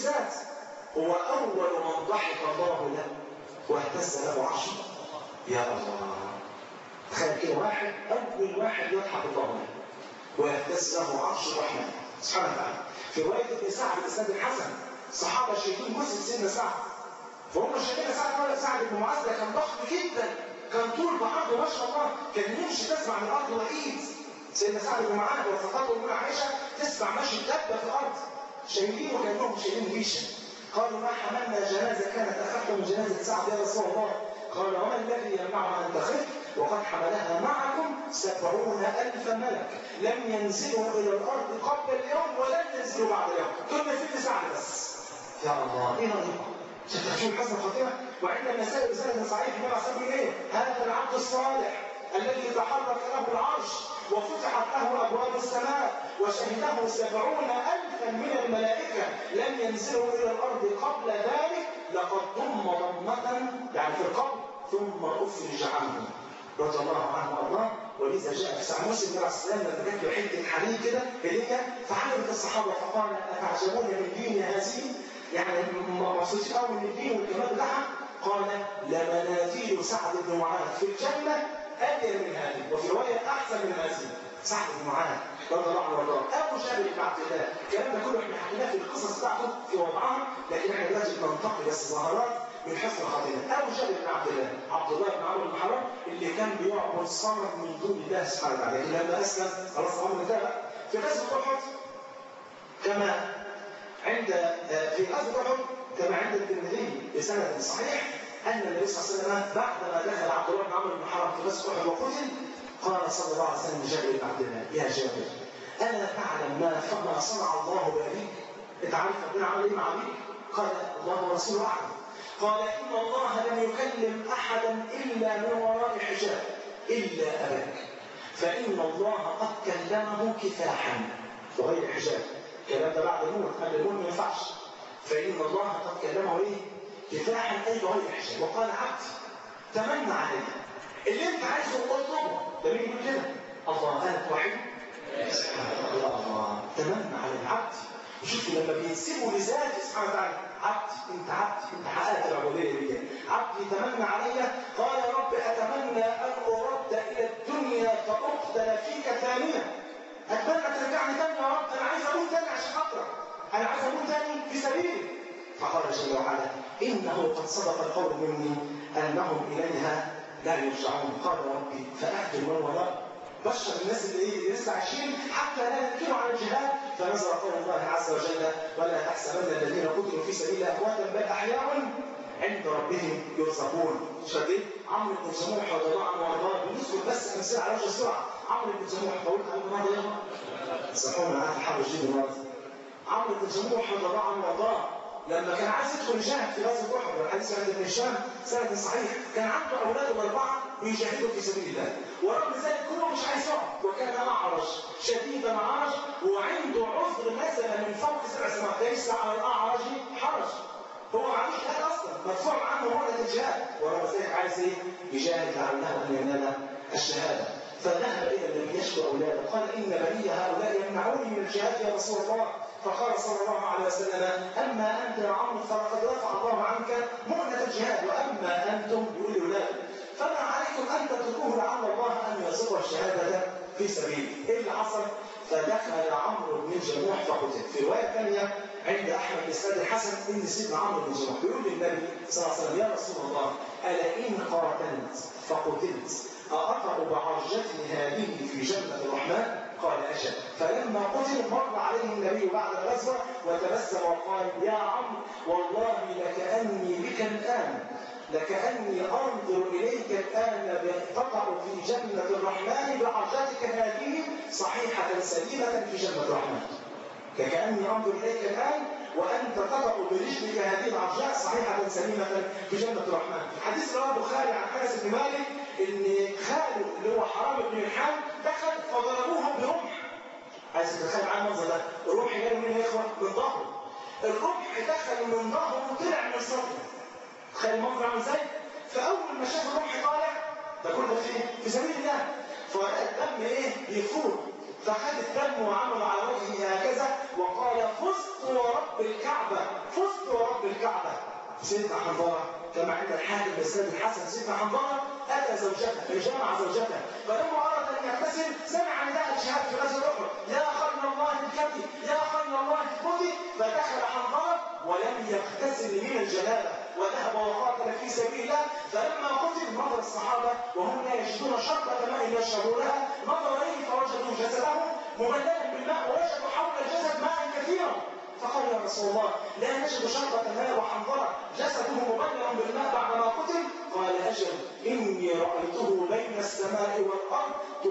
بالذات هو أول من ضحك الله له واهتز له عرشه يا الله تخيل كده واحد أول واحد يضحك الله له ويهتز له عرش الرحمن سبحانه وتعالى في رواية ابن سعد بإسناد الحسن صحابة شايفين جزء سيدنا سعد فهم شايفين سعد ولا سعد بن معاذ ده كان ضخم جدا كان طول بعرضه ما شاء الله كان يمشي تسمع من الارض وحيد سيدنا سعد بن معاذ وفقاته ام عائشه تسمع ماشي دبه في الارض شايلينه كانهم شايلين ريشه قالوا ما حملنا جنازه كانت اخف من جنازه سعد يا رسول الله قال وما الذي يمنعها ان تخف وقد حملها معكم سبعون ألف ملك لم ينزلوا إلى الأرض قبل اليوم ولن ينزلوا بعد اليوم كنا في ساعة بس يا الله إيه رأيكم؟ شوف حسن الخطيئة وعند النسائي بسند صحيح النبي عليه الصلاة ايه؟ هذا العبد الصالح الذي تحرك له العرش وفتحت له أبواب السماء وشهده سبعون ألفا من الملائكة لم ينزلوا إلى الأرض قبل ذلك لقد ضم ضمة يعني في القبر ثم أفرج عنه رضي الله عنه وارضاه ولذا جاء في سعى مسلم النبي عليه السلام لما جات له حته حديد كده هديه فعجبت الصحابه فقال اتعجبون من دين هذه يعني مبسوطين قوي من الدين والكمال بتاعها قال لمنازل سعد بن معاذ في الجنه اجل من هذه وفي روايه احسن من هذه سعد بن معاذ رضي الله عنه وارضاه ابو جابر بن عبد الله الكلام ده كله احنا حكيناه في القصص بتاعته في وضعها لكن احنا دلوقتي بننتقل بس ظاهرات من حسن خاطرنا ابو جابر بن عبد الله عبد الله بن عمرو بن حرام اللي كان بيعبد صنم من دون الله سبحانه وتعالى لكن لما اسلم خلاص الامر انتهى في غزوه احد كما عند في غزوه احد كما عند الترمذي بسند صحيح ان النبي صلى الله عليه وسلم بعدما دخل عبد الله بن عمرو بن حرام في غزوه احد وقتل قال صلى الله عليه وسلم لجابر بن عبد الله يا جابر الا تعلم ما ما صنع الله بابيك انت عارف ربنا عمل ايه مع ابيك قال الله ورسوله اعلم قال إن الله لم يكلم أحدا إلا من وراء حجاب إلا أباك فإن الله قد كلمه كفاحا بغير حجاب الكلام ده بعد الموت قبل الموت ما ينفعش فإن الله قد كلمه إيه؟ كفاحا أي بغير حجاب وقال عبدي تمنى علي اللي أنت عايزه اطلبه ده مين يقول كده؟ الله أنا توحيد يا الله تمنى على العبد وشوف لما بينسبوا لذاته سبحانه وتعالى عبدي انت عبدي انت حققت العبوديه دي عبدي تمنى علي قال يا رب اتمنى ان ارد الى الدنيا فاقتل فيك ثانيه اتمنى ترجعني تاني يا رب انا عايز اموت تاني عشان خاطرك انا عايز اموت تاني في سبيلك فقال جل وعلا انه قد صدق القول مني انهم اليها لا يرجعون قال ربي فاهدم من وراء بشر الناس اللي ايه لسه عايشين حتى لا ينكروا عن الجهاد فنزل قول الله عز وجل ولا تحسبن الذين قتلوا في سبيل الله امواتا بل احياء عند ربهم يرزقون شديد عمرو بن جموح رضي الله عنه وارضاه بنذكر بس امثله على وجه السرعه عمرو بن جموح طولت عليكم ماذا يلا صحونا معاك الحرب الجديد الماضي عمرو بن جموح رضي الله عنه وارضاه لما كان عايز يدخل يجاهد في غزوه احد والحديث عند ابن هشام سند صحيح كان عنده اولاده الاربعه بيجاهدوا في سبيل الله ورغم ذلك هو مش عايز يقعد وكان اعرج شديد العرج وعنده عذر نزل من فوق سبع سماوات ليس على الاعرج حرج هو ما عندوش جهاد اصلا مرفوع عنه مهله الجهاد ورغم ذلك عايز ايه؟ يجاهد لعله ان ينال الشهاده فذهب الى النبي يشكو اولاده قال ان بني هؤلاء يمنعوني من الجهاد يا رسول الله فقال صلى الله عليه وسلم اما انت يا عمرو فلقد رفع الله عنك مؤنه الجهاد واما انتم يقول لاولاده فما عليكم ان تتركوه لعل الله ان يرزق الشهاده في سبيله ايه اللي حصل فدخل عمرو بن جموح فقتل في روايه ثانيه عند احمد بن الحسن ان سيدنا عمرو بن جموح بيقول للنبي صلى الله عليه وسلم يا رسول الله الا ان قاتلت فقتلت أأقع بعرجتي هذه في جنة الرحمن؟ قال أجل فلما قتل مر عليه النبي بعد الغزوة وتبسم وقال يا عمرو والله لكأني بك الآن لكأني أنظر إليك الآن تقع في جنة الرحمن بعرجتك هذه صحيحة سليمة في جنة الرحمن كأني أنظر إليك الآن وأنت تقع برجلك هذه العرجاء صحيحة سليمة في جنة الرحمن الحديث رواه البخاري عن أنس بن مالك إن خالد اللي هو حرام بن الحام دخل فضربوه برمح عايز تتخيل معايا المنظر ده الرمح جاي من يا إخوة من ظهره الرمح دخل من ظهره وطلع من صدره تخيل المنظر عامل ازاي فاول ما شاف الرمح طالع ده كله في في سبيل الله فلقى الدم ايه يفور فخد الدم وعمل على وجهه هكذا وقال فزت ورب الكعبة فزت ورب الكعبة سيدنا حنظلة كما عند الحاكم بإسناد الحسن سيدنا حنظلة أتى زوجته جامع زوجته فلما أراد أن يغتسل سمع نداء الجهاد في غزوة أحد يا خير الله الكتي يا خير الله الكتي فدخل حنظلة ولم يغتسل من الجنابة وذهب وقاتل في سبيل الله فلما قتل نظر الصحابة وهم لا يجدون شربة ماء يشربونها نظر إليه فوجدوا جسده مملئا بالماء ووجدوا حول الجسد ماء كثيرا فقال يا رسول الله لا نجد شربة ماء وحنظلة جسده مملئ بالماء بعدما قتل قال أجل إني رأيته بين السماء والأرض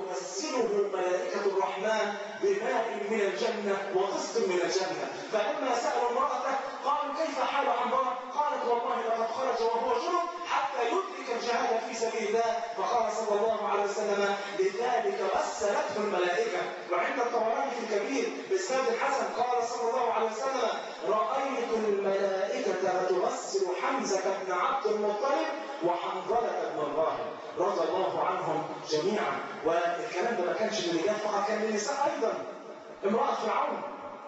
تمثله ملائكة الرحمن بماء من الجنة وقسط من الجنة فلما سألوا امرأته قالوا كيف حال حنظلة قالت والله لقد خرج وهو جنب حتى يدرك الجهاد في سبيل الله فقال صلى الله عليه وسلم لذلك غسلته الملائكة وعند الطبراني في الكبير بإسناد الحسن قال صلى الله عليه وسلم رأيت الملائكة تغسل حمزة بن عبد المطلب وحنظلة بن الراهب رضي الله عنهم جميعا والكلام ده ما كانش للرجال فقط كان للنساء أيضا امرأة فرعون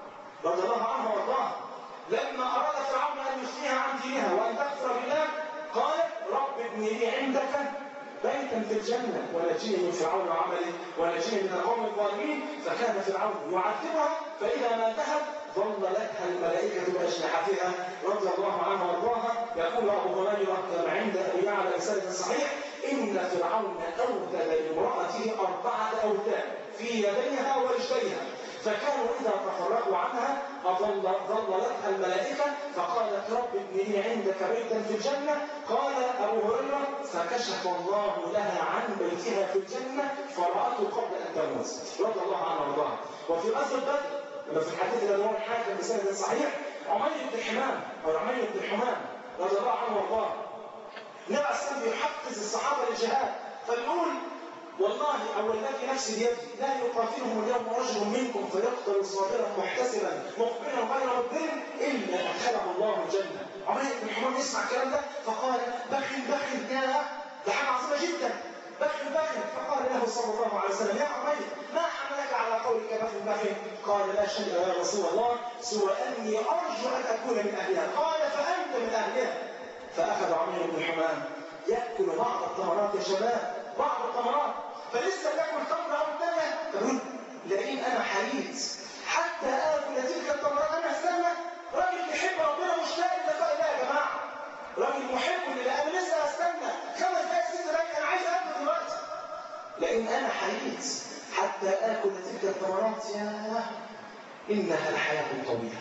رضي الله عنها وارضاها لما أراد فرعون أن يثنيها عن دينها وأن تكفر بالله قال رب ابن لي عندك بيتا في الجنة ونجيني من فرعون وعمله ونجيني من القوم الظالمين فكان فرعون يعذبها فإذا ما ذهب ظللتها الملائكة بأجنحتها رضي الله عنها وارضاها يقول أبو هريرة كما عند أبي يعلى بسند صحيح إن فرعون أودد لامرأته أربعة أوتاد في يديها ورجليها فكانوا إذا تفرقوا عنها أظل ظللتها الملائكة فقالت رب ابن لي عندك بيتا في الجنة قال أبو هريرة فكشف الله لها عن بيتها في الجنة فرأته قبل أن تموت رضي الله عنها وارضاها وفي غزوة بدر لما في الحديث الذي هو الحاكم بسند صحيح عمير بن حمام أو عمير بن حمام رضي الله عنه وارضاه النبي عليه الصلاة والسلام يحفز الصحابة للجهاد فيقول والله او الذي نفسي بيدي لا يقاتلهم اليوم رجل منكم فيقتل صابرا محتسبا مقبلا غير مقبل الا ادخله الله الجنه عمير بن حمام يسمع الكلام ده فقال بخل بخل يا ده حاجه عظيمه جدا بخل بخل فقال له صلى الله عليه وسلم يا عمير ما حملك على قولك بخل بخل قال لا شيء يا رسول الله سوى اني ارجو ان اكون من اهلها قال فانت من اهلها فاخذ عمير بن حمام ياكل بعض الثمرات يا شباب بعض الثمرات فلسه بياكل تمره او الثانيه فبيقول لئن انا حريت حتى اكل تلك التمرات انا استنى راجل بيحب ربنا مش لاقي اللقاء ده يا جماعه راجل محب لله انا لسه استنى خمس دقايق ست دقايق انا عايز اكل دلوقتي لئن انا حريت حتى اكل تلك الثمرات يا انها الحياه طويله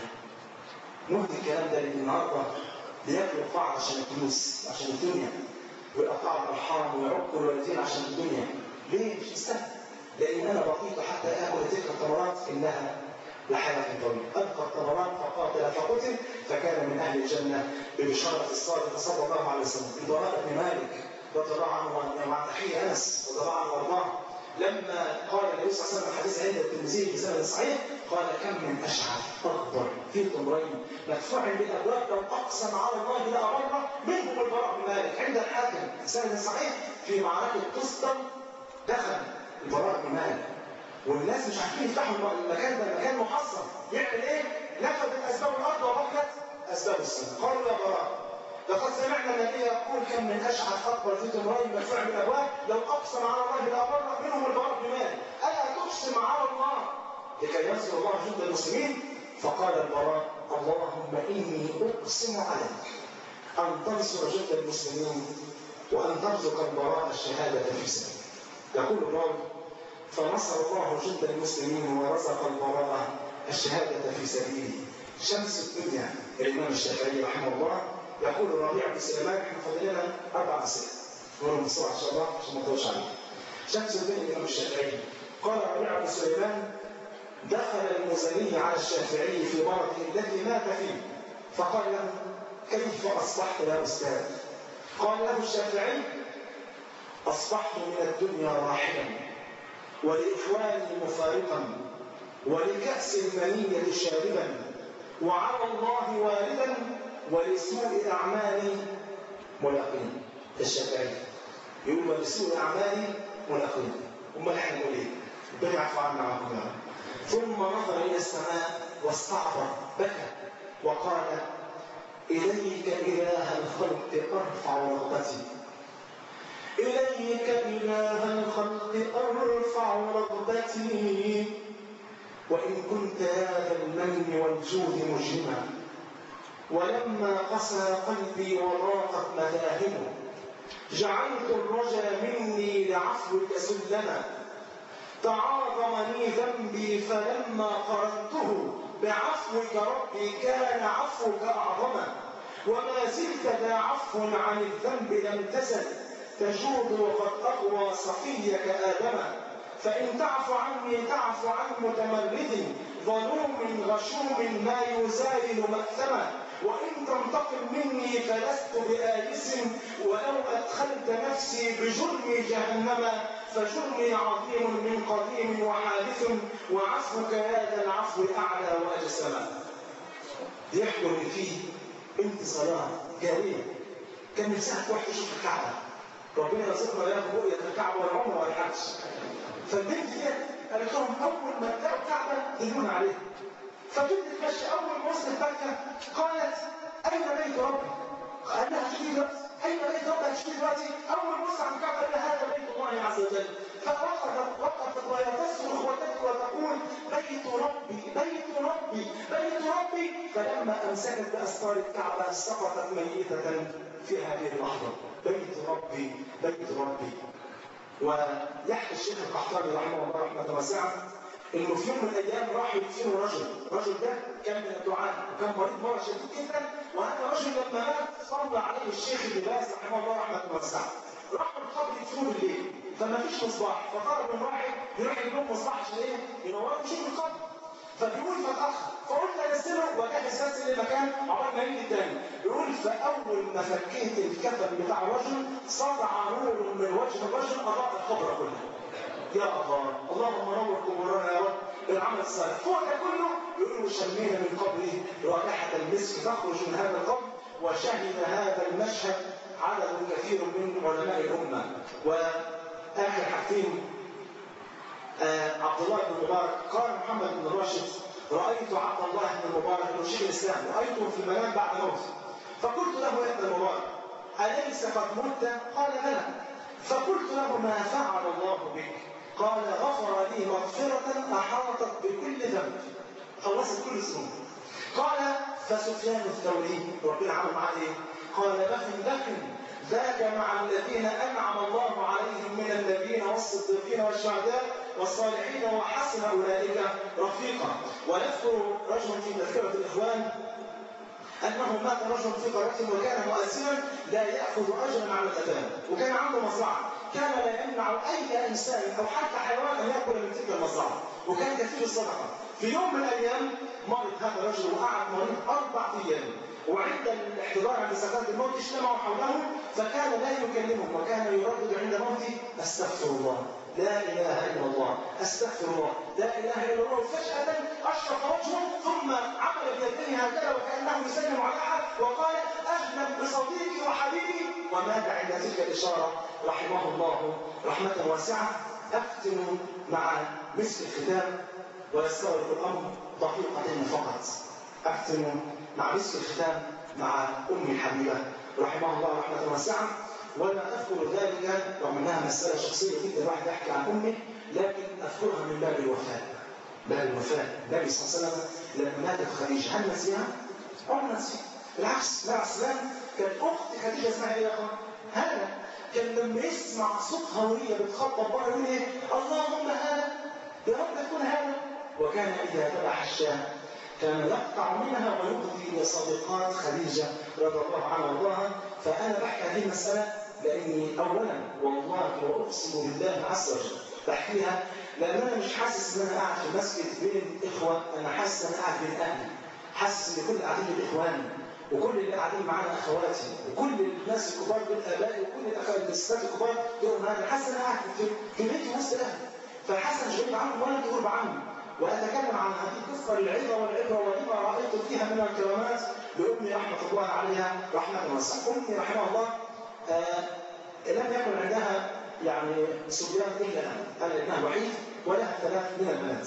نهدي الكلام ده لان النهارده بياكلوا بعض عشان الفلوس عشان الدنيا ويقطعوا الارحام ويعقوا الوالدين عشان الدنيا ليه مش مستاهل لان انا بقيت حتى اكل تلك الثمرات انها لحياه طويله ابقى الثمرات فقاتل فقتل فكان من اهل الجنه ببشاره الصادق صلى الله عليه وسلم البراء بن مالك رضي الله عنه مع تحيه انس رضي الله عنه وارضاه لما قال النبي صلى الله عليه وسلم الحديث عند الترمذي بسند صحيح قال كم من اشعث اخضر في تمرين مدفوع بالابواب لو اقسم على الله لابره منهم البراء بن مالك عند الحاكم سند صحيح في معركه تسطر دخل البراء بن مالك والناس مش عارفين يفتحوا المكان ده مكان محصن يعمل ايه؟ نفذت اسباب الارض وبقت اسباب السماء قالوا يا براء لقد سمعنا النبي يقول كم من اشعث اكبر في تمرين مدفوع بالابواب لو اقسم على الله لابره منهم البراء بن مالك الا تقسم على الله لكي ينصر الله جند المسلمين فقال البراء اللهم اني اقسم عليك ان تنصر جند المسلمين وان ترزق البراء الشهاده في سبيلك يقول الراوي فنصر الله جند المسلمين ورزق البراء الشهاده في سبيله شمس الدنيا الامام الشافعي رحمه الله يقول الربيع بن سليمان احنا فاضل لنا اربع اسئله نقولهم بسرعه ان شاء الله عشان ما نطولش عليكم شمس الدين الامام الشافعي قال ربيع بن سليمان دخل المزني على الشافعي في مرضه الذي مات فيه فقال له كيف اصبحت يا استاذ؟ قال له الشافعي اصبحت من الدنيا راحلا ولاخواني مفارقا ولكاس المنيه شاربا وعلى الله والدا ولسوء اعمالي ملاقين الشافعي يقول ولسوء اعمالي ملاقين امال احنا نقول ايه؟ ربنا يعفو عنا وعنكم يا رب ثم نظر الى السماء واستعطر بكى وقال إليك إله الخلق أرفع رغبتي إليك إله الخلق أرفع رغبتي وإن كنت يا ذا المن والجود مجرما ولما قسى قلبي وضاقت مذاهبه جعلت الرجا مني لعفوك سلما تعاظمني ذنبي فلما قرنته بعفوك ربي كان عفوك أعظما وما زلت ذا عفو عن الذنب لم تزل تجود وقد أغوى صفيك آدما فإن تعف عني تعف عن متمرد ظلوم غشوم ما يزايل مأثما وإن تنتقم مني فلست بآيس ولو أدخلت نفسي بجرمي جهنم فجرمي عظيم من قديم وحادث وعفوك يا ذا العفو أعلى وأجسما يحكم إن فيه بنت صلاة جارية كان نفسها تروح تشوف الكعبة ربنا يرزقنا وياكم رؤية الكعبة والعمر والحج فالبنت دي قالت لهم أول ما تلاقوا الكعبة دلونا عليها فبنت تمشي أول ما وصلت مكة قالت أين بيت ربي؟ قال لها شوفي دلوقتي أين بيت ربي هتشوفي دلوقتي أول ما وصل عند الكعبة قال لها هذا بيت الله عز وجل فوقفت وقفت وهي تصرخ وتبكي وتقول بيت ربي بيت ربي بيت ربي فلما أمسكت بأستار الكعبة سقطت ميتة في هذه اللحظة بيت ربي بيت ربي ويحكي الشيخ القحطاني رحمه الله رحمه واسعه انه في يوم من الايام راح يدفنوا رجل، الرجل ده كان من الدعاء وكان مريض مرض شديد جدا وهذا الرجل لما مات صلى عليه الشيخ ابن باز رحمه الله رحمه واسعه. راحوا القبر يدفنوه بالليل فما فيش مصباح فقرر من واحد يروح يجيب مصباح عشان ايه؟ ينوروا يشوف القبر. فبيقول فتأخر فقلت انزله واجهز نفسي لمكان عقبال ما يجي التاني يقول فاول ما فكيت الكفن بتاع الرجل سطع نور من وجه الرجل اضاء القبر كله يا الله اللهم نور قبورنا يا رب بالعمل الصالح فوق ده كله يقول شمينا من قبره رائحه المسك تخرج من هذا القبر وشهد هذا المشهد عدد كثير من علماء الامه واخر حاجتين آه عبد الله بن المبارك قال محمد بن راشد رايت عبد الله بن المبارك من شيخ الاسلام رايته في المنام بعد موته فقلت له يا ابن المبارك اليس قد مت؟ قال بلى فقلت له ما فعل الله بك؟ قال غفر لي مغفرة أحاطت بكل ذنب خلصت كل الذنوب قال فسفيان الثوري ربنا عمل معاه ايه؟ قال بخن بخن ذاك مع الذين أنعم الله عليهم من النبيين والصديقين والشهداء والصالحين وحسن أولئك رفيقا ونذكر رجلا في تذكرة الإخوان أنه مات رجل في قرية وكان مؤثرا لا يأخذ أجرا على الأذان وكان عنده مزرعة كان لا يمنع أي إنسان أو حتى حيوان أن يأكل من تلك المزرعة وكان كثير الصدقة في يوم من الأيام مرض هذا الرجل وقعد مريض أربع أيام وعند الاحتضار عند سكرات الموت اجتمعوا حوله فكان لا يكلمهم وكان يردد عند موته استغفر الله لا اله الا الله استغفر الله لا اله الا الله فجاه اشرق وجهه ثم عمل بيديه هكذا وكانه يسلم على احد وقال اهلا بصديقي وحبيبي ومات عند تلك الاشاره رحمه الله رحمه واسعه اختم مع مسك الختام ويستغرق الامر دقيقتين فقط اختم مع مسك الختام مع امي الحبيبه رحمها الله رحمه واسعه ولا اذكر ذلك رغم انها مساله شخصيه جدا الواحد يحكي عن امي لكن اذكرها من باب الوفاء باب الوفاء النبي صلى الله عليه وسلم لما ماتت خديجه هل نسيها؟ عمر نسيها بالعكس لا عسلان كانت اخت خديجه اسمها ايه يا اخوان؟ هذا كان لما يسمع صوتها وهي بتخبط بره يقول ايه؟ اللهم هذا يا رب تكون هذا وكان اذا ذبح الشاه كان يقطع منها ويهدي لصديقات خديجه رضي الله عنها وارضاها فانا بحكي هذه المساله لاني اولا والله واقسم بالله عز وجل بحكيها لان انا مش حاسس ان انا قاعد في المسجد بين الاخوه انا حاسس ان انا قاعد بين اهلي حاسس ان كل اللي قاعدين اخواني وكل اللي قاعدين معانا اخواتي وكل الناس الكبار دول ابائي وكل الاخوات الستات الكبار دول انا حاسس ان انا قاعد في في بيتي وسط اهلي فحاسس ان مش غريب عنهم ولا انت غريب عني واتكلم عن هذه القصه للعظه والعبره ولما رايت فيها من الكرامات لامي رحمه الله عليها رحمه واسعه امي رحمها الله آه لم يكن عندها يعني صبيان الا انا انا ابنها وحيد ولها ثلاث من البنات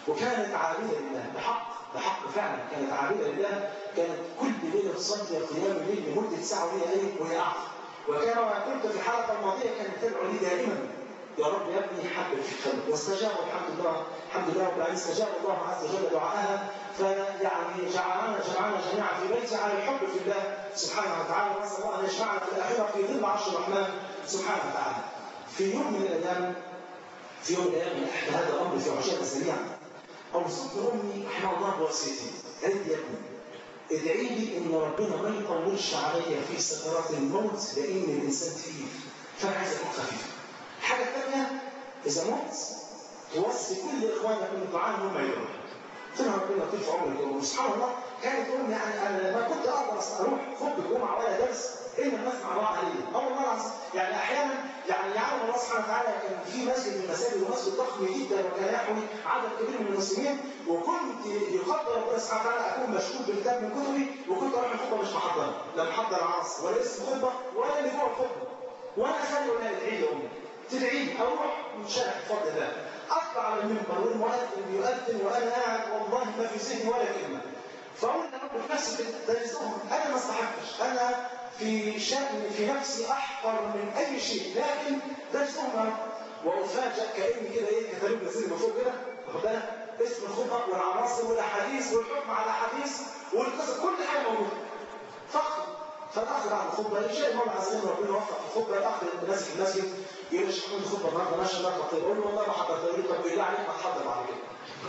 وكانت عابده لله بحق بحق فعلا كانت عابده لله كانت كل ليله تصلي قيام الليل لمده ساعه وهي ايه وهي قاعده وكما قلت في الحلقه الماضيه كانت تدعو لي دائما يا رب يا ابني حبب في الخلق واستجاب الحمد لله الحمد لله رب العالمين استجاب الله عز وجل دعاءها فيعني جعلنا جمعنا جميعا في بيتي على الحب في الله سبحانه وتعالى ونسال الله ان يجمعنا في الاخره في ظل عرش الرحمن سبحانه وتعالى. في يوم من الايام في يوم من الايام احدى هذا الامر في عجاله سريعا اوصت امي رحمها الله بوصيتي قالت لي يا ابني ادعي لي ان ربنا ما يطولش عليا في سكرات الموت لان الانسان تقيل فانا عايز اكون خفيف. الحاجه الثانيه اذا مت توصي كل اخوانك من الدعاء ان هم يدعوا. قلت لها ربنا يطيل في عمرك وسبحان الله كانت امي يعني انا ما كنت اقدر اروح خطبه جمعه ولا درس الا الناس مع بعض عليه اه والله العظيم يعني احيانا يعني يعلم الله سبحانه وتعالى كان في مسجد من المساجد ومسجد ضخم جدا وكان يحوي عدد كبير من المسلمين وكنت يقدر ربنا سبحانه وتعالى اكون مشغول بكتاب من كتبي وكنت اروح الخطبه مش محضر لا محضر العصر ولا اسم خطبه ولا اللي جوه الخطبه وانا اخلي ولا ادعي لي امي تدعي لي اروح مشارك بفضل الله اطلع على المنبر والمؤذن بيؤذن وانا قاعد والله ما في ذهني ولا كلمه فاقول لرب في نفسي تجزهم انا ما استحقش انا في شأن في نفسي احقر من اي شيء لكن تجزهم وافاجئ كاني كده ايه كتالوج نزل من فوق كده واخد بالك اسم الخطب والعناصر والاحاديث والحكم على الاحاديث والقصه كل حاجه موجوده فقط فالاخ بعد الخطبه ان شاء الله عز وجل ربنا يوفق في الخطبه الاخ الناس في المسجد يقول لي شيخ الخطبه النهارده ماشي النهارده طيب اقول له والله ما حضرت يقول لي طب بالله عليك ما تحضر بعد كده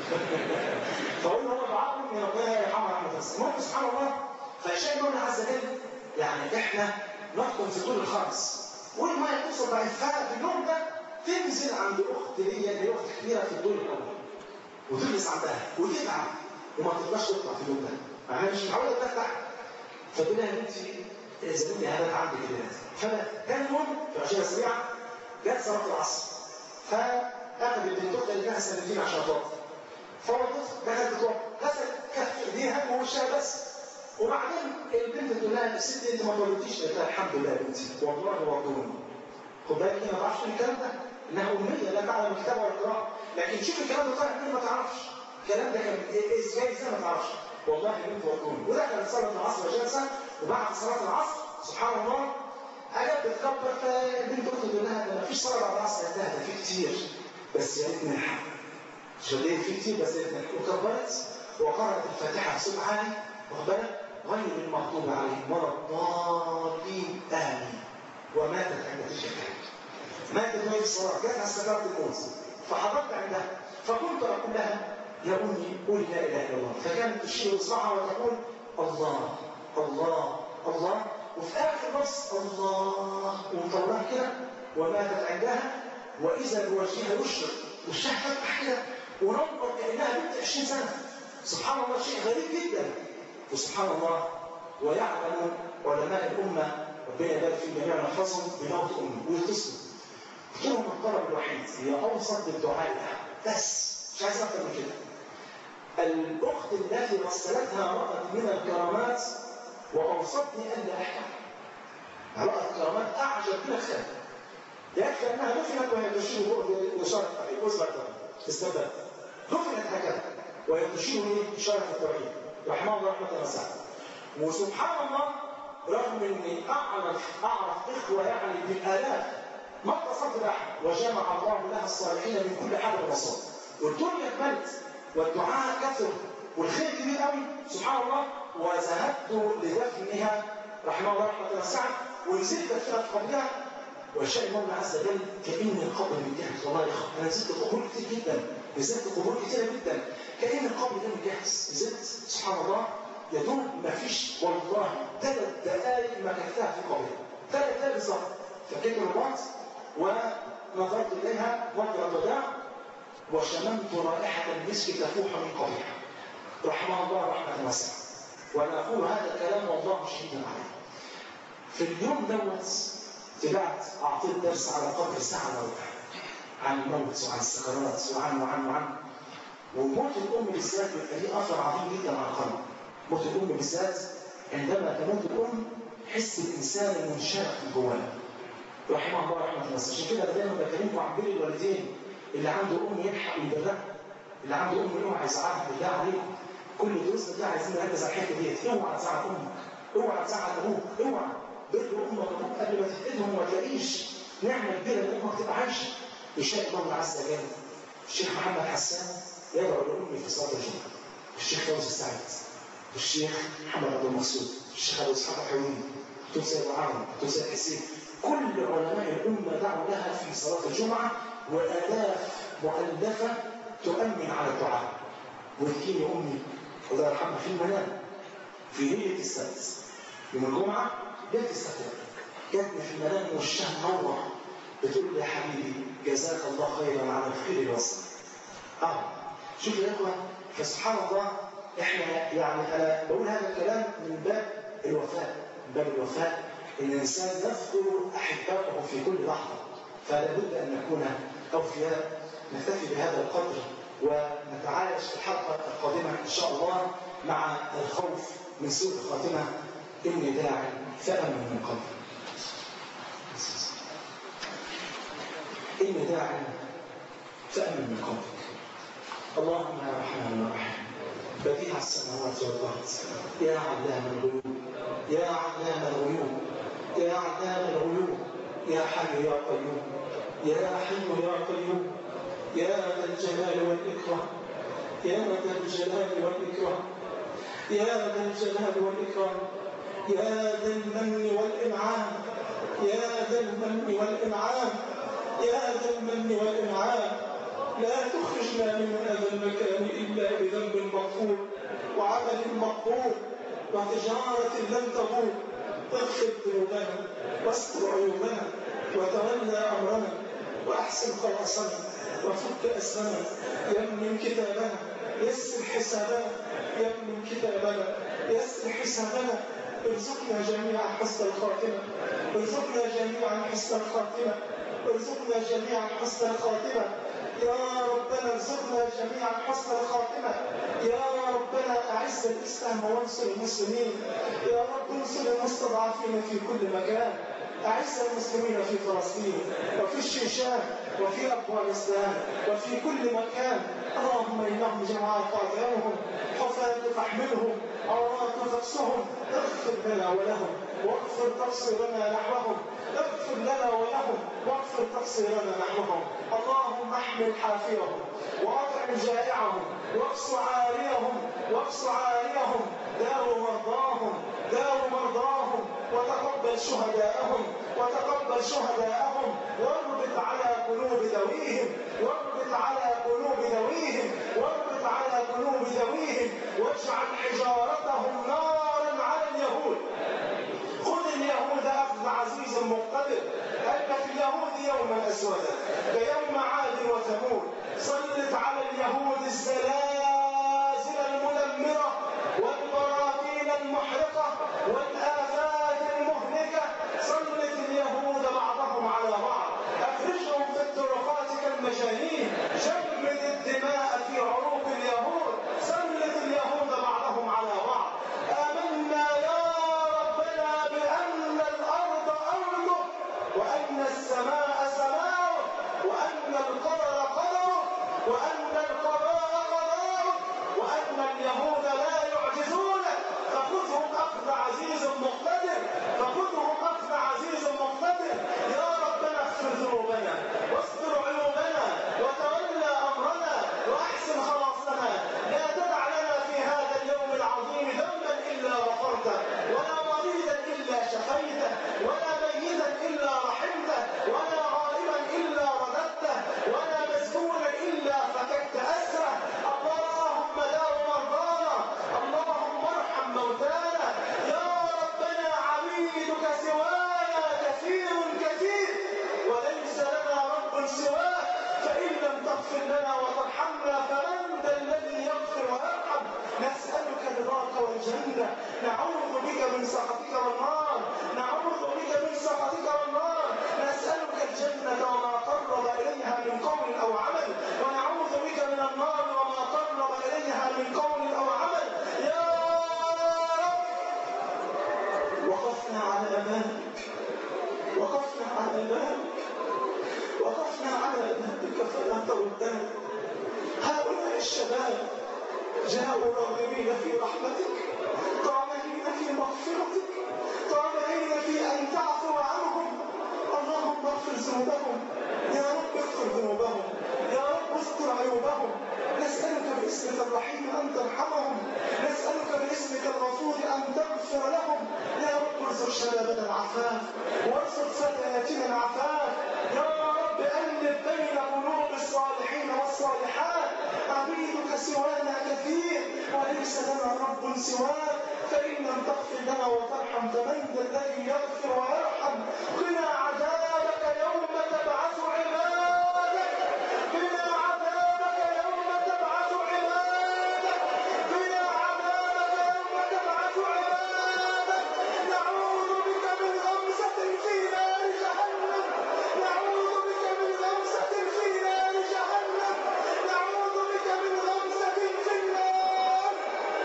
فاقول له هو دعاء من ربنا يرحمه رحمه الله المهم سبحان الله فشيء الله عز وجل يعني احنا نحكم في طول الخمس والميه توصل بعد في اليوم ده تنزل عند اخت ليا اللي هي اخت كبيره في الدور الاول وتجلس عندها وتتعب وما تقدرش تطلع في اليوم ده انا مش متعوده تفتح فتقول لها يا بنتي زميلي هذا عندي كده فكان يوم في عشرة سريعة جت صلاة العصر فأخذ الدكتور اللي لها سنتين عشان تقعد فوضت دخلت تقعد غسلت كف ايديها ووشها بس وبعدين البنت تقول لها ست انت ما طلبتيش قالت لها الحمد لله يا بنتي والله وضوني خد بالك هي ما تعرفش الكلام ده انها اميه لا تعلم الكتابه ولا القراءه لكن شوف الكلام ده طالع منين ما تعرفش الكلام ده كان ازاي ازاي ما تعرفش والله يا بنت وضوني ودخلت صلاه العصر جلسه وبعد صلاه العصر سبحان الله اجت بتكبر فالبنت اختي تقول لها ده ما فيش صلاه بعد العصر قالت لها ده في كتير بس يا ريت نلحق شغالين في كتير بس يا ريت نلحق وكبرت وقرأت الفاتحه بصوت عالي واخد بالك غير المغضوب عليهم ولا الضالين امين وماتت عند تلك الكلمه ماتت وهي في الصلاه جاتها سكرات الموت فحضرت عندها فكنت اقول لها يا امي قولي لا اله الا الله فكانت تشير اصبعها وتقول الله الله الله وفي اخر نص الله ومطلعها كده وماتت عندها واذا بوجهها يشرق وشها فتح كده ونور كانها بنت 20 سنه سبحان الله شيء غريب جدا وسبحان الله ويعلم علماء الامه ربنا يبارك في جميع نحفظهم بموت امي ويتصلوا قلت لهم الطلب الوحيد هي اوسط بالدعاء لها بس مش عايز اكتر من كده الاخت التي رسلتها رأت من الكرامات واوصتني الا احكم رأت كرامات اعجب من الخير يكفي انها دفنت وهي تشير بشرط التوحيد وصلت استبدت دفنت هكذا وهي تشير بشرط التوحيد رحمه الله رحمه واسعه وسبحان الله رغم اني اعرف اعرف اخوه يعني بالالاف ما اتصلت باحد وجمع الله لها الصالحين من كل حال ومصاب والدنيا اكملت والدعاء كثر والخير كبير قوي سبحان الله وذهبت لدفنها رحمه الله رحمه واسعه ونزلت دفنها في قبرها وشاء المولى عز وجل كأن القبر متجهز والله يا اخوان انا نزلت قبور كتير جدا نزلت قبور كتيره جدا كأن القبر ده متجهز نزلت سبحان الله يا دوب ما فيش والله ثلاث دقائق ما كفتها في قبرها ثلاث دقائق بالظبط فكيت الوقت ونظرت اليها نظره الوداع وشممت رائحه المسك تفوح من قبرها رحمه الله رحمه واسعه وانا اقول هذا الكلام والله شهيد عليه في اليوم دوت طلعت اعطيت درس على قدر ساعه موتى عن الموت وعن السكرات وعن وعن وعن وموت الام بالذات بيبقى ليه اثر عظيم جدا على القلب موت الام بالذات عندما تموت الام حس الانسان المنشرح من جواه رحمه الله رحمه الله عشان كده دايما بكلمكم عن بر الوالدين اللي عنده ام يلحق يبرها اللي عنده ام اوعى يزعلها بالله عليك كل دروسنا دي عايزين نركز على الحته ديت اوعى تزعل امك اوعى تزعل ابوك اوعى بر امك وابوك قبل ما تفقدهم وما تلاقيش نعمه كبيره ان امك تبقى عايشه يشاء الله عز وجل الشيخ محمد حسان يدعو لامي في صلاه الجمعه الشيخ فوزي السعيد الشيخ محمد عبد المقصود الشيخ ابو اسحاق الحويني دكتور سيد عمرو دكتور سيد حسين كل علماء الامه دعوا لها في صلاه الجمعه والاف مؤلفه تؤمن على الدعاء وتجيني امي الله يرحمها في المنام في ليله السبت يوم الجمعه ليله السبت جاتني في المنام وشها منور بتقول لي يا حبيبي جزاك الله خيرا على الخير الوصل اه شوف يا اخوه فسبحان الله احنا يعني انا بقول هذا الكلام من باب الوفاء من باب الوفاء ان الانسان يذكر احبائه في كل لحظه فلا بد ان نكون اوفياء نكتفي بهذا القدر ونتعايش في الحلقه القادمه ان شاء الله مع الخوف من سوء الخاتمه اني داع فامن من قبل اني داع فامن من قبلك اللهم يا رحمن يا رحيم بديع السماوات والارض يا علام الغيوب يا علام الغيوب يا علام الغيوب يا حي يا قيوم يا حي يا قيوم يا ذا الجلال والاكرام يا ذا الجلال والاكرام يا ذا الجلال والاكرام يا ذا المن والانعام يا ذا المن والانعام يا ذا المن والانعام لا تخرجنا من هذا المكان إلا بذنب مغفور وعمل مقبول وتجارة لن تبور اغفر ذنوبنا واستر عيوبنا وتولى أمرنا وأحسن خلاصنا وفك أسرنا يمن كتابنا يسر حسابنا يمن كتابنا يسر حسابنا ارزقنا جميعا حسن الخاتمة ارزقنا جميعا حسن الخاتمة ارزقنا جميعا حسن الخاتمة يا ربنا ارزقنا جميعا حسن الخاتمة يا ربنا أعز الإسلام وانصر المسلمين يا رب انصر المستضعفين في كل مكان أعز المسلمين في فلسطين وفي الشيشان وفي أفغانستان وفي كل مكان اللهم إنهم جماعة فاضعهم حفاة فاحملهم عورات فاكسهم اغفر لنا ولهم واغفر تقصيرنا نحوهم اغفر لنا ولهم واغفر تقصيرنا نحوهم اللهم احمل حافرهم واطعم جائعهم واقص عاريهم واقص عاريهم داو مرضاهم داو مرضاهم وتقبل شهداءهم وتقبل شهداءهم واربط على قلوب ذويهم واربط على قلوب ذويهم واربط على قلوب ذويهم واجعل حجارتهم نارا على اليهود خذ اليهود اخذ عزيز مقتدر ان في اليهود يوما اسودا كيوم عاد وثمود سلط على اليهود الزلازل المدمره والبراكين المحرقه والافات المهلكه سلط اليهود بعضهم على بعض افرشهم في الطرقات كالمجانين جمد الدماء في عروق اليهود سلط اليهود بعضهم على بعض امنا يا ربنا بان الارض ارضه وان السماء سماؤه وان القدر قدره وان القضاء قضاؤه وان اليهود لا يعجزونك فخذهم اخذ عزيز مقتدر فخذهم اخذ عزيز مقتدر يا ربنا اغفر ذنوبنا واستر عيوبنا وتولى امرنا واحسن خلاصنا لا تدع لنا في هذا اليوم العظيم ذنبا الا غفرته ولا مريضا الا شفيته ولا ميتا الا رحمته ولا غائبا الا رددته ولا مسجونا الا فككت اسره اللهم داو مرضانا اللهم ارحم موتانا يا ربنا عبيدك سوانا كثير كثير وليس لنا رب سواك فان لم تغفر لنا وترحمنا فمن ذا الذي يغفر ويرحم نسالك رضاك والجنه نعوذ بك من سخطك والنار نعوذ بك من سخطك والنار نسالك الجنه وما قرب اليها من قول او عمل ونعوذ بك من النار وما قرب اليها من قول او عمل يا رب وقفنا على بابك وقفنا على بابك وقفنا على بابك فلا تردنا هؤلاء الشباب جاءوا راغبين في رحمتك طامعين في مغفرتك طامعين في أن تعفو عنهم اللهم اغفر ذنوبهم يا رب اغفر ذنوبهم يا رب استر عيوبهم نسألك باسمك الرحيم أن ترحمهم نسألك باسمك الغفور أن تغفر لهم يا رب ارزق شبابنا العفاف وارزق فتياتنا العفاف يا رب ألف بين قلوب الصالحين والصالحات عبيدك سوانا كثير وليس لنا رب سواك فإن لم تغفر لنا وترحم فمن ذا الذي يغفر ويرحم قنا عذابك يوم تبعث عبادك قنا عذابك يوم تبعث عبادك قنا عذابك يوم تبعث عبادك نعوذ بك من غمزة في نار جهنم نعوذ بك من غمزة في نار جهنم نعوذ بك من غمزة في النار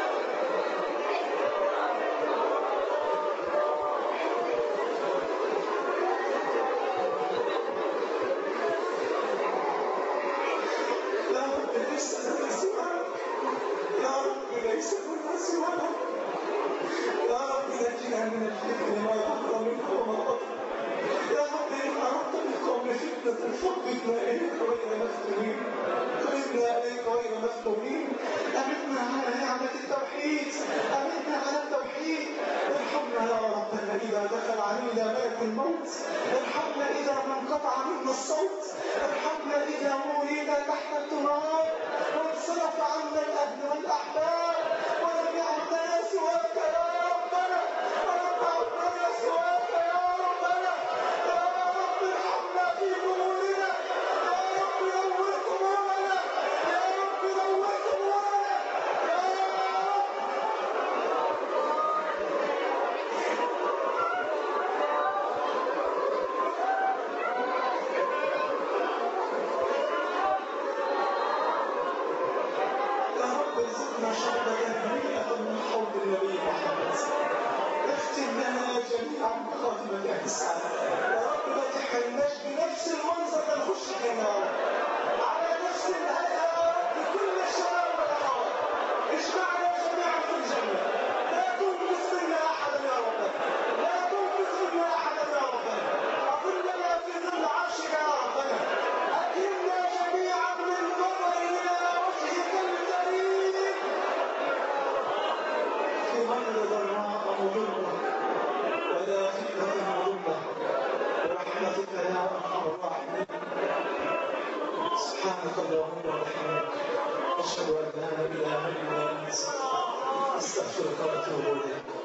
يا رب ليس لنا سواك يا رب ليس لنا سواك يا رب نجنا من الفتن ما ظهر منه وما بطن يا رب إن أردت بالقوم فتنة فقدنا إليك غير مفتونين قدمنا إليك غير مفتونين أمتنا على نعمة التوحيد أمتنا على التوحيد ارحمنا يا ربنا إذا دخل علينا ملك الموت ارحمنا إذا ما انقطع منا الصوت ارحمنا إذا مولينا تحت التراب وانصرف عنا الأهل والأحباب ولم يعد لنا سواك يا ربنا ولم يعد لنا سواك يا ربنا يا رب ارحمنا في قبورنا يا رب نور قبورنا يا رب نور قبورنا يا رب يا رب ارزقنا شربة هنيئة من حوض النبي محمد اختم لنا جميعا بخاتمة احسان يا رب ما تحرمناش بنفس المنظر ده نخش الجنة يا رب على نفس الهيئة يا رب كل شباب والاخوات اجمعنا جميعا في الجنة لا تنقص منا احدا يا رب لا تنقص منا احدا يا رب اظلنا في ظل عرشك يا ربنا اكرمنا جميعا بالنظر الى وجهك الكريم في غير ضراء مضرة ولا فتنة مضرة برحمتك يا أرحم الراحمين سبحانك اللهم وبحمدك أشهد أن لا إله إلا أنت أستغفرك وأتوب إليك